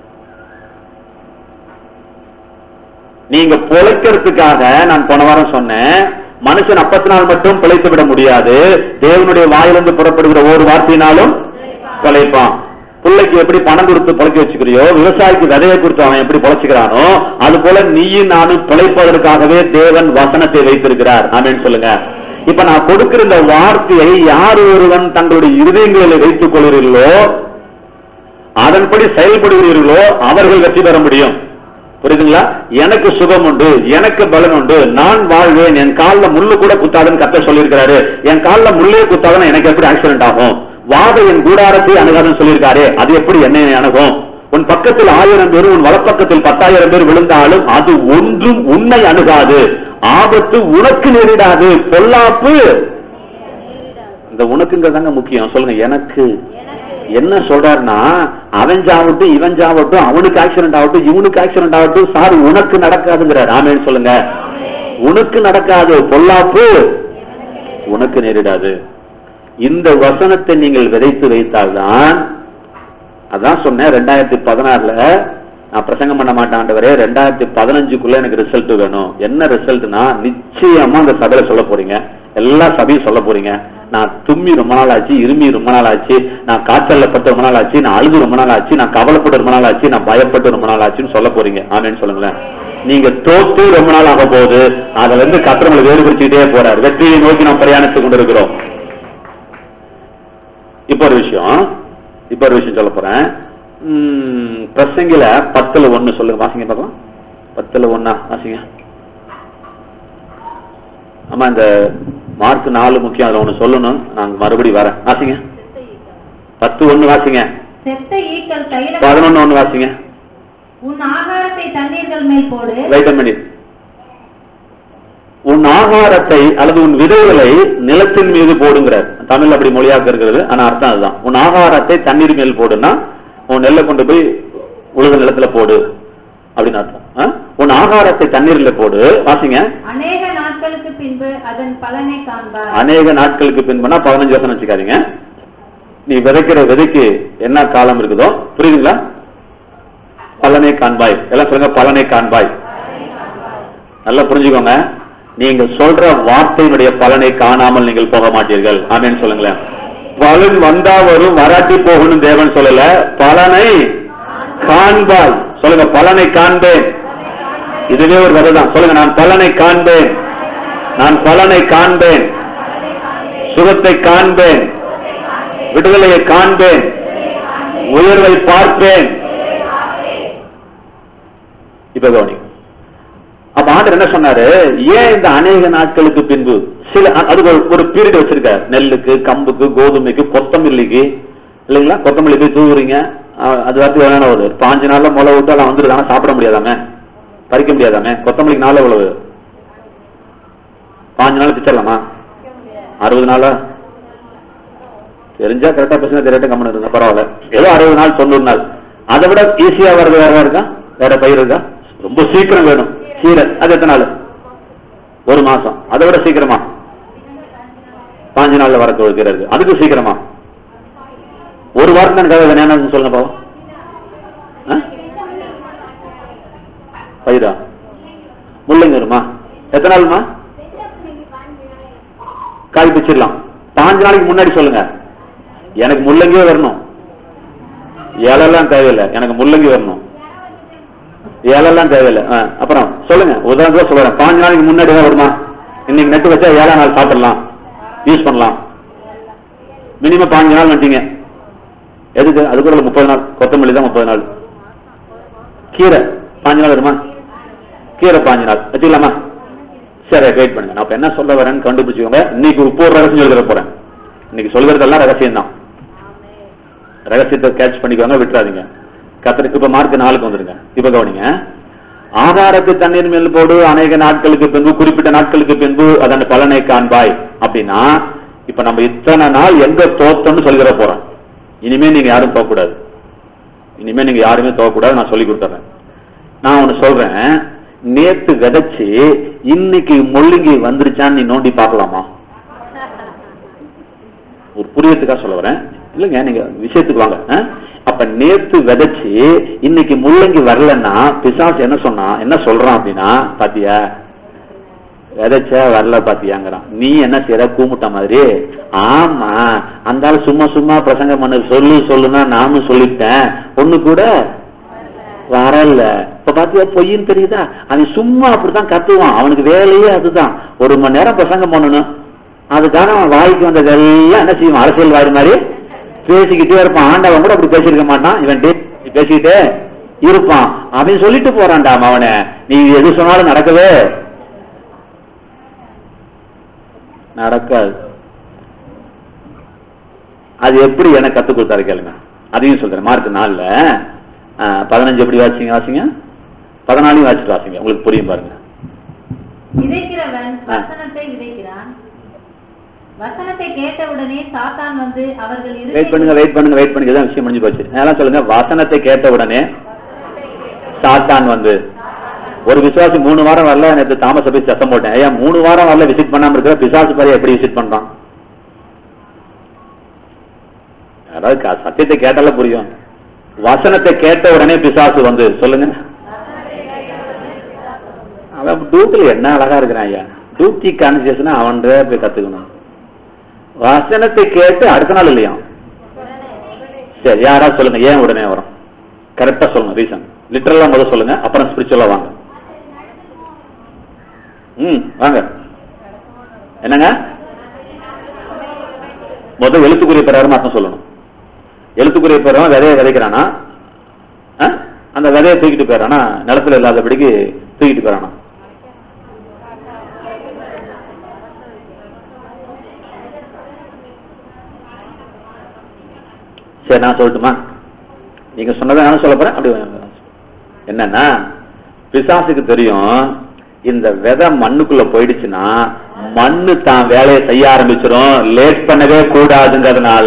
நீங்க பொழைக்கிறதுக்காக நான் போன வாரம் சொன்னேன் மனுஷன் அப்பத்தினால் மட்டும் பிழைத்து விட முடியாது தேவனுடைய வாயிலிருந்து புறப்படுகிற ஒரு வார்த்தையினாலும் பிழைப்பான் பிள்ளைக்கு எப்படி பணம் கொடுத்து பிழைக்க வச்சுக்கிறியோ விவசாயிக்கு விதையை கொடுத்து அவன் எப்படி பிழைச்சுக்கிறானோ அது போல நீயும் நானும் பிழைப்பதற்காகவே தேவன் வசனத்தை வைத்திருக்கிறார் ஆமேன்னு சொல்லுங்க இப்ப நான் கொடுக்கிற இந்த வார்த்தையை யார் ஒருவன் தங்களுடைய இருதயங்களில் வைத்துக் கொள்கிறீர்களோ அதன்படி செயல்படுகிறீர்களோ அவர்கள் வெற்றி பெற முடியும் புரியுதுங்களா எனக்கு சுகம் உண்டு எனக்கு பலன் உண்டு நான் வாழ்வேன் என் கால்ல முள்ளு கூட குத்தாதுன்னு கத்த சொல்லியிருக்கிறாரு என் கால்ல முள்ளே குத்தாதுன்னு எனக்கு எப்படி ஆக்சிடென்ட் ஆகும் வாத என் கூடாரத்தை அணுகாதுன்னு சொல்லியிருக்காரு அது எப்படி என்னை அணுகும் உன் பக்கத்தில் ஆயிரம் பேர் உன் வலப்பக்கத்தில் பத்தாயிரம் பேர் விழுந்தாலும் அது ஒன்றும் உன்னை அணுகாது ஆபத்து உனக்கு நேரிடாது பொல்லாப்பு இந்த உனக்குங்கிறதாங்க முக்கியம் சொல்லுங்க எனக்கு என்ன சொல்றாருன்னா அவன் சாவட்டும் இவன் சாவட்டும் அவனுக்கு ஆக்சிடென்ட் ஆகட்டும் இவனுக்கு ஆக்சிடென்ட் ஆகட்டும் சார் உனக்கு நடக்காதுங்கிறார் ஆமேன்னு சொல்லுங்க உனக்கு நடக்காது பொல்லாப்பு உனக்கு நேரிடாது இந்த வசனத்தை நீங்கள் விதைத்து வைத்தால்தான் அதான் சொன்னேன் ரெண்டாயிரத்தி பதினாறுல நான் பிரசங்கம் பண்ண மாட்டாண்டவரே ரெண்டாயிரத்தி பதினஞ்சுக்குள்ள எனக்கு ரிசல்ட் வேணும் என்ன ரிசல்ட்னா நிச்சயமா அந்த சபையில சொல்ல போறீங்க எல்லா சபையும் சொல்ல போறீங்க நான் தும்மி ரொம்ப நாள் ஆச்சு இருமி ரொம்ப நாள் ஆச்சு நான் காய்ச்சல்ல பட்டு ரொம்ப நாள் ஆச்சு நான் அழுது ரொம்ப நாள் ஆச்சு நான் கவலைப்பட்டு ரொம்ப நாள் ஆச்சு நான் பயப்பட்டு ரொம்ப நாள் ஆச்சுன்னு சொல்ல போறீங்க ஆமேன்னு சொல்லுங்களேன் நீங்க தோத்து ரொம்ப நாள் ஆக போகுது அதுல இருந்து கத்திரங்களை வேறுபடுத்திக்கிட்டே போறார் வெற்றியை நோக்கி நாம் பிரயாணித்துக் கொண்டிருக்கிறோம் இப்ப ஒரு விஷயம் இப்ப ஒரு விஷயம் சொல்ல போறேன் உம், பிரசங்கில பத்துல ஒண்ணு சொல்லுங்க வாசிங்க பார்க்கலாம் பத்துல ஒண்ணா வாசிங்க ஆமா இந்த மார்க் நாலு முக்கியம் அதுல ஒண்ணு சொல்லணும் நான் மறுபடியும் வரேன் வாசிங்க பத்து ஒண்ணு வாசிங்க செத்த ஈக்கள் தைல பதினொன்னு ஒண்ணு வாசிங்க உன் ஆகாரத்தை தண்ணீர்கள் மேல் போடு ரைட் பண்ணி உன் ஆகாரத்தை அல்லது உன் விதைகளை நிலத்தின் மீது போடுங்கிறார் தமிழ் அப்படி மொழியாக்க இருக்கிறது ஆனா அர்த்தம் அதுதான் உன் ஆகாரத்தை தண்ணீர் மேல் போடுன்னா உன் நெல்லை கொண்டு போய் உலக நிலத்துல போடு அப்படின்னு அர்த்தம் ஆ? உன் ஆகாரத்தை தண்ணீர்ல போடு வாசிங்க அநேக நாட்களுக்கு பின்பு அதன் பலனை காண்பார் அநேக நாட்களுக்கு பின்புனா பதினஞ்சு வருஷம் வச்சுக்காதீங்க நீ விதைக்கிற விதைக்கு என்ன காலம் இருக்குதோ புரியுதுங்களா பலனை காண்பாய் எல்லாம் சொல்லுங்க பலனை காண்பாய் நல்லா புரிஞ்சுக்கோங்க நீங்க சொல்ற வார்த்தையினுடைய பலனை காணாமல் நீங்கள் போக மாட்டீர்கள் ஆமேன்னு சொல்லுங்களேன் பலன் வந்தா வரும் வராட்டி போகணும் தேவன் சொல்லல பலனை காண்பாய் சொல்லுங்க பலனை காண்பேன் இதுவே ஒரு விதை தான் சொல்லுங்க நான் பலனை காண்பேன் நான் பலனை காண்பேன் சுகத்தை காண்பேன் விடுதலையை காண்பேன் உயர்வை பார்ப்பேன் இப்ப கவனி அப்ப ஆண்டர் என்ன சொன்னாரு ஏன் இந்த அநேக நாட்களுக்கு பின்பு சில அ- அதுக்கு ஒரு- ஒரு பீரியட் வச்சிருக்காரு நெல்லுக்கு கம்புக்கு கோதுமைக்கு கொத்தமல்லிக்கு இல்லைங்களா கொத்தமல்லி போய் தூவுறீங்க அ- அது வார்த்தை வேணாம் வருது பாஞ்சு நாள்ல முளை விட்டு எல்லாம் வந்துருது ஆனா சாப்பிட முடியாதாமே பறிக்க முடியாதாமே கொத்தமல்லிக்கு நாள் எவ்வளவு பாஞ்சு நாள் பிச்சிடலாமா அறுபது நாளா தெரிஞ்சா கரெக்டா பசங்க தெரியட்ட கம்மன் இருங்க பரவாயில்ல ஏதோ அறுபது நாள் தொண்ணூறு நாள் அதை விட ஈஸியா வர்றது வேற இருக்கா வேற பயிர் இருக்கா ரொம்ப சீக்கிரம் வேணும் கீரை அது எத்தனை நாள் ஒரு மாசம் அதை விட சீக்கிரமா பாஞ்சு நாள்ல வரக்கு ஒரு கீரை இருக்கு அதுக்கு சீக்கிரமா ஒரு வாரம் தான் கதை என்ன சொல்லுங்க பாவம் ஆ? பயிரா முள்ளங்கி வருமா எத்தனை நாளுமா காய் பிச்சிடலாம் பாஞ்சு நாளைக்கு முன்னாடி சொல்லுங்க எனக்கு முள்ளங்கியே வரணும் இலெல்லாம் தேவையில்லை எனக்கு முள்ளங்கி வரணும் இலெல்லாம் தேவையில்லை ஆ, அப்புறம் சொல்லுங்க உதாரணத்துக்கு சொல்றேன் பாஞ்சு நாளைக்கு முன்னாடி தான் வருமா இன்னைக்கு நட்டு வச்சா ஏழாம் நாள் சாப்பிடலாம் யூஸ் பண்ணலாம் மினிமம் பாஞ்சு நாள் வந்துட்டீங்க எதுக்கு அதுக்கு ஒரு முப்பது நாள் கொத்தமல்லி தான் முப்பது நாள் கீரை பாஞ்சு நாள் வருமா கீரை பாஞ்சு நாள் வச்சுக்கலாமா சரி வெயிட் பண்ணுங்க நான் இப்ப என்ன சொல்ல வரேன்னு கண்டுபிடிச்சுக்கோங்க இன்னைக்கு இப்போ ஒரு ரகசியம் எழுத போறேன் இன்னைக்கு சொல்கிறதெல்லாம் ரகசியம் தான் ரகசியத்தை கேட்ச் பண்ணிக்கோங்க விட்டுறாதீங்க கத்தருக்கு இப்ப மார்க் நாளுக்கு வந்துருங்க இப்ப கவனிங்க ஆகாரத்து தண்ணீர் மேல் போடு அநேக நாட்களுக்கு பின்பு குறிப்பிட்ட நாட்களுக்கு பின்பு அதன் பலனை காண்பாய் அப்படின்னா இப்ப நம்ம இத்தனை நாள் எங்க தோத்தோம்னு சொல்லிட போறோம் இனிமே நீங்க யாரும் போகக்கூடாது இனிமே நீங்க யாருமே போகக்கூடாது நான் சொல்லி கொடுத்துறேன் நான் ஒண்ணு சொல்றேன் நேத்து விதைச்சு இன்னைக்கு முள்ளங்கி வந்துருச்சான்னு நீ நோண்டி பார்க்கலாமா ஒரு புரியத்துக்காக சொல்ல வரேன் இல்லைங்க நீங்க விஷயத்துக்கு வாங்க ஆ? அப்ப நேத்து விதைச்சு இன்னைக்கு முள்ளங்கி வரலன்னா பிசாசு என்ன சொன்னா என்ன சொல்றான் அப்படின்னா பாத்தியா விதைச்ச வரல பாத்தியாங்கிறான் நீ என்ன செய்யற கூமுட்ட மாதிரி ஆமா அந்த ஆள் சும்மா சும்மா பிரசங்கம் பண்ண சொல்லு சொல்லுனா நானும் சொல்லிட்டேன் ஒண்ணு கூட வரல இப்ப பாத்தியா பொய்ன்னு தெரியுதா அவன் சும்மா அப்படித்தான் கத்துவான் அவனுக்கு வேலையே அதுதான் ஒரு மணி நேரம் பிரசங்கம் பண்ணணும் அதுக்காக அவன் வாய்க்கு வந்ததெல்லாம் என்ன செய்வான் அரசியல் வாரி மாதிரி பேசிக்கிட்டே இருப்பான் ஆண்டவன் கூட அப்படி பேசியிருக்க மாட்டான் இவன் டே- பேசிக்கிட்டே இருப்பான் அவன் சொல்லிட்டு போறான்டா அவனை நீ எது சொன்னாலும் நடக்கவே நடக்காது அது எப்படி எனக்கு கத்து கொடுத்தாரு கேளுங்க அதையும் சொல்றேன் மார்க் நாலுல ஆஹ், பதினஞ்சு எப்படி வாசிங்க வாசிங்க பதினாலையும் வாசிட்டு வாசிங்க உங்களுக்கு புரியும் பாருங்க விதைக்கிறவன் ஆ. வசனத்தை விதைக்கிறான் வசனத்தை கேட்டவுடனே சாத்தான் வந்து அவர்கள் வெயிட் இருதயத்தில் பண்ணுங்க வெயிட் பண்ணுங்க வெயிட் பண்ணுங்க இதான் விஷயம் முடிஞ்சு போச்சு அதெல்லாம் சொல்லுங்க வசனத்தை கேட்ட உடனே சாத்தான் வந்து ஒரு விசுவாசி மூணு வாரம் வரல நேற்று தாமச போய் சத்தம் போட்டேன் ஐயா மூணு வாரம் வரல விசிட் பண்ணாம இருக்கிற பிசாசு பாரு எப்படி விசிட் பண்றான் அதாவது க- சத்தியத்தை கேட்டாலே புரியும் வசனத்தை கேட்ட உடனே பிசாசு வந்து சொல்லுங்க அவன் டூட்டில் என்ன அழகா இருக்கிறான் ஐயா டூட்டி கான்சியஸ்னா அவன்கிட்ட போய் கத்துக்கணும் வசனத்தை கேட்டு அடுத்த நாள் இல்லையா சரி யாரா சொல்லுங்க ஏன் உடனே வரும் கரெக்டா சொல்லுங்க ரீசன் லிட்டரலா முதல்ல சொல்லுங்க அப்புறம் ஸ்பிரிச்சுவலா வாங்க ம் வாங்க என்னங்க முதல் எழுத்துக்குரிய பிரகாரம் அர்த்தம் சொல்லணும் எழுத்துக்குரிய பிரகாரம் விதையை விதைக்கிறானா ஆ? அந்த விதையை தூக்கிட்டு போயிடறானா நிலத்துல இல்லாதபடிக்கு தூக்கிட்டு போயிடறானா சரி நான் சொல்லட்டுமா நீங்க சொன்னதை நானும் சொல்ல போறேன் அப்படி என்னன்னா பிசாசுக்கு தெரியும் இந்த விதை மண்ணுக்குள்ள போயிடுச்சுன்னா மண்ணு தான் வேலையை செய்ய ஆரம்பிச்சிரும் லேட் பண்ணவே கூடாதுங்கிறதுனால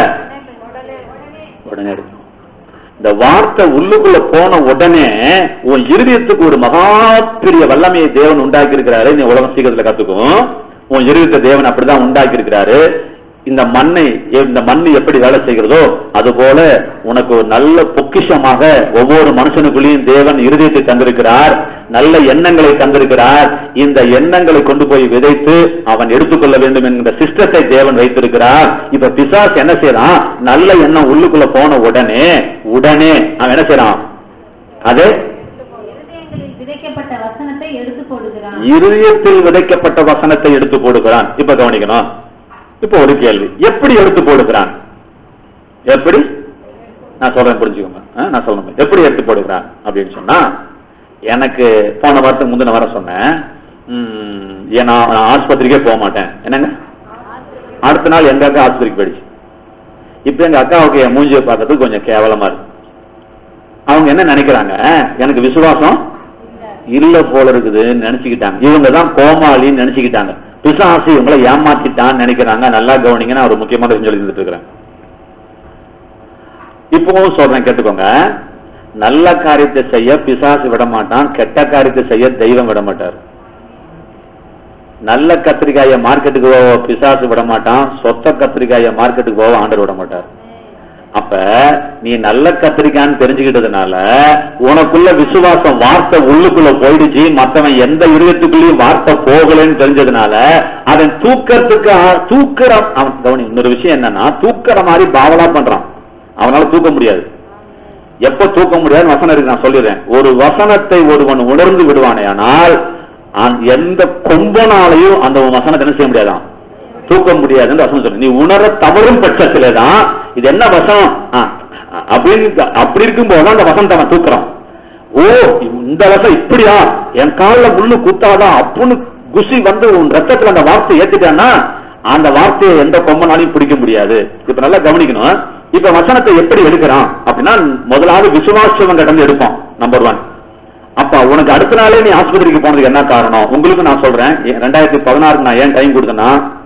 உடனே எடுக்கும். இந்த வார்த்தை உள்ளுக்குள்ள போன உடனே உன் இருதயத்துக்கு ஒரு மகா பெரிய வல்லமையை தேவன் உண்டாக்கி இருக்கிறாரு நீ உலகம் சீக்கிரத்துல கத்துக்கும் உன் இருதயத்தை தேவன் அப்படிதான் உண்டாக்கி இருக்கிறாரு இந்த மண்ணை இந்த மண் எப்படி வேலை செய்கிறதோ அதுபோல உனக்கு ஒரு நல்ல பொக்கிஷமாக ஒவ்வொரு மனுஷனுக்குள்ளேயும் தேவன் இருதயத்தை தந்திருக்கிறார் நல்ல எண்ணங்களை தந்திருக்கிறார் இந்த எண்ணங்களை கொண்டு போய் விதைத்து அவன் எடுத்துக்கொள்ள வேண்டும் என்கிற சிஸ்டத்தை தேவன் வைத்திருக்கிறார் இப்ப பிசாஸ் என்ன செய்யறான் நல்ல எண்ணம் உள்ளுக்குள்ள போன உடனே உடனே அவன் என்ன செய்யறான் அது இருதயங்களில் விதைக்கப்பட்ட வசனத்தை எடுத்து போடுகிறான் இருதயத்தில் விதைக்கப்பட்ட வசனத்தை எடுத்து போடுகிறான் இப்ப கவனிக்கணும் இப்ப ஒரு கேள்வி எப்படி எடுத்து போடுகிறான் எப்படி நான் சொல்றேன் புரிஞ்சுக்கோங்க ஆ, நான் சொல்லணும் எப்படி எடுத்து போடுகிறான் அப்படின்னு சொன்னா எனக்கு போன வாரத்துக்கு முந்தின வாரம் சொன்னேன் ம், ஏன் நான் நான் ஆஸ்பத்திரிக்கே போக மாட்டேன் என்னங்க அடுத்த நாள் எங்க அக்கா ஆஸ்பத்திரிக்கு போயிடுச்சு இப்ப எங்க அக்காவுக்கு என் மூஞ்சியை பார்க்கறதுக்கு கொஞ்சம் கேவலமா இருக்கு அவங்க என்ன நினைக்கிறாங்க எனக்கு விசுவாசம் இல்ல போல இருக்குதுன்னு நினைச்சுக்கிட்டாங்க இவங்க தான் கோமாளின்னு நினைச்சுக்கிட்டாங்க பிசாசு இவங்களை ஏமாத்திட்டான்னு நினைக்கிறாங்க நல்லா கவனிங்க நான் ஒரு முக்கியமான விஷயம் சொல்லி இருந்துட்டு இருக்கிறேன் இப்பவும் சொல்றேன் கேட்டுக்கோங்க நல்ல காரியத்தை செய்ய பிசாசு விட மாட்டான் கெட்ட காரியத்தை செய்ய தெய்வம் விட மாட்டார் நல்ல கத்திரிக்காய மார்க்கெட்டுக்கு போக பிசாசு விட மாட்டான் சொத்த கத்திரிக்காய மார்க்கெட்டுக்கு போக ஆண்டர் விட மாட்டார் அப்ப நீ நல்ல கத்திரிக்கான்னு தெரிஞ்சுக்கிட்டதுனால உனக்குள்ள விசுவாசம் வார்த்தை உள்ளுக்குள்ள போயிடுச்சு மத்தவன் எந்த இருதயத்துக்குள்ளயும் வார்த்தை போகலன்னு தெரிஞ்சதுனால அவன் தூக்கறதுக்கு ஆ- தூக்குற அவன் கவனி இன்னொரு விஷயம் என்னன்னா தூக்குற மாதிரி பாவலா பண்றான் அவனால தூக்க முடியாது எப்ப தூக்க முடியாது வசனம் இருக்கு நான் சொல்லிடுறேன் ஒரு வசனத்தை ஒருவன் உணர்ந்து விடுவானே ஆனால் அந்த- எந்த கொம்பனாலையும் அந்த வசனத்தை என்ன செய்ய முடியாதான் தூக்க முடியாதுன்னு வசனம் சொல்லு நீ உணர தவறும் பட்சத்திலே தான் இது என்ன வசனம் ஆ, அப்படின்னு அப்படி இருக்கும்போது தான் அந்த வசனத்தை அவன் தூக்குறான் ஓ இந்த வசனம் இப்படியா என் கால்ல முள்ளு குத்தாதான் அப்புன்னு குசி வந்து உன் ரத்தத்துல அந்த வார்த்தை ஏத்துட்டான்னா அந்த வார்த்தையை எந்த கொம்பனாலையும் பிடிக்க முடியாது இப்ப நல்லா கவனிக்கணும் இப்ப வசனத்தை எப்படி எடுக்கிறான் அப்படின்னா முதலாவது விசுவாசம் கடந்து எடுப்போம் நம்பர் ஒன் அப்ப உனக்கு அடுத்த நாளே நீ ஆஸ்பத்திரிக்கு போனதுக்கு என்ன காரணம் உங்களுக்கு நான் சொல்றேன் ஏ- ரெண்டாயிரத்தி பதினாறுக்கு நான் ஏன் டைம் கொடுத்தேன்னா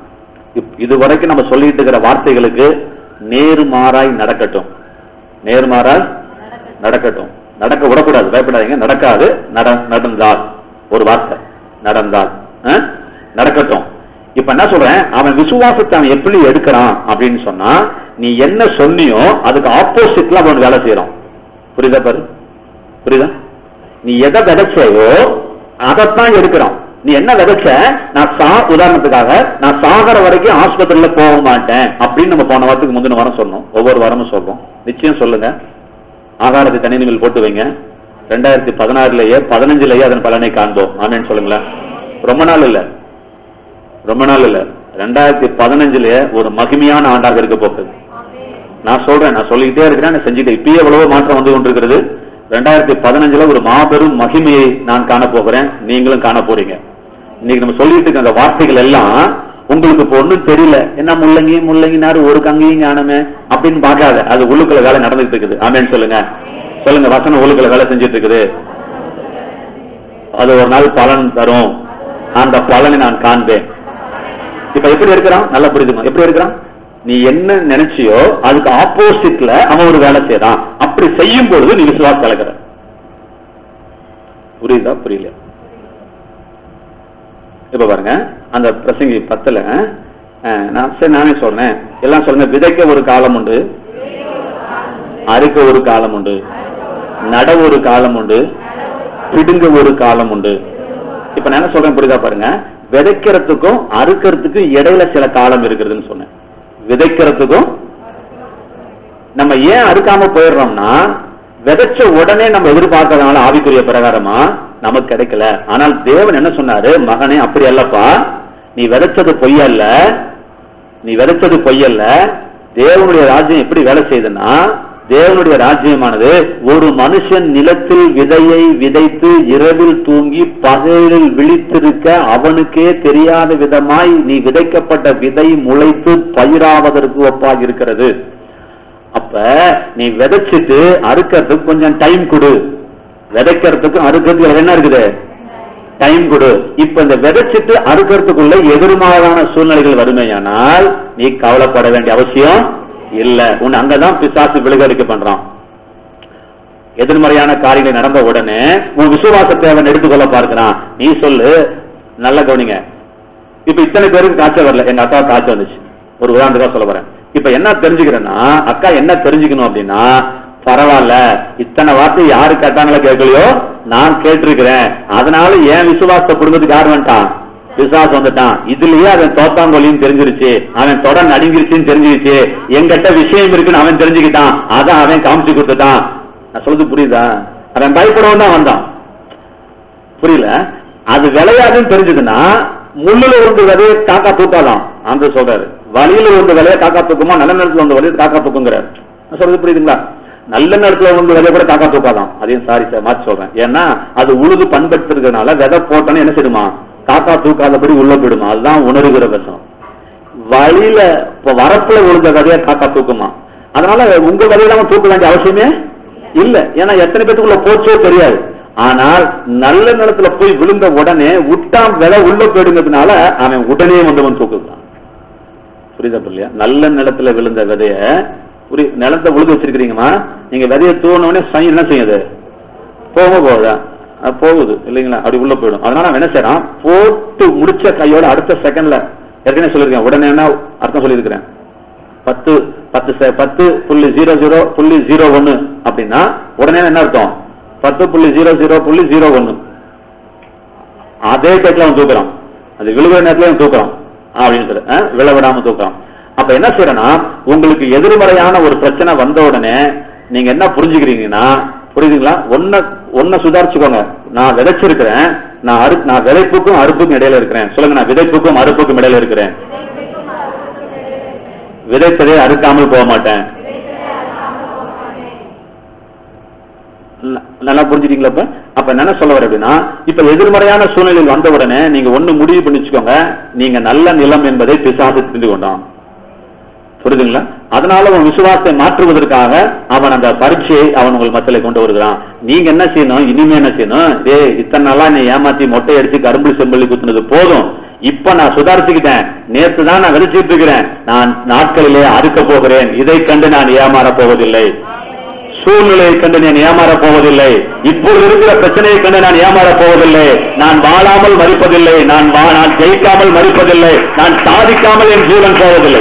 இப்- இது வரைக்கும் நம்ம சொல்லிட்டு இருக்கிற வார்த்தைகளுக்கு நேர்மாறாய் நடக்கட்டும் நேர்மாறாய் நடக்கட்டும் நடக்க விடக்கூடாது பயப்படாதீங்க நடக்காது நட- நடந்தால் ஒரு வார்த்தை நடந்தால் ஆ? நடக்கட்டும் இப்ப என்ன சொல்றேன் அவன் விசுவாசத்தை அவன் எப்படி எடுக்கிறான் அப்படின்னு சொன்னா நீ என்ன சொன்னியோ அதுக்கு ஆப்போசிட்ல அவன் வேலை செய்யறான் புரியுதா பாரு புரியுதா நீ எதை விதைச்சையோ அதைத்தான் எடுக்கிறான் நீ என்ன விதைச்ச நான் சா உதாரணத்துக்காக நான் சாகர வரைக்கும் ஆஸ்பத்திரியில போக மாட்டேன் அப்படின்னு நம்ம போன வாரத்துக்கு முந்தின வாரம் சொன்னோம் ஒவ்வொரு வாரமும் சொல்றோம் நிச்சயம் சொல்லுங்க ஆகாரத்தை தனிநிலையில் போட்டு வைங்க ரெண்டாயிரத்தி பதினாறுலயே பதினஞ்சுலயே அதன் பலனை காண்போம் ஆமேன்னு சொல்லுங்களேன் ரொம்ப நாள் இல்ல ரொம்ப நாள் இல்ல ரெண்டாயிரத்தி பதினஞ்சுலயே ஒரு மகிமையான ஆண்டாக இருக்க போகுது நான் சொல்றேன் நான் சொல்லிக்கிட்டே இருக்கிறேன் நான் செஞ்சுட்டு இப்பயே எவ்வளவோ மாற்றம் வந்து கொண்டிருக்கிறது ரெண்டாயிரத்தி பதினஞ்சுல ஒரு மாபெரும் மகிமையை நான் காண போகிறேன் நீங்களும் காண போறீங்க இன்னைக்கு நம்ம சொல்லிட்டு இருக்க அந்த வார்த்தைகள் எல்லாம் உங்களுக்கு இப்ப ஒண்ணும் தெரியல என்ன முள்ளங்கி முள்ளங்கினாரு ஒரு கங்கையும் காணுமே அப்படின்னு பார்க்காத அது உள்ளுக்குள்ள வேலை நடந்துட்டு இருக்குது ஆமேன்னு சொல்லுங்க சொல்லுங்க வசனம் உள்ளுக்குள்ள வேலை செஞ்சுட்டு இருக்குது அது ஒரு நாள் பலன் தரும் அந்த பலனை நான் காண்பேன் இப்ப எப்படி இருக்கிறான் நல்லா புரியுதுமா எப்படி இருக்கிறான் நீ என்ன நினைச்சியோ அதுக்கு ஆப்போசிட்ல அவன் ஒரு வேலை செய்யறான் அப்படி செய்யும் பொழுது நீ விசுவாசம் கலக்கிற புரியுதா புரியல இப்ப பாருங்க அந்த பிரசங்கி பத்துல அஹ், நான் சரி நானே சொல்றேன் எல்லாம் சொல்லுங்க விதைக்க ஒரு காலம் உண்டு அறுக்க ஒரு காலம் உண்டு நட ஒரு காலம் உண்டு பிடுங்க ஒரு காலம் உண்டு இப்ப நான் என்ன சொல்றேன் புரியுதா பாருங்க விதைக்கிறதுக்கும் அறுக்கிறதுக்கும் இடையில சில காலம் இருக்கிறதுன்னு சொன்னேன் விதைக்கிறதுக்கும் நம்ம ஏன் அறுக்காம போயிடுறோம்னா விதைச்ச உடனே நம்ம எதிர்பார்க்கறதுனால ஆவிக்குரிய பிரகாரமா நமக்கு கிடைக்கல ஆனால் தேவன் என்ன சொன்னாரு மகனே அப்படி அல்லப்பா நீ விதைச்சது பொய்யல்ல நீ விதைச்சது பொய்யல்ல தேவனுடைய ராஜ்யம் எப்படி வேலை செய்யுதுன்னா தேவனுடைய ராஜ்யமானது ஒரு மனுஷன் நிலத்தில் விதையை விதைத்து இரவில் தூங்கி பகலில் விழித்திருக்க அவனுக்கே தெரியாத விதமாய் நீ விதைக்கப்பட்ட விதை முளைத்து பயிராவதற்கு ஒப்பாக இருக்கிறது அப்ப நீ விதைச்சிட்டு அறுக்கிறதுக்கு கொஞ்சம் டைம் கொடு விதைக்கிறதுக்கும் அறுக்கிறதுக்கு வேற என்ன இருக்குது டைம் கொடு இப்ப இந்த விதைச்சிட்டு அறுக்கிறதுக்குள்ள எதிர்மாறான சூழ்நிலைகள் வருமேயானால் நீ கவலைப்பட வேண்டிய அவசியம் இல்ல உன் அங்கதான் பிசாசு விழுகரிக்க பண்றான் எதிர்மறையான காரியங்கள் நடந்த உடனே உன் விசுவாசத்தை அவன் எடுத்துக்கொள்ள பார்க்கிறான் நீ சொல்லு நல்ல கவனிங்க இப்ப இத்தனை பேருக்கு காய்ச்சல் வரல எங்க அக்கா காய்ச்சல் வந்துச்சு ஒரு உதாரணத்துக்காக சொல்ல போறேன் இப்ப என்ன தெரிஞ்சுக்கிறேன்னா அக்கா என்ன தெரிஞ்சுக்கணும் அப்படின்னா பரவாயில்ல இத்தனை வார்த்தை யாரு கேட்டாங்களோ கேட்கலையோ நான் கேட்டிருக்கிறேன் அதனால என் விசுவாசத்தை குடும்பத்துக்கு யார் வந்துட்டான் விசுவாசம் வந்துட்டான் இதுலயே அவன் தோத்தாங்கொல்லின்னு தெரிஞ்சிருச்சு அவன் தொட நடுங்கிருச்சுன்னு தெரிஞ்சிருச்சு எங்கிட்ட விஷயம் இருக்குன்னு அவன் தெரிஞ்சுக்கிட்டான் அதான் அவன் காமிச்சு கொடுத்துட்டான் நான் சொல்றது புரியுதா அவன் பயப்படவும் தான் வந்தான் புரியல அது விளையாதுன்னு தெரிஞ்சதுன்னா முள்ளுல இருந்து விதைய காக்கா தூக்காலாம் அந்த சொல்றாரு வழியில இருந்து விலைய காக்கா தூக்குமா நல்ல நேரத்துல வந்து விலைய காக்கா தூக்குங்கிறாரு நான் சொல்றது புரியுதுங்களா நல்ல நேரத்துல வந்து விலைய கூட காக்கா தூக்காதான் அதையும் சாரி சார் மாத்தி சொல்றேன் ஏன்னா அது உழுது பண்படுத்துறதுனால விதை போட்டோன்னு என்ன செய்யுமா காக்கா தூக்காதபடி உள்ள போயிடுமா அதுதான் உணர்கிற விஷம் வழியில இப்ப வரப்புல விழுந்த விதைய காக்கா தூக்குமா அதனால உங்க விதையில அவன் தூக்க வேண்டிய அவசியமே இல்ல ஏன்னா எத்தனை பேத்துக்குள்ள போச்சோ தெரியாது ஆனால் நல்ல நிலத்துல போய் விழுந்த உடனே விட்டான் விலை உள்ள போயிடுங்கிறதுனால அவன் உடனே வந்தவன் தூக்குறான் புரியுதா இல்லையா நல்ல நிலத்துல விழுந்த விதைய புரி நிலத்தை உழுது வச்சிருக்கிறீங்கம்மா நீங்க விதைய தூண உடனே சை என்ன செய்யுது போக போகுதா அது போகுது இல்லைங்களா அப்படி உள்ள போயிடும் அதனால அவன் என்ன செய்யறான் போட்டு முடிச்ச கையோட அடுத்த செகண்ட்ல ஏற்கனவே சொல்லியிருக்கேன் உடனே என்ன அர்த்தம் சொல்லியிருக்கிறேன் பத்து பத்து செ- பத்து புள்ளி ஜீரோ ஜீரோ புள்ளி ஜீரோ ஒன்னு அப்படின்னா உடனே என்ன அர்த்தம் பத்து புள்ளி ஜீரோ ஜீரோ புள்ளி ஜீரோ ஒன்னு அதே டேட்ல அவன் தூக்குறான் அது விழுகிற நேரத்துல அவன் தூக்குறான் அப்படின்னு சொல்லி அஹ், விழ விடாம தூக்குறான் அப்ப என்ன செய்யறேன்னா உங்களுக்கு எதிர்மறையான ஒரு பிரச்சனை வந்த உடனே நீங்க என்ன புரிஞ்சுக்கிறீங்கன்னா புரியுதுங்களா ஒன்ன ஒன்ன சுதாரிச்சுக்கோங்க நான் விதைச்சிருக்கிறேன் நான் அறு நான் விதைப்புக்கும் அறுப்புக்கும் இடையில இருக்கிறேன் சொல்லுங்க நான் விதைப்புக்கும் அறுப்புக்கும் இடையில இருக்கிறேன் விதைத்ததை அறுக்காமல் போக மாட்டேன் ந- நல்லா புரிஞ்சுட்டீங்களா இப்ப அப்ப என்ன சொல்ல வர அப்படின்னா இப்ப எதிர்மறையான சூழ்நிலையில் வந்த உடனே நீங்க ஒண்ணு முடிவு பண்ணி வச்சுக்கோங்க நீங்க நல்ல நிலம் என்பதை பிசாசு தெரிந்து கொண்டான் புரியுதுங்களா அதனால உன் விசுவாசத்தை மாற்றுவதற்காக அவன் அந்த பரீட்சையை அவன் உங்கள் மத்தியில கொண்டு வருகிறான் நீங்க என்ன செய்யணும் இனிமே என்ன செய்யணும் டேய் இத்தனை நாளா நீ ஏமாத்தி மொட்டை அடிச்சு கரும்பு செம்பள்ளி குத்துனது போதும் இப்ப நான் சுதாரிச்சுக்கிட்டேன் நேத்து தான் நான் விதைச்சிட்டு இருக்கிறேன் நான் நாட்களிலே அறுக்க போகிறேன் இதை கண்டு நான் ஏமாறப் போவதில்லை சூழ்நிலையை கண்டு நான் ஏமாறப் போவதில்லை இப்பொழுது இருக்கிற பிரச்சனையை கண்டு நான் ஏமாறப் போவதில்லை நான் வாழாமல் மறிப்பதில்லை நான் வா- நான் ஜெயிக்காமல் மறிப்பதில்லை நான் சாதிக்காமல் என் ஜீவன் போவதில்லை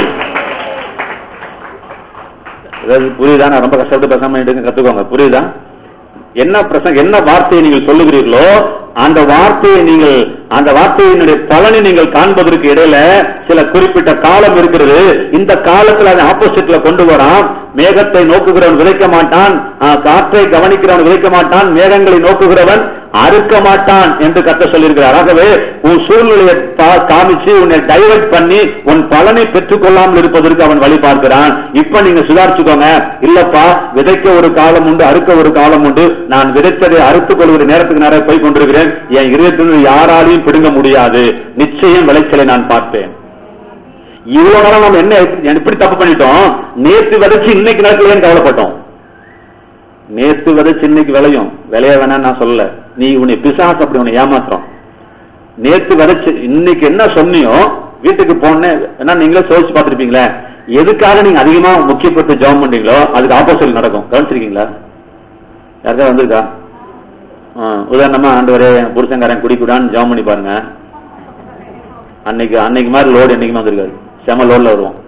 அதாவது புரியுதா நான் ரொம்ப கஷ்டப்பட்டு பேசாம எடுங்க கத்துக்கோங்க புரியுதா என்ன பிரசங்க என்ன வார்த்தையை நீங்கள் சொல்லுகிறீர்களோ அந்த வார்த்தையை நீங்கள் அந்த வார்த்தையினுடைய பலனை நீங்கள் காண்பதற்கு இடையில சில குறிப்பிட்ட காலம் இருக்கிறது இந்த காலத்துல அதை ஆப்போசிட்ல கொண்டு வரான் மேகத்தை நோக்குகிறவன் விதைக்க மாட்டான் ஆ, காற்றை கவனிக்கிறவன் விதைக்க மாட்டான் மேகங்களை நோக்குகிறவன் அறுக்க மாட்டான் என்று கத்த சொல்லியிருக்கிறார் ஆகவே உன் சூழ்நிலையை பா- காமிச்சு உன்னை டைவர்ட் பண்ணி உன் பலனை பெற்றுக் கொள்ளாமல் இருப்பதற்கு அவன் வழி பார்க்கிறான் இப்ப நீங்க சுதாரிச்சுக்கோங்க இல்லப்பா விதைக்க ஒரு காலம் உண்டு அறுக்க ஒரு காலம் உண்டு நான் விதைத்ததை அறுத்துக் கொள்கிற நேரத்துக்கு நேரம் போய் கொண்டிருக்கிறேன் என் இருதயத்திலிருந்து யாராலையும் பிடுங்க முடியாது நிச்சயம் விளைச்சலை நான் பார்ப்பேன் இவ்வளவு நேரம் நம்ம என்ன எப்படி தப்பு பண்ணிட்டோம் நேத்து விதைச்சு இன்னைக்கு நேரத்துல ஏன் கவலைப்பட்டோம் நேத்து விதைச்சு இன்னைக்கு விளையும் விளைய வேணாம் நான் சொல்லல நீ உன்னை பிசாசு அப்படி உன்னை ஏமாத்துறோம் நேத்து விதைச்சு இன்னைக்கு என்ன சொன்னியோ வீட்டுக்கு போனே ஏன்னா நீங்களே சோதிச்சு பார்த்திருப்பீங்களே எதுக்காக நீங்க அதிகமா முக்கியப்பட்டு ஜெபம் பண்றீங்களோ அதுக்கு ஆப்போசிட் நடக்கும் கவனிச்சிருக்கீங்களா யாருக்கா வந்திருக்கா ஆ, உதாரணமா ஆண்டவரே என் புருஷன்காரன் குடிக்கூடான்னு ஜெபம் பண்ணி பாருங்க அன்னைக்கு அன்னைக்கு மாதிரி லோடு என்னைக்குமே வந்திருக்காரு செம லோட்ல வருவோம்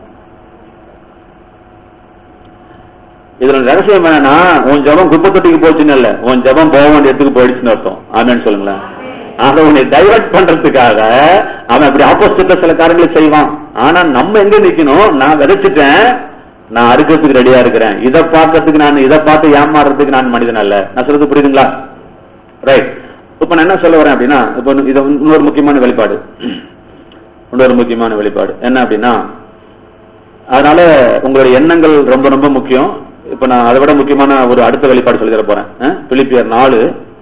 இதுல ரகசியம் என்னன்னா உன் ஜபம் குப்பை தொட்டிக்கு போச்சுன்னு இல்ல உன் ஜபம் போக வேண்டிய இடத்துக்கு போயிடுச்சுன்னு அர்த்தம் ஆமேன்னு சொல்லுங்களேன் ஆக உன்னை டைவர்ட் பண்றதுக்காக அவன் அப்படி ஆப்போசிட்ல சில காரியங்களை செய்வான் ஆனா நம்ம எங்க நிக்கணும் நான் விதைச்சிட்டேன் நான் அறுக்கிறதுக்கு ரெடியா இருக்கிறேன் இதை பார்க்கறதுக்கு நான் இதை பார்த்து ஏமாறுறதுக்கு நான் மனிதன் அல்ல நான் சொல்றது புரியுதுங்களா ரைட் இப்ப நான் என்ன சொல்ல வரேன் அப்படின்னா இப்ப இது இன்னொரு முக்கியமான வெளிப்பாடு இன்னொரு முக்கியமான வெளிப்பாடு என்ன அப்படின்னா அதனால உங்களுடைய எண்ணங்கள் ரொம்ப ரொம்ப முக்கியம் இப்ப நான் அதை விட முக்கியமான ஒரு அடுத்த வெளிப்பாடு சொல்லி தர போறேன் அஹ், பிலிப்பியர் நாலு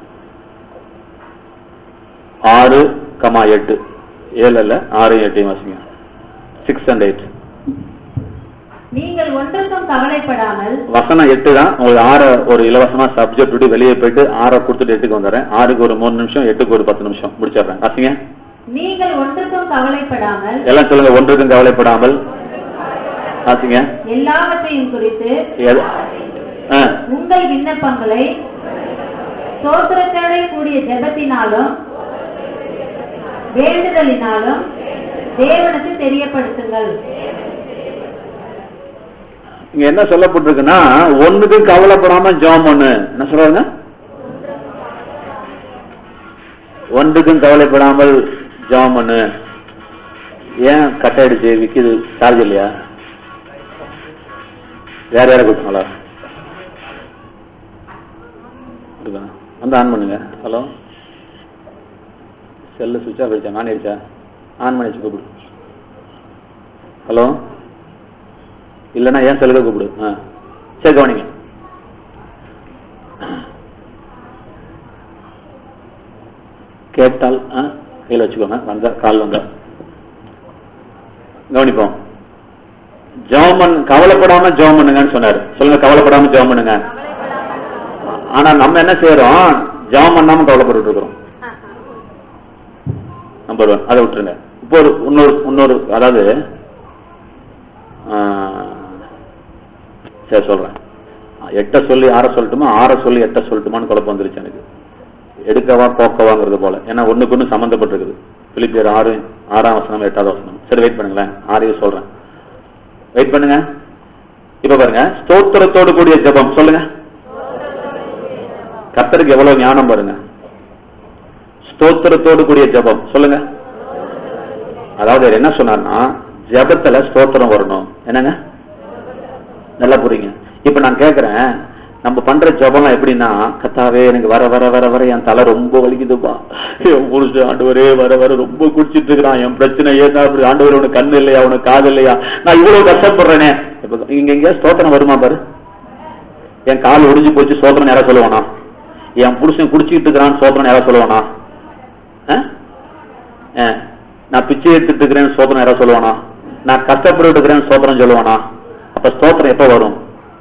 ஆறு கமா எட்டு ஏழு அல்ல ஆறு எட்டையும் வாசிங்க சிக்ஸ் அண்ட் எயிட் நீங்கள் ஒன்றுக்கும் கவலைப்படாமல் வசனம் எட்டு தான் உங்களுக்கு ஆற ஒரு இலவசமா சப்ஜெக்ட் விட்டு வெளியே போயிட்டு ஆறை கொடுத்துட்டு எட்டுக்கு வந்துடுறேன் ஆறுக்கு ஒரு மூணு நிமிஷம் எட்டுக்கு ஒரு பத்து நிமிஷம் முடிச்சிடுறேன் வாசிங்க நீங்கள் ஒன்றுக்கும் கவலைப்படாமல் எல்லாம் சொல்லுங்க ஒன்றுக்கும் கவலைப்படாமல் வாசிங்க எல்லாவற்றையும் குறித்து எது- ஆ, உங்கள் விண்ணப்பங்களை ஸ்தோத்திரத்தோட கூடிய ஜெபத்தினாலும் வேண்டுதலினாலும் தேவனுக்கு தெரியப்படுத்துங்கள் இங்க என்ன சொல்லப்பட்டிருக்குன்னா ஒண்ணுக்கும் கவலைப்படாம ஜெபம் பண்ணு என்ன சொல்றாங்க ஒன்றுக்கும் கவலைப்படாமல் ஜெபம் பண்ணு ஏன் கட் ஆயிடுச்சு விக்குது சார்ஜ் இல்லையா வேற யாரை கொடுத்தாங்களா இருக்கா? வந்து ஆன் பண்ணுங்க ஹலோ செல்லு சுவிட்ச் ஆஃப் ஆயிடுச்சா நான் ஆயிடுச்சா ஆன் பண்ணி வச்சு கூப்பிடு ஹலோ இல்லைன்னா ஏன் செல்லுக கூப்பிடு ஆ சரி கவனிங்க கேட்டால் ஆ கையில் வச்சுக்கோங்க வந்தா கால் வந்தா கவனிப்போம் ஜெபம் கவலைப்படாம ஜெபம் பண்ணுங்கன்னு சொன்னாரு சொல்லுங்க கவலைப்படாம ஜெபம் பண்ணுங்க ஆனா நம்ம என்ன செய்யறோம் ஜெபம் பண்ணாம கவலைப்பட்டு இருக்கிறோம் நம்பர் ஒன் அதை விட்டுருங்க இப்போ ஒரு இன்னொரு இன்னொரு அதாவது ஆ, சரி சொல்றேன் எட்ட சொல்லி ஆற சொல்லட்டுமா ஆற சொல்லி எட்ட சொல்லட்டுமான்னு குழப்பம் வந்துருச்சு எனக்கு எடுக்கவா போக்கவாங்கிறது போல ஏன்னா ஒண்ணுக்கு ஒண்ணு சம்பந்தப்பட்டிருக்குது பிலிப்பியர் ஆறு ஆறாம் வசனம் எட்டாவது வசனம் சரி வெயிட் பண்ணுங்களேன் ஆறையும் சொல்றேன் வெயிட் பண்ணுங்க இப்ப பாருங்க ஸ்தோத்திரத்தோடு கூடிய ஜெபம் சொல்லுங்க கர்த்தருக்கு எவ்வளவு ஞானம் பாருங்க ஸ்தோத்திரத்தோடு கூடிய ஜெபம் சொல்லுங்க அதாவது அவர் என்ன சொன்னார்னா ஜெபத்துல ஸ்தோத்திரம் வரணும் என்னங்க நல்லா புரியுங்க இப்ப நான் கேக்குறேன் நம்ம பண்ற ஜபம்லாம் எப்படின்னா கத்தாவே எனக்கு வர வர வர வர என் தலை ரொம்ப வலிக்குதுப்பா என் புருஷன் ஆண்டவரே வர வர ரொம்ப குடிச்சிட்டு இருக்கிறான் என் பிரச்சனை ஏதா அப்படி ஆண்டவர் உனக்கு கண்ணு இல்லையா உனக்கு காது இல்லையா நான் இவ்வளவு கஷ்டப்படுறேனே இப்ப இங்க எங்க ஸ்தோத்திரம் வருமா பாரு என் கால் ஒடிஞ்சு போச்சு சோத்திரம் யாரா சொல்லுவானா என் புருஷன் குடிச்சிட்டு இருக்கிறான் சோத்திரம் யாரா சொல்லுவானா ஆ? ஆ. நான் பிச்சை எடுத்துட்டு இருக்கிறேன்னு சோத்திரம் யாரா சொல்லுவானா நான் கஷ்டப்பட்டு இருக்கிறேன்னு சோத்திரம் சொல்லுவானா அப்ப ஸ்தோத்திரம் எப்ப வரும்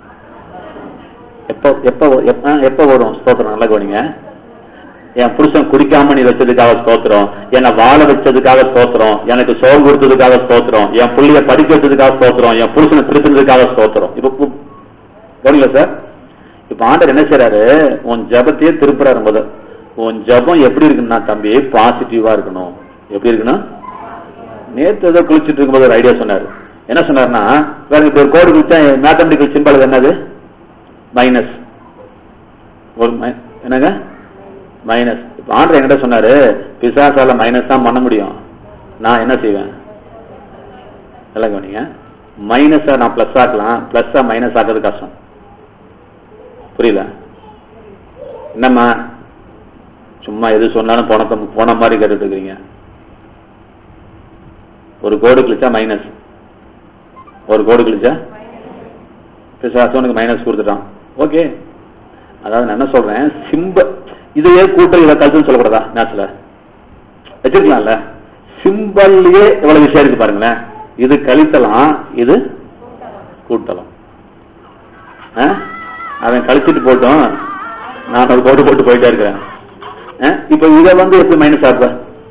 எப்ப எப்ப வ- எப்ப எப்ப வரும் ஸ்தோத்திரம் நல்லா கவனிங்க என் புருஷன் குடிக்காம நீ வச்சதுக்காக ஸ்தோத்திரம் என்னை வாழ வச்சதுக்காக ஸ்தோத்திரம் எனக்கு சோறு கொடுத்ததுக்காக ஸ்தோத்திரம் என் புள்ளைய படிக்க வச்சதுக்காக ஸ்தோத்திரம் என் புருஷனை திருத்தினதுக்காக ஸ்தோத்திரம் இப்ப கு- கவனிங்க சார் இப்ப ஆண்டர் என்ன செய்றாரு உன் ஜபத்தையே திருப்புறாரு முதல் உன் ஜபம் எப்படி இருக்குன்னா தம்பி பாசிட்டிவா இருக்கணும் எப்படி இருக்கணும் நேத்து ஏதோ குளிச்சுட்டு இருக்கும்போது ஒரு ஐடியா சொன்னாரு என்ன சொன்னாருன்னா வேற இப்ப ஒரு கோடு குளிச்சா மேத்தமெட்டிக்கல் சிம்பிள் என்னது மைனஸ் ஒரு mi- என்னங்க மைனஸ் இப்ப ஆண்டர் என்கிட்ட சொன்னாரு பிசாசால மைனஸ் தான் பண்ண முடியும் நான் என்ன செய்வேன் நல்லா கவனிங்க மைனஸா நான் பிளஸ் ஆக்கலாம் பிளஸ்ஸா மைனஸ் ஆக்குறது கஷ்டம் புரியல என்னம்மா சும்மா எது சொன்னாலும் போன போன மாதிரி கேட்டுட்டு இருக்கீங்க ஒரு கோடு கிழிச்சா மைனஸ் ஒரு கோடு கிழிச்சா பிசாசவனுக்கு மைனஸ் கொடுத்துட்டான் ஓகே அதாவது நான் என்ன சொல்றேன் சிம்ப இதையே கூட்டல் இதை கழுத்துன்னு சொல்லக்கூடாதா மேட்ச்ல வச்சிருக்கலாம்ல சிம்பல்லையே எவ்வளவு விஷயம் இருக்கு பாருங்களேன் இது கழித்தலாம் இது கூட்டலாம் ஆ? அவன் கழிச்சிட்டு போட்டோம் நான் ஒரு கோடு போட்டு போயிட்டே இருக்கிறேன் ஆ? இப்ப இதை வந்து எப்படி மைனஸ் ஆகுற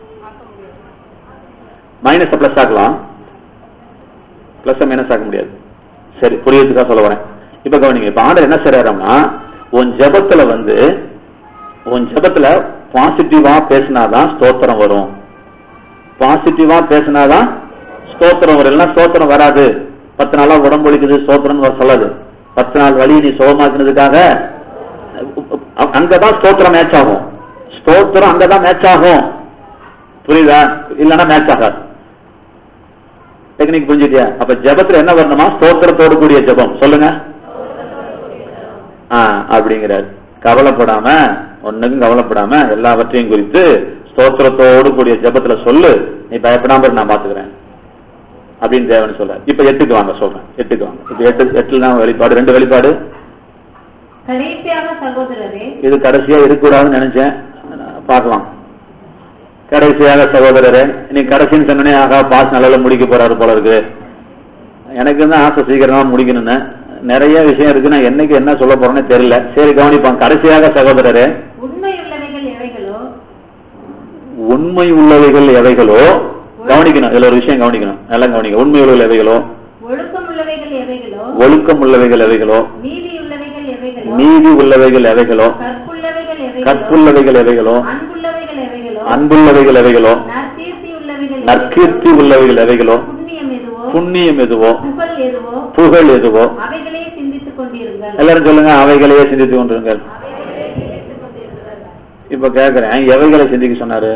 மைனஸ் பிளஸ் ஆக்கலாம் பிளஸ் மைனஸ் ஆக முடியாது சரி புரியறதுக்காக சொல்ல வரேன் இப்ப கவனிங்க இப்ப ஆண்டர் என்ன செய்யறாருன்னா உன் ஜெபத்துல வந்து உன் ஜெபத்துல பாசிட்டிவா பேசினாதான் ஸ்தோத்திரம் வரும் பாசிட்டிவா பேசினாதான் ஸ்தோத்திரம் வரும் இல்லைன்னா ஸ்தோத்திரம் வராது பத்து நாளா உடம்பு வலிக்குது ஸ்தோத்திரம்னு வர சொல்லாது பத்து நாள் வலி நீ சுகமாக்குனதுக்காக அ- அங்கதான் ஸ்தோத்திரம் மேட்ச் ஆகும் ஸ்தோத்திரம் அங்கதான் மேட்ச் ஆகும் புரியுதா இல்லைன்னா மேட்ச் ஆகாது டெக்னிக் புரிஞ்சுட்டியா அப்ப ஜெபத்துல என்ன வரணுமா ஸ்தோத்திரத்தோடு கூடிய ஜெபம் சொல்லுங்க ஆ, அப்படிங்கிறார் கவலைப்படாம ஒண்ணுக்கும் கவலைப்படாம எல்லாவற்றையும் குறித்து ஸ்தோத்திரத்தோடு கூடிய ஜெபத்துல சொல்லு நீ பயப்படாம இரு, நான் பாத்துக்கிறேன் அப்படின்னு தேவன் சொல்ற இப்ப எட்டுக்கு வாங்க சொல்றேன் எட்டுக்கு வாங்க இப்ப எட்டு எட்டுல தான் வெளிப்பாடு ரெண்டு வெளிப்பாடு கடைசியாக சகோதரரே இது கடைசியா இருக்கக்கூடாதுன்னு நினைச்சேன் பார்க்கலாம் கடைசியாக சகோதரரே நீ கடைசின்னு சொன்னே ஆகா பாஸ் நல்லா முடிக்க போறாரு போல இருக்கு எனக்கு வந்து ஆசை சீக்கிரமா முடிக்கணும்னு நிறைய விஷயம் இருக்கு நான் என்னைக்கு என்ன சொல்ல போறேன்னு தெரியல சரி கவனிப்பான் கடைசியாக சகோதரரே உண்மையுள்ளவைகள் எவைகளோ உண்மை உள்ளவைகள் எவைகளோ கவனிக்கணும் இதுல ஒரு விஷயம் கவனிக்கணும் நல்லா கவனிக்க உண்மை உள்ளவைகள் எவைகளோ ஒழுக்கம் உள்ளவைகள் எவைகளோ ஒழுக்கம் உள்ளவைகள் எவைகளோ நீதி உள்ளவைகள் எவைகளோ நீதி உள்ளவைகள் எவைகளோ கற்புள்ளவைகள் எவைகளோ கற்புள்ளவைகள் எவைகளோ அன்புள்ளவைகள் எவைகளோ அன்புள்ளவைகள் எவைகளோ நற்கீர்த்தி உள்ளவைகள் நற்கீர்த்தி உள்ளவைகள் எவைகளோ புண்ணியம் எதுவோ புண்ணியம் எதுவோ புகழ் எதுவோ புகழ் எதுவோ அவைகளே சிந்தித்துக் கொண்டிருங்கள் எல்லாரும் சொல்லுங்க அவைகளையே சிந்தித்துக் கொண்டிருங்கள் இப்ப கேக்குறேன் எவைகளை சிந்திக்க சொன்னாரு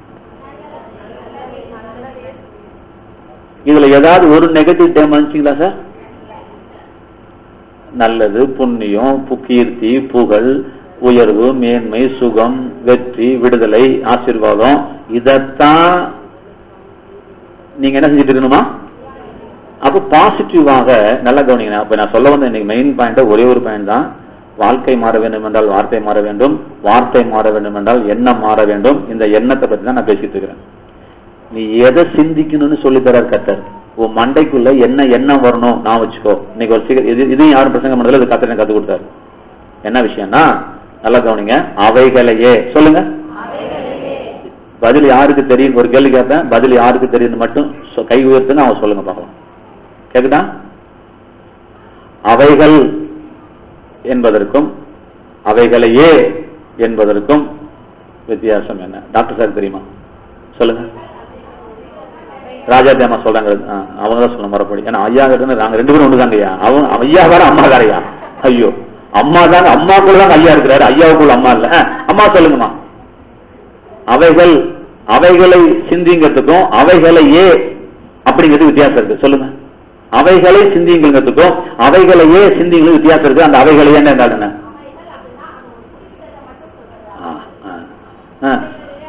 இதுல ஏதாவது ஒரு நெகட்டிவ் டேம் வந்துச்சுங்களா சார் நல்லது புண்ணியம் பு- கீர்த்தி புகழ் உயர்வு மேன்மை சுகம் வெற்றி விடுதலை ஆசீர்வாதம் இதத்தான் நீங்க என்ன செஞ்சுட்டு இருக்கணுமா அப்ப பாசிட்டிவாக நல்லா கவனிங்க அப்ப நான் சொல்ல வந்த இன்னைக்கு மெயின் பாயிண்ட் ஒரே ஒரு பாயிண்ட் தான் வாழ்க்கை மாற வேண்டும் என்றால் வார்த்தை மாற வேண்டும் வார்த்தை மாற வேண்டும் என்றால் எண்ணம் மாற வேண்டும் இந்த எண்ணத்தை பத்தி தான் நான் பேசிட்டு இருக்கிறேன் நீ எதை சிந்திக்கணும்னு சொல்லி தரார் கத்தர் உன் மண்டைக்குள்ள என்ன எண்ணம் வரணும் நான் வச்சுக்கோ இன்னைக்கு ஒரு சீக்கிரம் இது இதையும் யாரும் பிரசங்கம் பண்ணதில்ல இது கத்தர் எனக்கு கத்து கொடுத்தாரு என்ன விஷயம்னா நல்லா கவனிங்க அவைகளையே சொல்லுங்க பதில் யாருக்கு தெரியும் ஒரு கேள்வி கேட்பேன் பதில் யாருக்கு தெரியும் மட்டும் சொ- கை உயர்த்துன்னு அவன் சொல்லுங்க பார்க்கலாம் கேக்குதா அவைகள் என்பதற்கும் அவைகளையே என்பதற்கும் வித்தியாசம் என்ன டாக்டர் சார் தெரியுமா சொல்லுங்க ராஜா தேமா சொல்றாங்க ஆ, அவங்க தான் சொல்ல மறுபடி ஏன்னா ஐயா கிட்ட நாங்க ரெண்டு பேரும் ஒண்ணுதாங்க ஐயா அவன் ஐயா வேற அம்மா வேறையா ஐயோ அம்மா தாங்க அம்மாக்குள்ள தான் ஐயா இருக்கிறாரு ஐயாவுக்குள்ள அம்மா இல்ல ஆ, அம்மா சொல்லுங்கம்மா அவைகள் அவைகளை சிந்திங்கிறதுக்கும் அவைகளையே அப்படிங்கிறது வித்தியாசம் இருக்கு சொல்லுங்க அவைகளை சிந்திங்கிறதுக்கும் அவைகளையே சிந்திங்களுக்கு வித்தியாசம் இருக்கு அந்த அவைகளையே என்ன என்றால் என்ன ஆ, ஆ, ஆ.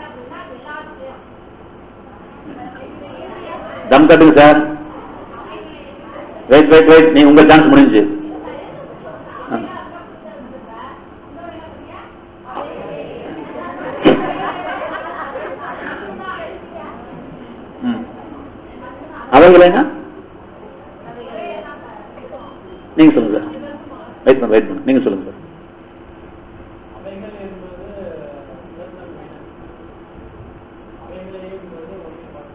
தம் கட்டுங்க சார் வெயிட் வெயிட் வெயிட் நீ உங்க சான்ஸ் முடிஞ்சு ஆ. ம். அவைகளேங்க நீங்க சொல்லுங்க சார் வெயிட் பண்ண வெயிட் பண்ண நீங்க சொல்லுங்க சார் அவைகள் என்பது உணர்தல் வேண்டும். அவைகளே என்பது ஒளிபாடு.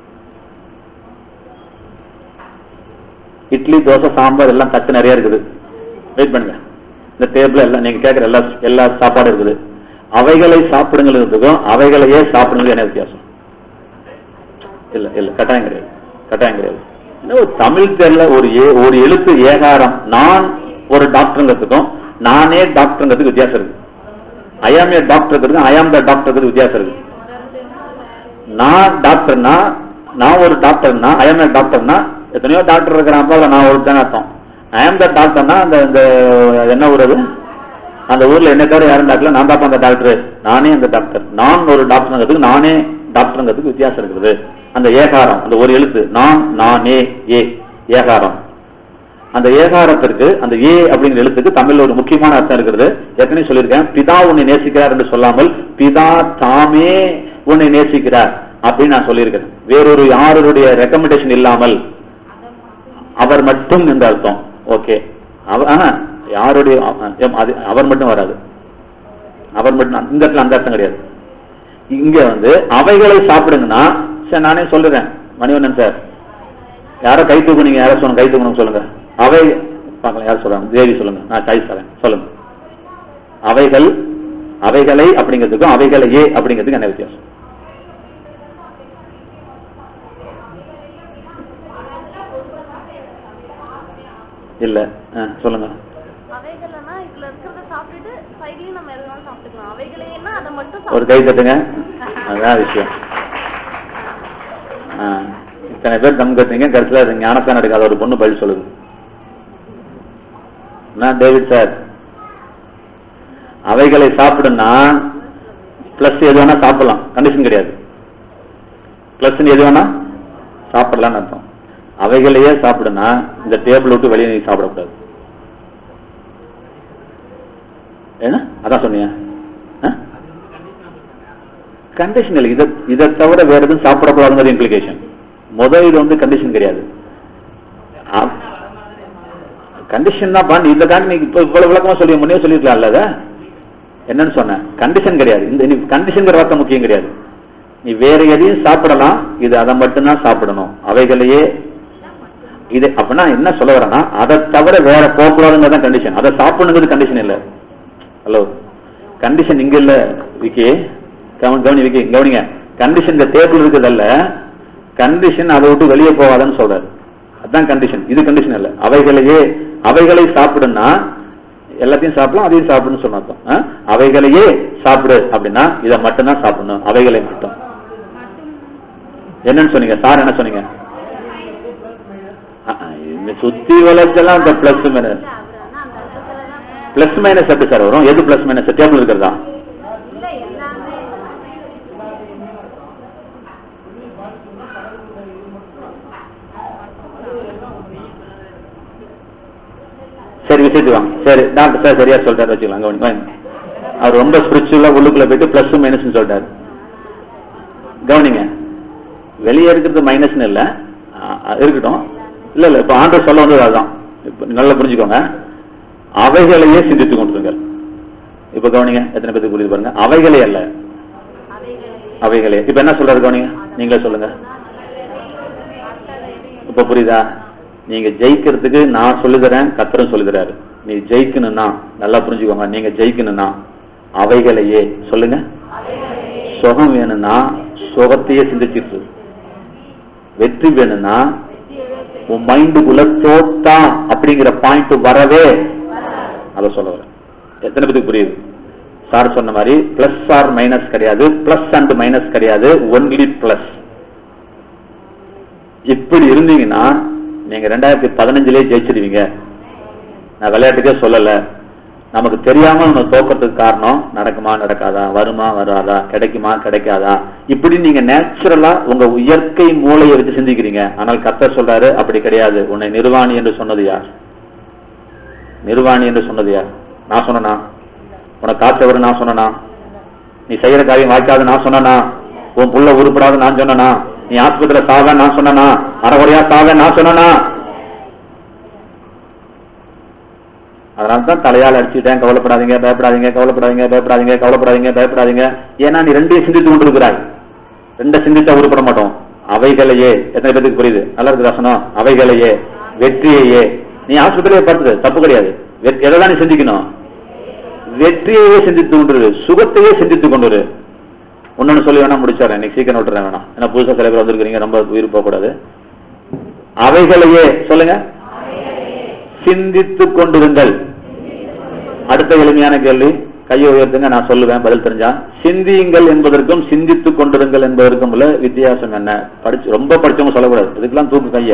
இட்லி தோசை சாம்பார் எல்லாம் கத்து நிறைய இருக்குது வெயிட் பண்ணுங்க இந்த டேபிள் எல்லாம் நீங்க கேட்கிற எல்லா எல்லா சாப்பாடும் இருக்குது அவைகளை சாப்பிடுங்கிறதுக்கும் அவைகளையே சாப்பிடுங்க என்ன வித்தியாசம் இல்ல இல்ல கட்டாயம் கிடையாது கட்டாயம் கிடையாது இன்னும் ஒரு தமிழ் தெரியல ஒரு ஏ- ஒரு எழுத்து ஏகாரம் நான் ஒரு டாக்டருங்கிறதுக்கும் நானே டாக்டருங்கிறதுக்கு வித்தியாசம் இருக்கு ஐயாம் ஏ டாக்டருங்கிறதுக்கும் ஐயாம் த டாக்டருக்கு வித்தியாசம் இருக்கு நான் டாக்டர்னா நான் ஒரு டாக்டர்னா ஐஎம் ஏ டாக்டர்னா எத்தனையோ டாக்டர் இருக்கிறான் போல நான் ஒரு தானே அர்த்தம் ஐஎம் த டாக்டர்னா அந்த இந்த என்ன ஊர் அது அந்த ஊர்ல என்ன தவிர யாரும் டாக்டர் நான் தான் அந்த டாக்டர் நானே அந்த டாக்டர் நான் ஒரு டாக்டர்ங்கிறதுக்கு நானே டாக்டர்ங்கிறதுக்கு வித்தியாசம் இருக்குது அந்த ஏகாரம் அந்த ஒரு எழுத்து நான் நானே ஏ ஏகாரம் அந்த ஏகாரத்திற்கு அந்த ஏ அப்படிங்கிற எழுத்துக்கு தமிழ்ல ஒரு முக்கியமான அர்த்தம் இருக்கிறது ஏற்கனவே சொல்லியிருக்கேன் பிதா உன்னை நேசிக்கிறார் என்று சொல்லாமல் பிதா தாமே உன்னை நேசிக்கிறார் அப்படின்னு நான் சொல்லியிருக்கேன் வேறொரு யாருடைய ரெக்கமெண்டேஷன் இல்லாமல் அவர் மட்டும் என்று அர்த்தம் ஓகே யாருடைய அ- எம், அது அவர் மட்டும் வராது அவர் மட்டும் இந்த இடத்துல அந்த அர்த்தம் கிடையாது இங்க வந்து அவைகளை சாப்பிடுங்கன்னா சரி நானே சொல்றேன் மணிவண்ணன் சார் யாரோ கை தூக்குனீங்க யாரோ சொன்ன கை தூக்கணும் சொல்லுங்க அவை பார்க்கலாம் யார் சொல்றாங்க தேவி சொல்லுங்க நான் சாய்ஸ் தரேன் சொல்லுங்க அவைகள் அவைகளை அப்படிங்கிறதுக்கும் அவைகளையே அப்படிங்கிறதுக்கு என்ன வித்தியாசம் இல்ல ஆ, சொல்லுங்க அவைகள்னா இதுல இருக்கிறத சாப்பிட்டுட்டு சைட்லயும் நம்ம எதுவும் சாப்பிட்டுக்கலாம் அவைகளேன்னா அதை மட்டும் ஒரு கை தட்டுங்க அதான் விஷயம் ஆ, இத்தனை பேர் தம் கட்டுறீங்க கடைசியில் அது ஞானத்தான் எடுக்காத ஒரு பொண்ணு பதில் சொல்லுது என்ன டேவிட் சார் அவைகளை சாப்பிடுன்னா பிளஸ் எது வேணா சாப்பிடலாம் கண்டிஷன் கிடையாது பிளஸ் எது வேணா சாப்பிடலாம்னு அர்த்தம் அவைகளையே சாப்பிடுனா இந்த டேபிள் விட்டு வெளியே நீ சாப்பிடக்கூடாது என்ன அதான் சொன்னீங்க ஆ? கண்டிஷன் இல்லை இதை இதை தவிர வேற எதுவும் சாப்பிடக்கூடாதுங்கிறது இம்ப்ளிகேஷன் முதல் இது வந்து கண்டிஷன் கிடையாது அவ கண்டிஷன் தான் பண்ணி இந்த காரணம் நீ இப்ப இவ்வளவு விளக்கமா சொல்லி முன்னே சொல்லிருக்கலாம்ல அத என்னன்னு சொன்னேன் கண்டிஷன் கிடையாது இந்த நீ கண்டிஷன் வார்த்தை முக்கியம் கிடையாது நீ வேற எதையும் சாப்பிடலாம் இது அதை மட்டும்தான் சாப்பிடணும் அவைகளையே இது அப்படின்னா என்ன சொல்ல வரேன்னா அதை தவிர வேற போகக்கூடாதுங்கிறது கண்டிஷன் அதை சாப்பிடணுங்கிறது கண்டிஷன் இல்ல ஹலோ கண்டிஷன் இங்க இல்ல விக்கி கவனி கவனி விக்கி கவனிங்க கண்டிஷன் இந்த டேபிள் இருக்குதல்ல கண்டிஷன் அதை விட்டு வெளியே போகாதன்னு சொல்றாரு அதான் கண்டிஷன் இது கண்டிஷன் இல்ல அவைகளையே அவைகளை சாப்பிடுன்னா எல்லாத்தையும் சாப்பிடலாம் அதையும் சாப்பிடுன்னு சொன்ன அர்த்தம். ஆ? அவைகளையே சாப்பிடு அப்படின்னா இதை மட்டும்தான் சாப்பிடணும் அவைகளை மட்டும் என்னன்னு சொன்னீங்க சார் என்ன சொன்னீங்க ஆ, ஆ, இந்த சுத்தி வளர்ச்செல்லாம் இந்த பிளஸ் மைனஸ் பிளஸ் மைனஸ் எப்படி சார் வரும் எது பிளஸ் மைனஸ் டேபிள் இருக்கிறதா சரி விஷயத்து வாங்க சரி டாக்டர் சார் சரியா சொல்றாரு வச்சுக்கலாம் கவனி வாங்க அவர் ரொம்ப ஸ்பிரிச்சுவலா உள்ளுக்குள்ள போயிட்டு பிளஸ் மைனஸ் சொல்றாரு கவனிங்க வெளியே இருக்கிறது மைனஸ்னு இல்ல ஆ, ஆ, இருக்கட்டும் இல்ல இல்ல இப்ப ஆண்டர் சொல்ல வந்தது அதுதான் இப்ப நல்லா புரிஞ்சுக்கோங்க அவைகளையே சிந்தித்துக் கொண்டிருங்கள் இப்ப கவனிங்க எத்தனை பேருக்கு புரியுது பாருங்க அவைகளே அல்ல அவைகளே இப்ப என்ன சொல்றாரு கவனிங்க நீங்களே சொல்லுங்க இப்ப புரியுதா நீங்க ஜெயிக்கிறதுக்கு நான் சொல்லுதரேன் கத்தரும் சொல்லுகிறாரு நீ ஜெயிக்கணும்னா நல்லா புரிஞ்சுக்கோங்க நீங்க ஜெயிக்கணும்னா அவைகளையே சொல்லுங்க சுகம் வேணும்னா சுகத்தையே சிந்திச்சிட்டு இரு. வெற்றி வேணும்னா உன் மைண்டுக்குள்ள தோத்தா அப்படிங்கிற பாயிண்ட் வரவே அத சொல்ல வரேன் எத்தனை பேருக்கு புரியுது சார் சொன்ன மாதிரி பிளஸ் ஆர் மைனஸ் கிடையாது பிளஸ் அண்ட் மைனஸ் கிடையாது ஒன்லி பிளஸ் இப்படி இருந்தீங்கன்னா நீங்க ரெண்டாயிரத்தி பதினஞ்சுலயே ஜெயிச்சிருவீங்க நான் விளையாட்டுக்கே சொல்லல நமக்கு தெரியாம நம்ம தோக்கறதுக்கு காரணம் நடக்குமா நடக்காதா வருமா வராதா கிடைக்குமா கிடைக்காதா இப்படி நீங்க நேச்சுரலா உங்க இயற்கை மூளையை வச்சு சிந்திக்கிறீங்க ஆனால் கத்த சொல்றாரு அப்படி கிடையாது உன்னை நிர்வாணி என்று சொன்னது யார் நிர்வாணி என்று சொன்னது யார் நான் சொன்னனா உனக்கு காத்து வரும் நான் சொன்னனா நீ செய்யற காரியம் வாய்க்காது நான் சொன்னனா உன் புள்ள உருப்படாது நான் சொன்னனா நீ ஆஸ்பத்திரியில சாவ நான் சொன்னனா அறகுறையா சாவ நான் சொன்னனா அதனால தான் தலையால் அடிச்சுட்டேன் கவலைப்படாதீங்க பயப்படாதீங்க கவலைப்படாதீங்க பயப்படாதீங்க கவலைப்படாதீங்க பயப்படாதீங்க ஏன்னா நீ ரெண்டையும் சிந்தித்து கொண்டிருக்கிறாய் ரெண்ட சிந்தித்தா உருப்பட மாட்டோம் அவைகளையே எத்தனை பேருக்கு புரியுது நல்லா இருக்கு ரசனம் அவைகளையே வெற்றியையே நீ ஆஸ்பத்திரியிலே படுத்துது தப்பு கிடையாது வெ- எதை தான் நீ சிந்திக்கணும் வெற்றியையே சிந்தித்து கொண்டிரு சுகத்தையே சிந்தித்துக் கொண்டிரு ஒன்னொன்னு சொல்லி வேணா முடிச்சாரேன் இன்னைக்கு சீக்கிரம் விட்டுறேன் வேணாம் ஏன்னா புதுசா சில பேர் வந்திருக்கிறீங்க ரொம்ப உயிர் போக கூடாது அவைகளையே சொல்லுங்க சிந்தித்துக் கொண்டிருங்கள் அடுத்த எளிமையான கேள்வி கையை உயர்த்துங்க நான் சொல்லுவேன் பதில் தெரிஞ்சா சிந்தியுங்கள் என்பதற்கும் சிந்தித்துக் கொண்டிருங்கள் என்பதற்கும் உள்ள வித்தியாசம் என்ன படிச்சு ரொம்ப படிச்சவங்க சொல்லக்கூடாது இதுக்கெல்லாம் தூக்கு கைய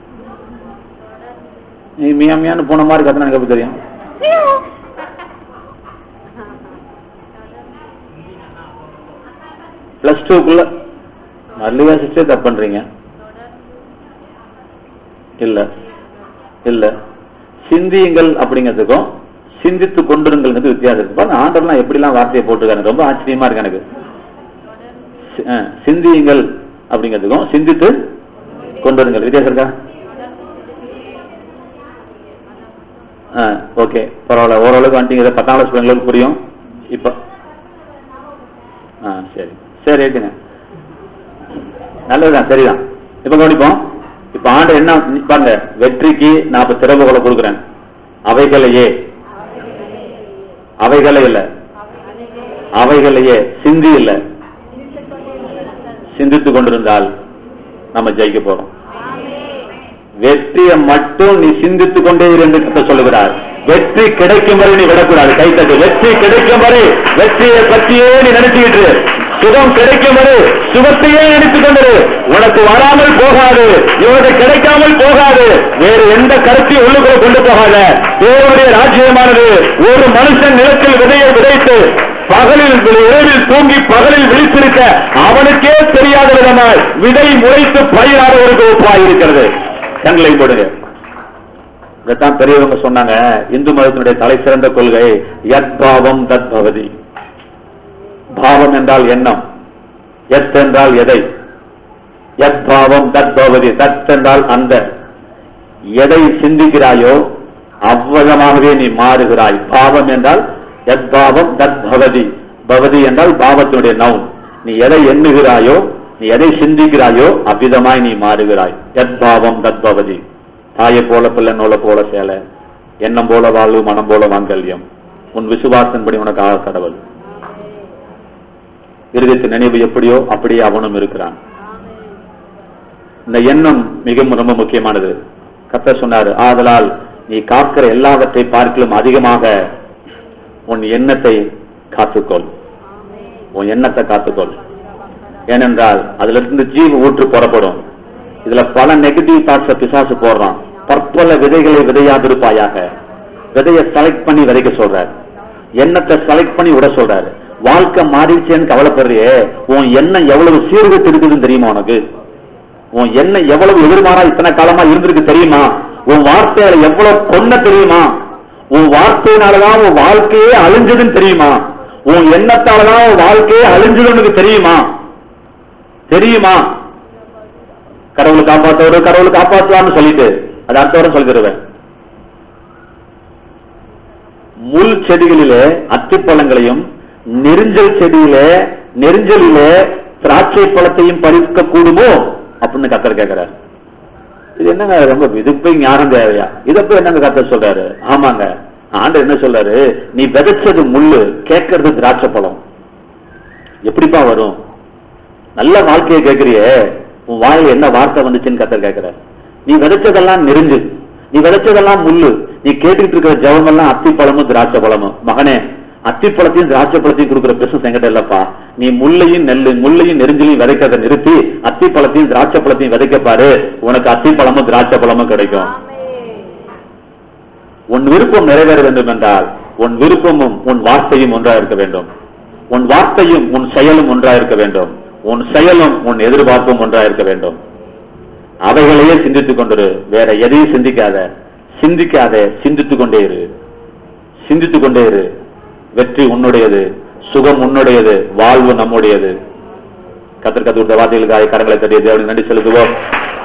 நீ மியா மியான்னு போன மாதிரி கத்தனை எனக்கு எப்படி தெரியும் பிளஸ் டூக்குள்ள மல்லிகா சிஸ்டர் தப்பு பண்றீங்க இல்ல இல்ல சிந்தியுங்கள் அப்படிங்கிறதுக்கும் சிந்தித்து கொண்டிருங்கள்ங்கிறது வித்தியாசம் இருக்கு பாருங்க ஆண்டர்லாம் எப்படிலாம் வார்த்தையை போட்டிருக்காரு ரொம்ப ஆச்சரியமா இருக்கு எனக்கு சி- ஆ, சிந்தியுங்கள் அப்படிங்கிறதுக்கும் சிந்தித்து கொண்டிருங்கள் வித்தியாசம் இருக்கா ஓகே பரவாயில்ல ஓரளவுக்கு வந்துட்டீங்க இதை பத்தாம் கிளாஸ் பிள்ளைங்களுக்கு புரியும் இப்ப ஆ சரி சரி ரைட்டுங்க நல்லதுதான் சரிதான் இப்ப கவனிப்போம் இப்ப ஆண்டு என்ன பாருங்க வெற்றிக்கு நான் இப்ப திறவுகளை கொடுக்குறேன் அவைகளையே அவைகளே இல்ல அவைகளையே சிந்தி இல்ல சிந்தித்துக் கொண்டிருந்தால் நம்ம ஜெயிக்க போறோம் வெற்றியை மட்டும் நீ சிந்தித்துக் கொண்டே இரு என்று கர்த்தர் சொல்லுகிறார் வெற்றி கிடைக்கும் வரை நீ விடக்கூடாது கைத்தட்டு வெற்றி கிடைக்கும் வரை வெற்றியை பற்றியே நீ நினைச்சுக்கிட்டு இரு. சுகம் கிடைக்கும் வரை சுகத்தையே நினைத்துக் கொண்டிரு உனக்கு வராமல் போகாது இவனுக்கு கிடைக்காமல் போகாது வேறு எந்த கருத்தையும் உள்ளுக்குள்ள கொண்டு போகாத தேவனுடைய ராஜ்யமானது ஒரு மனுஷன் நிலத்தில் விதையை விதைத்து பகலில் இரவில் தூங்கி பகலில் விழித்திருக்க அவனுக்கே தெரியாத விதமாய் விதை முளைத்து பயிராதவருக்கு ஒப்பாய் இருக்கிறது கண்களை போடுங்க இதைத்தான் பெரியவங்க சொன்னாங்க இந்து மதத்தினுடைய தலை சிறந்த கொள்கை யத் பாவம் தத் பவதி பாவம் என்றால் எண்ணம் எத் என்றால் எதை யத் பாவம் தத் பவதி தத் என்றால் அந்த எதை சிந்திக்கிறாயோ அவ்வளமாகவே நீ மாறுகிறாய் பாவம் என்றால் எத் பாவம் தத் பவதி பவதி என்றால் பாவத்தினுடைய நவுன் நீ எதை எண்ணுகிறாயோ நீ எதை சிந்திக்கிறாயோ அவ்விதமாய் நீ மாறுகிறாய் எத் பாவம் தத் பவதி தாயை போல பிள்ளை நூலை போல சேலை எண்ணம் போல வாழ்வு மனம் போல மாங்கல்யம் உன் விசுவாசத்தின்படி உனக்கு ஆக கடவுள் இருதயத்தின் நினைவு எப்படியோ அப்படியே அவனும் இருக்கிறான் இந்த எண்ணம் மிக ரொம்ப முக்கியமானது கத்த சொன்னாரு ஆதலால் நீ காக்கிற எல்லாவற்றை பார்க்கலும் அதிகமாக உன் எண்ணத்தை காத்துக்கொள் உன் எண்ணத்தை காத்துக்கொள் ஏனென்றால் அதுல இருந்து ஜீவ ஊற்று புறப்படும் இதுல பல நெகட்டிவ் தாட்ஸ பிசாசு போடுறான் பற்பல விதைகளை விதையாதிருப்பாயாக விதையை செலக்ட் பண்ணி விதைக்க சொல்றாரு எண்ணத்தை செலக்ட் பண்ணி விட சொல்றாரு வாழ்க்கை மாறிடுச்சேன்னு கவலைப்படுறியே உன் எண்ணம் எவ்வளவு சீர்கட்டு இருக்குதுன்னு தெரியுமா உனக்கு உன் எண்ணம் எவ்வளவு எதிர்மாறா இத்தனை காலமா இருந்திருக்கு தெரியுமா உன் வார்த்தையில எவ்வளவு கொன்ன தெரியுமா உன் வார்த்தையினாலதான் உன் வாழ்க்கையே அழிஞ்சதுன்னு தெரியுமா உன் எண்ணத்தாலதான் உன் வாழ்க்கையே அழிஞ்சதுன்னு உனக்கு தெரியுமா தெரியுமா கடவுளை காப்பாத்தவரு கடவுளை காப்பாத்துவான்னு சொல்லிட்டு அது அடுத்த வாரம் சொல்லி தருவேன் முள் செடிகளிலே அத்திப்பழங்களையும் நெரிஞ்சல் செடியிலே நெரிஞ்சலிலே திராட்சை பழத்தையும் பறிக்க கூடுமோ அப்படின்னு கத்தர் கேட்கிறார் இது என்னங்க ரொம்ப இதுக்கு போய் ஞானம் தேவையா இதை போய் என்னங்க கத்தர் சொல்றாரு ஆமாங்க ஆண்டர் என்ன சொல்றாரு நீ விதைச்சது முள்ளு கேட்கறது திராட்சை பழம் எப்படிப்பா வரும் நல்ல வாழ்க்கையை கேட்கறியே உன் வாயில என்ன வார்த்தை வந்துச்சுன்னு கத்தர் கேட்கிறார் நீ விதைச்சதெல்லாம் நெறிஞ்சு நீ விதைச்சதெல்லாம் முள்ளு நீ கேட்டுக்கிட்டு இருக்கிற ஜெபமெல்லாம் அத்திப்பழமும் திராட்சை பழமும் மகனே அத்திப்பழத்தையும் திராட்சை பழத்தையும் கொடுக்குற பிசினஸ் எங்கிட்ட இல்லப்பா நீ முள்ளையும் நெல்லு முள்ளையும் நெருஞ்சிலையும் விதைக்கிறத நிறுத்தி அத்திப்பழத்தையும் திராட்சை பழத்தையும் விதைக்க பாரு உனக்கு அத்திப்பழமும் திராட்சை பழமும் கிடைக்கும் உன் விருப்பம் நிறைவேற வேண்டும் என்றால் உன் விருப்பமும் உன் வார்த்தையும் ஒன்றா இருக்க வேண்டும் உன் வார்த்தையும் உன் செயலும் ஒன்றா இருக்க வேண்டும் உன் செயலும் உன் எதிர்பார்ப்பும் ஒன்றா இருக்க வேண்டும் அவைகளையே சிந்தித்துக் கொண்டிரு வேற எதையும் சிந்திக்காத சிந்திக்காத சிந்தித்துக் கொண்டே இரு சிந்தித்துக் கொண்டே இரு வெற்றி உன்னுடையது சுகம் உன்னுடையது வாழ்வு நம்முடையது கத்திர கத்து வார்த்தைகளுக்காக கரங்களை தட்டிய தேவனுக்கு நன்றி செலுத்துவோம்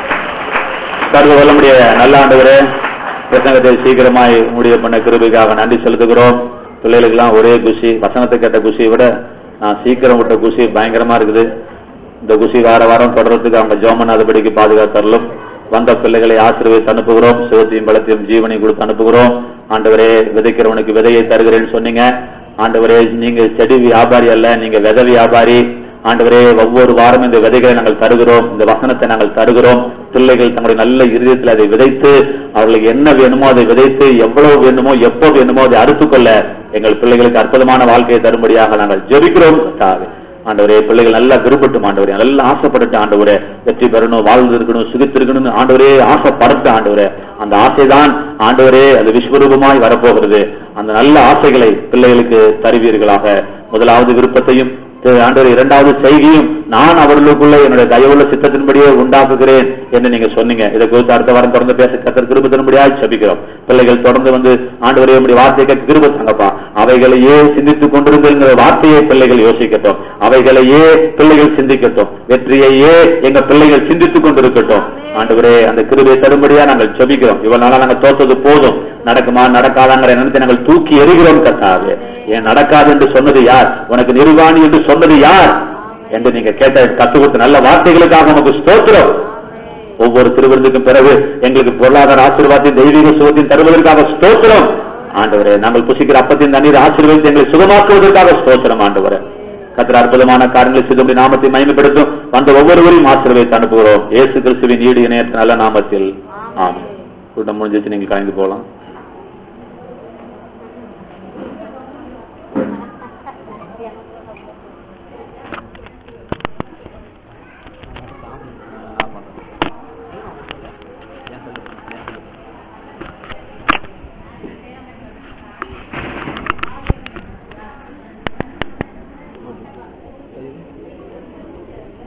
சர்வ வல்லமுடைய நல்ல ஆண்டவரே பிரசங்கத்தை சீக்கிரமாய் முடிவு பண்ண கிருபைக்காக நன்றி செலுத்துகிறோம் பிள்ளைகளுக்கெல்லாம் ஒரே குஷி வசனத்தை கேட்ட குஷியை விட நான் சீக்கிரம் விட்ட குஷி பயங்கரமா இருக்குது இந்த குஷி வார வாரம் தொடர்றதுக்கு அவங்க ஜோமன் அதுபடிக்கு பாதுகாத்தரலும் வந்த பிள்ளைகளை ஆசீர்வதித்து அனுப்புகிறோம் சிவத்தையும் பலத்தையும் ஜீவனையும் கொடுத்து அனுப்புகிறோம் ஆண்டவரே விதைக்கிறவனுக்கு விதையை தருகிறேன்னு சொன்னீங்க ஆண்டவரே நீங்க செடி வியாபாரி அல்ல நீங்க விதை வியாபாரி ஆண்டவரே ஒவ்வொரு வாரம் இந்த விதைகளை நாங்கள் தருகிறோம் இந்த வசனத்தை நாங்கள் தருகிறோம் பிள்ளைகள் தங்களுடைய நல்ல இருதயத்தில் அதை விதைத்து அவர்களுக்கு என்ன வேணுமோ அதை விதைத்து எவ்வளவு வேணுமோ எப்போ வேணுமோ அதை அறுத்துக்கொள்ள எங்கள் பிள்ளைகளுக்கு அற்புதமான வாழ்க்கையை தரும்படியாக நாங்கள் ஜெபிக்கிறோம் கர்த்தாவே. ஆண்டவரே பிள்ளைகள் நல்லா விருப்பட்டும் ஆண்டவரே நல்லா ஆசைப்பட்டு ஆண்டவரே வெற்றி பெறணும் வாழ்ந்து இருக்கணும் சுகித்திருக்கணும்னு ஆண்டவரே ஆசைப்படட்டு ஆண்டவரே அந்த ஆசைதான் ஆண்டவரே அது விஸ்வரூபமாய் வரப்போகிறது அந்த நல்ல ஆசைகளை பிள்ளைகளுக்கு தருவீர்களாக முதலாவது விருப்பத்தையும் திரு ஆண்டவர் இரண்டாவது செய்தியும் நான் அவர்களுக்குள்ள என்னுடைய தயவுள்ள சித்தத்தின்படியே உண்டாக்குகிறேன் என்று நீங்க சொன்னீங்க இதை குறித்து அடுத்த வாரம் தொடர்ந்து பேச கத்தர் கிருப தரும்படியாக செபிக்கிறோம் பிள்ளைகள் தொடர்ந்து வந்து ஆண்டவரே உடைய வார்த்தையை கேட்க கிருப தாங்கப்பா அவைகளையே சிந்தித்துக் கொண்டிருந்துங்கிற வார்த்தையை பிள்ளைகள் யோசிக்கட்டும் அவைகளையே பிள்ளைகள் சிந்திக்கட்டும் வெற்றியையே எங்க பிள்ளைகள் சிந்தித்துக் கொண்டிருக்கட்டும் ஆண்டவரே அந்த கிருபையை தரும்படியா நாங்கள் செபிக்கிறோம் இவ்வளவு நாளா நாங்கள் தோத்தது போதும் நடக்குமா நடக்காதாங்கிற எண்ணத்தை நாங்கள் தூக்கி எறிகிறோம் கத்தாவே ஏன் நடக்காது என்று சொன்னது யார் உனக்கு நிர்வாணி என்று சொன்னது யார் என்று நீங்க கேட்ட கத்து கொடுத்த நல்ல வார்த்தைகளுக்காக உனக்கு ஸ்தோத்திரம் ஒவ்வொரு திருவிருந்துக்கும் பிறகு எங்களுக்கு பொருளாதார ஆசீர்வாதத்தின் தெய்வீக சுகத்தின் தருவதற்காக ஸ்தோத்திரம் ஆண்டவரே நாங்கள் புசிக்கிற அப்பத்தின் தண்ணீர் ஆசீர்வாதத்தை எங்களை சுகமாக்குவதற்காக ஸ்தோத்திரம் ஆண்டவரே கத்திர அற்புதமான காரியங்களை செய்து நாமத்தை மகிமைப்படுத்தும் வந்த ஒவ்வொருவரையும் ஆசீர்வதித்து அனுப்புகிறோம் இயேசு கிறிஸ்துவின் ஈடு இணையற்ற நல்ல நாமத்தில் ஆமாம் கூட்டம் முடிஞ்சிச்சு நீங்க கலந்து போகலாம்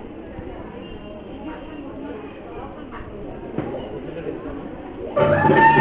Thank you.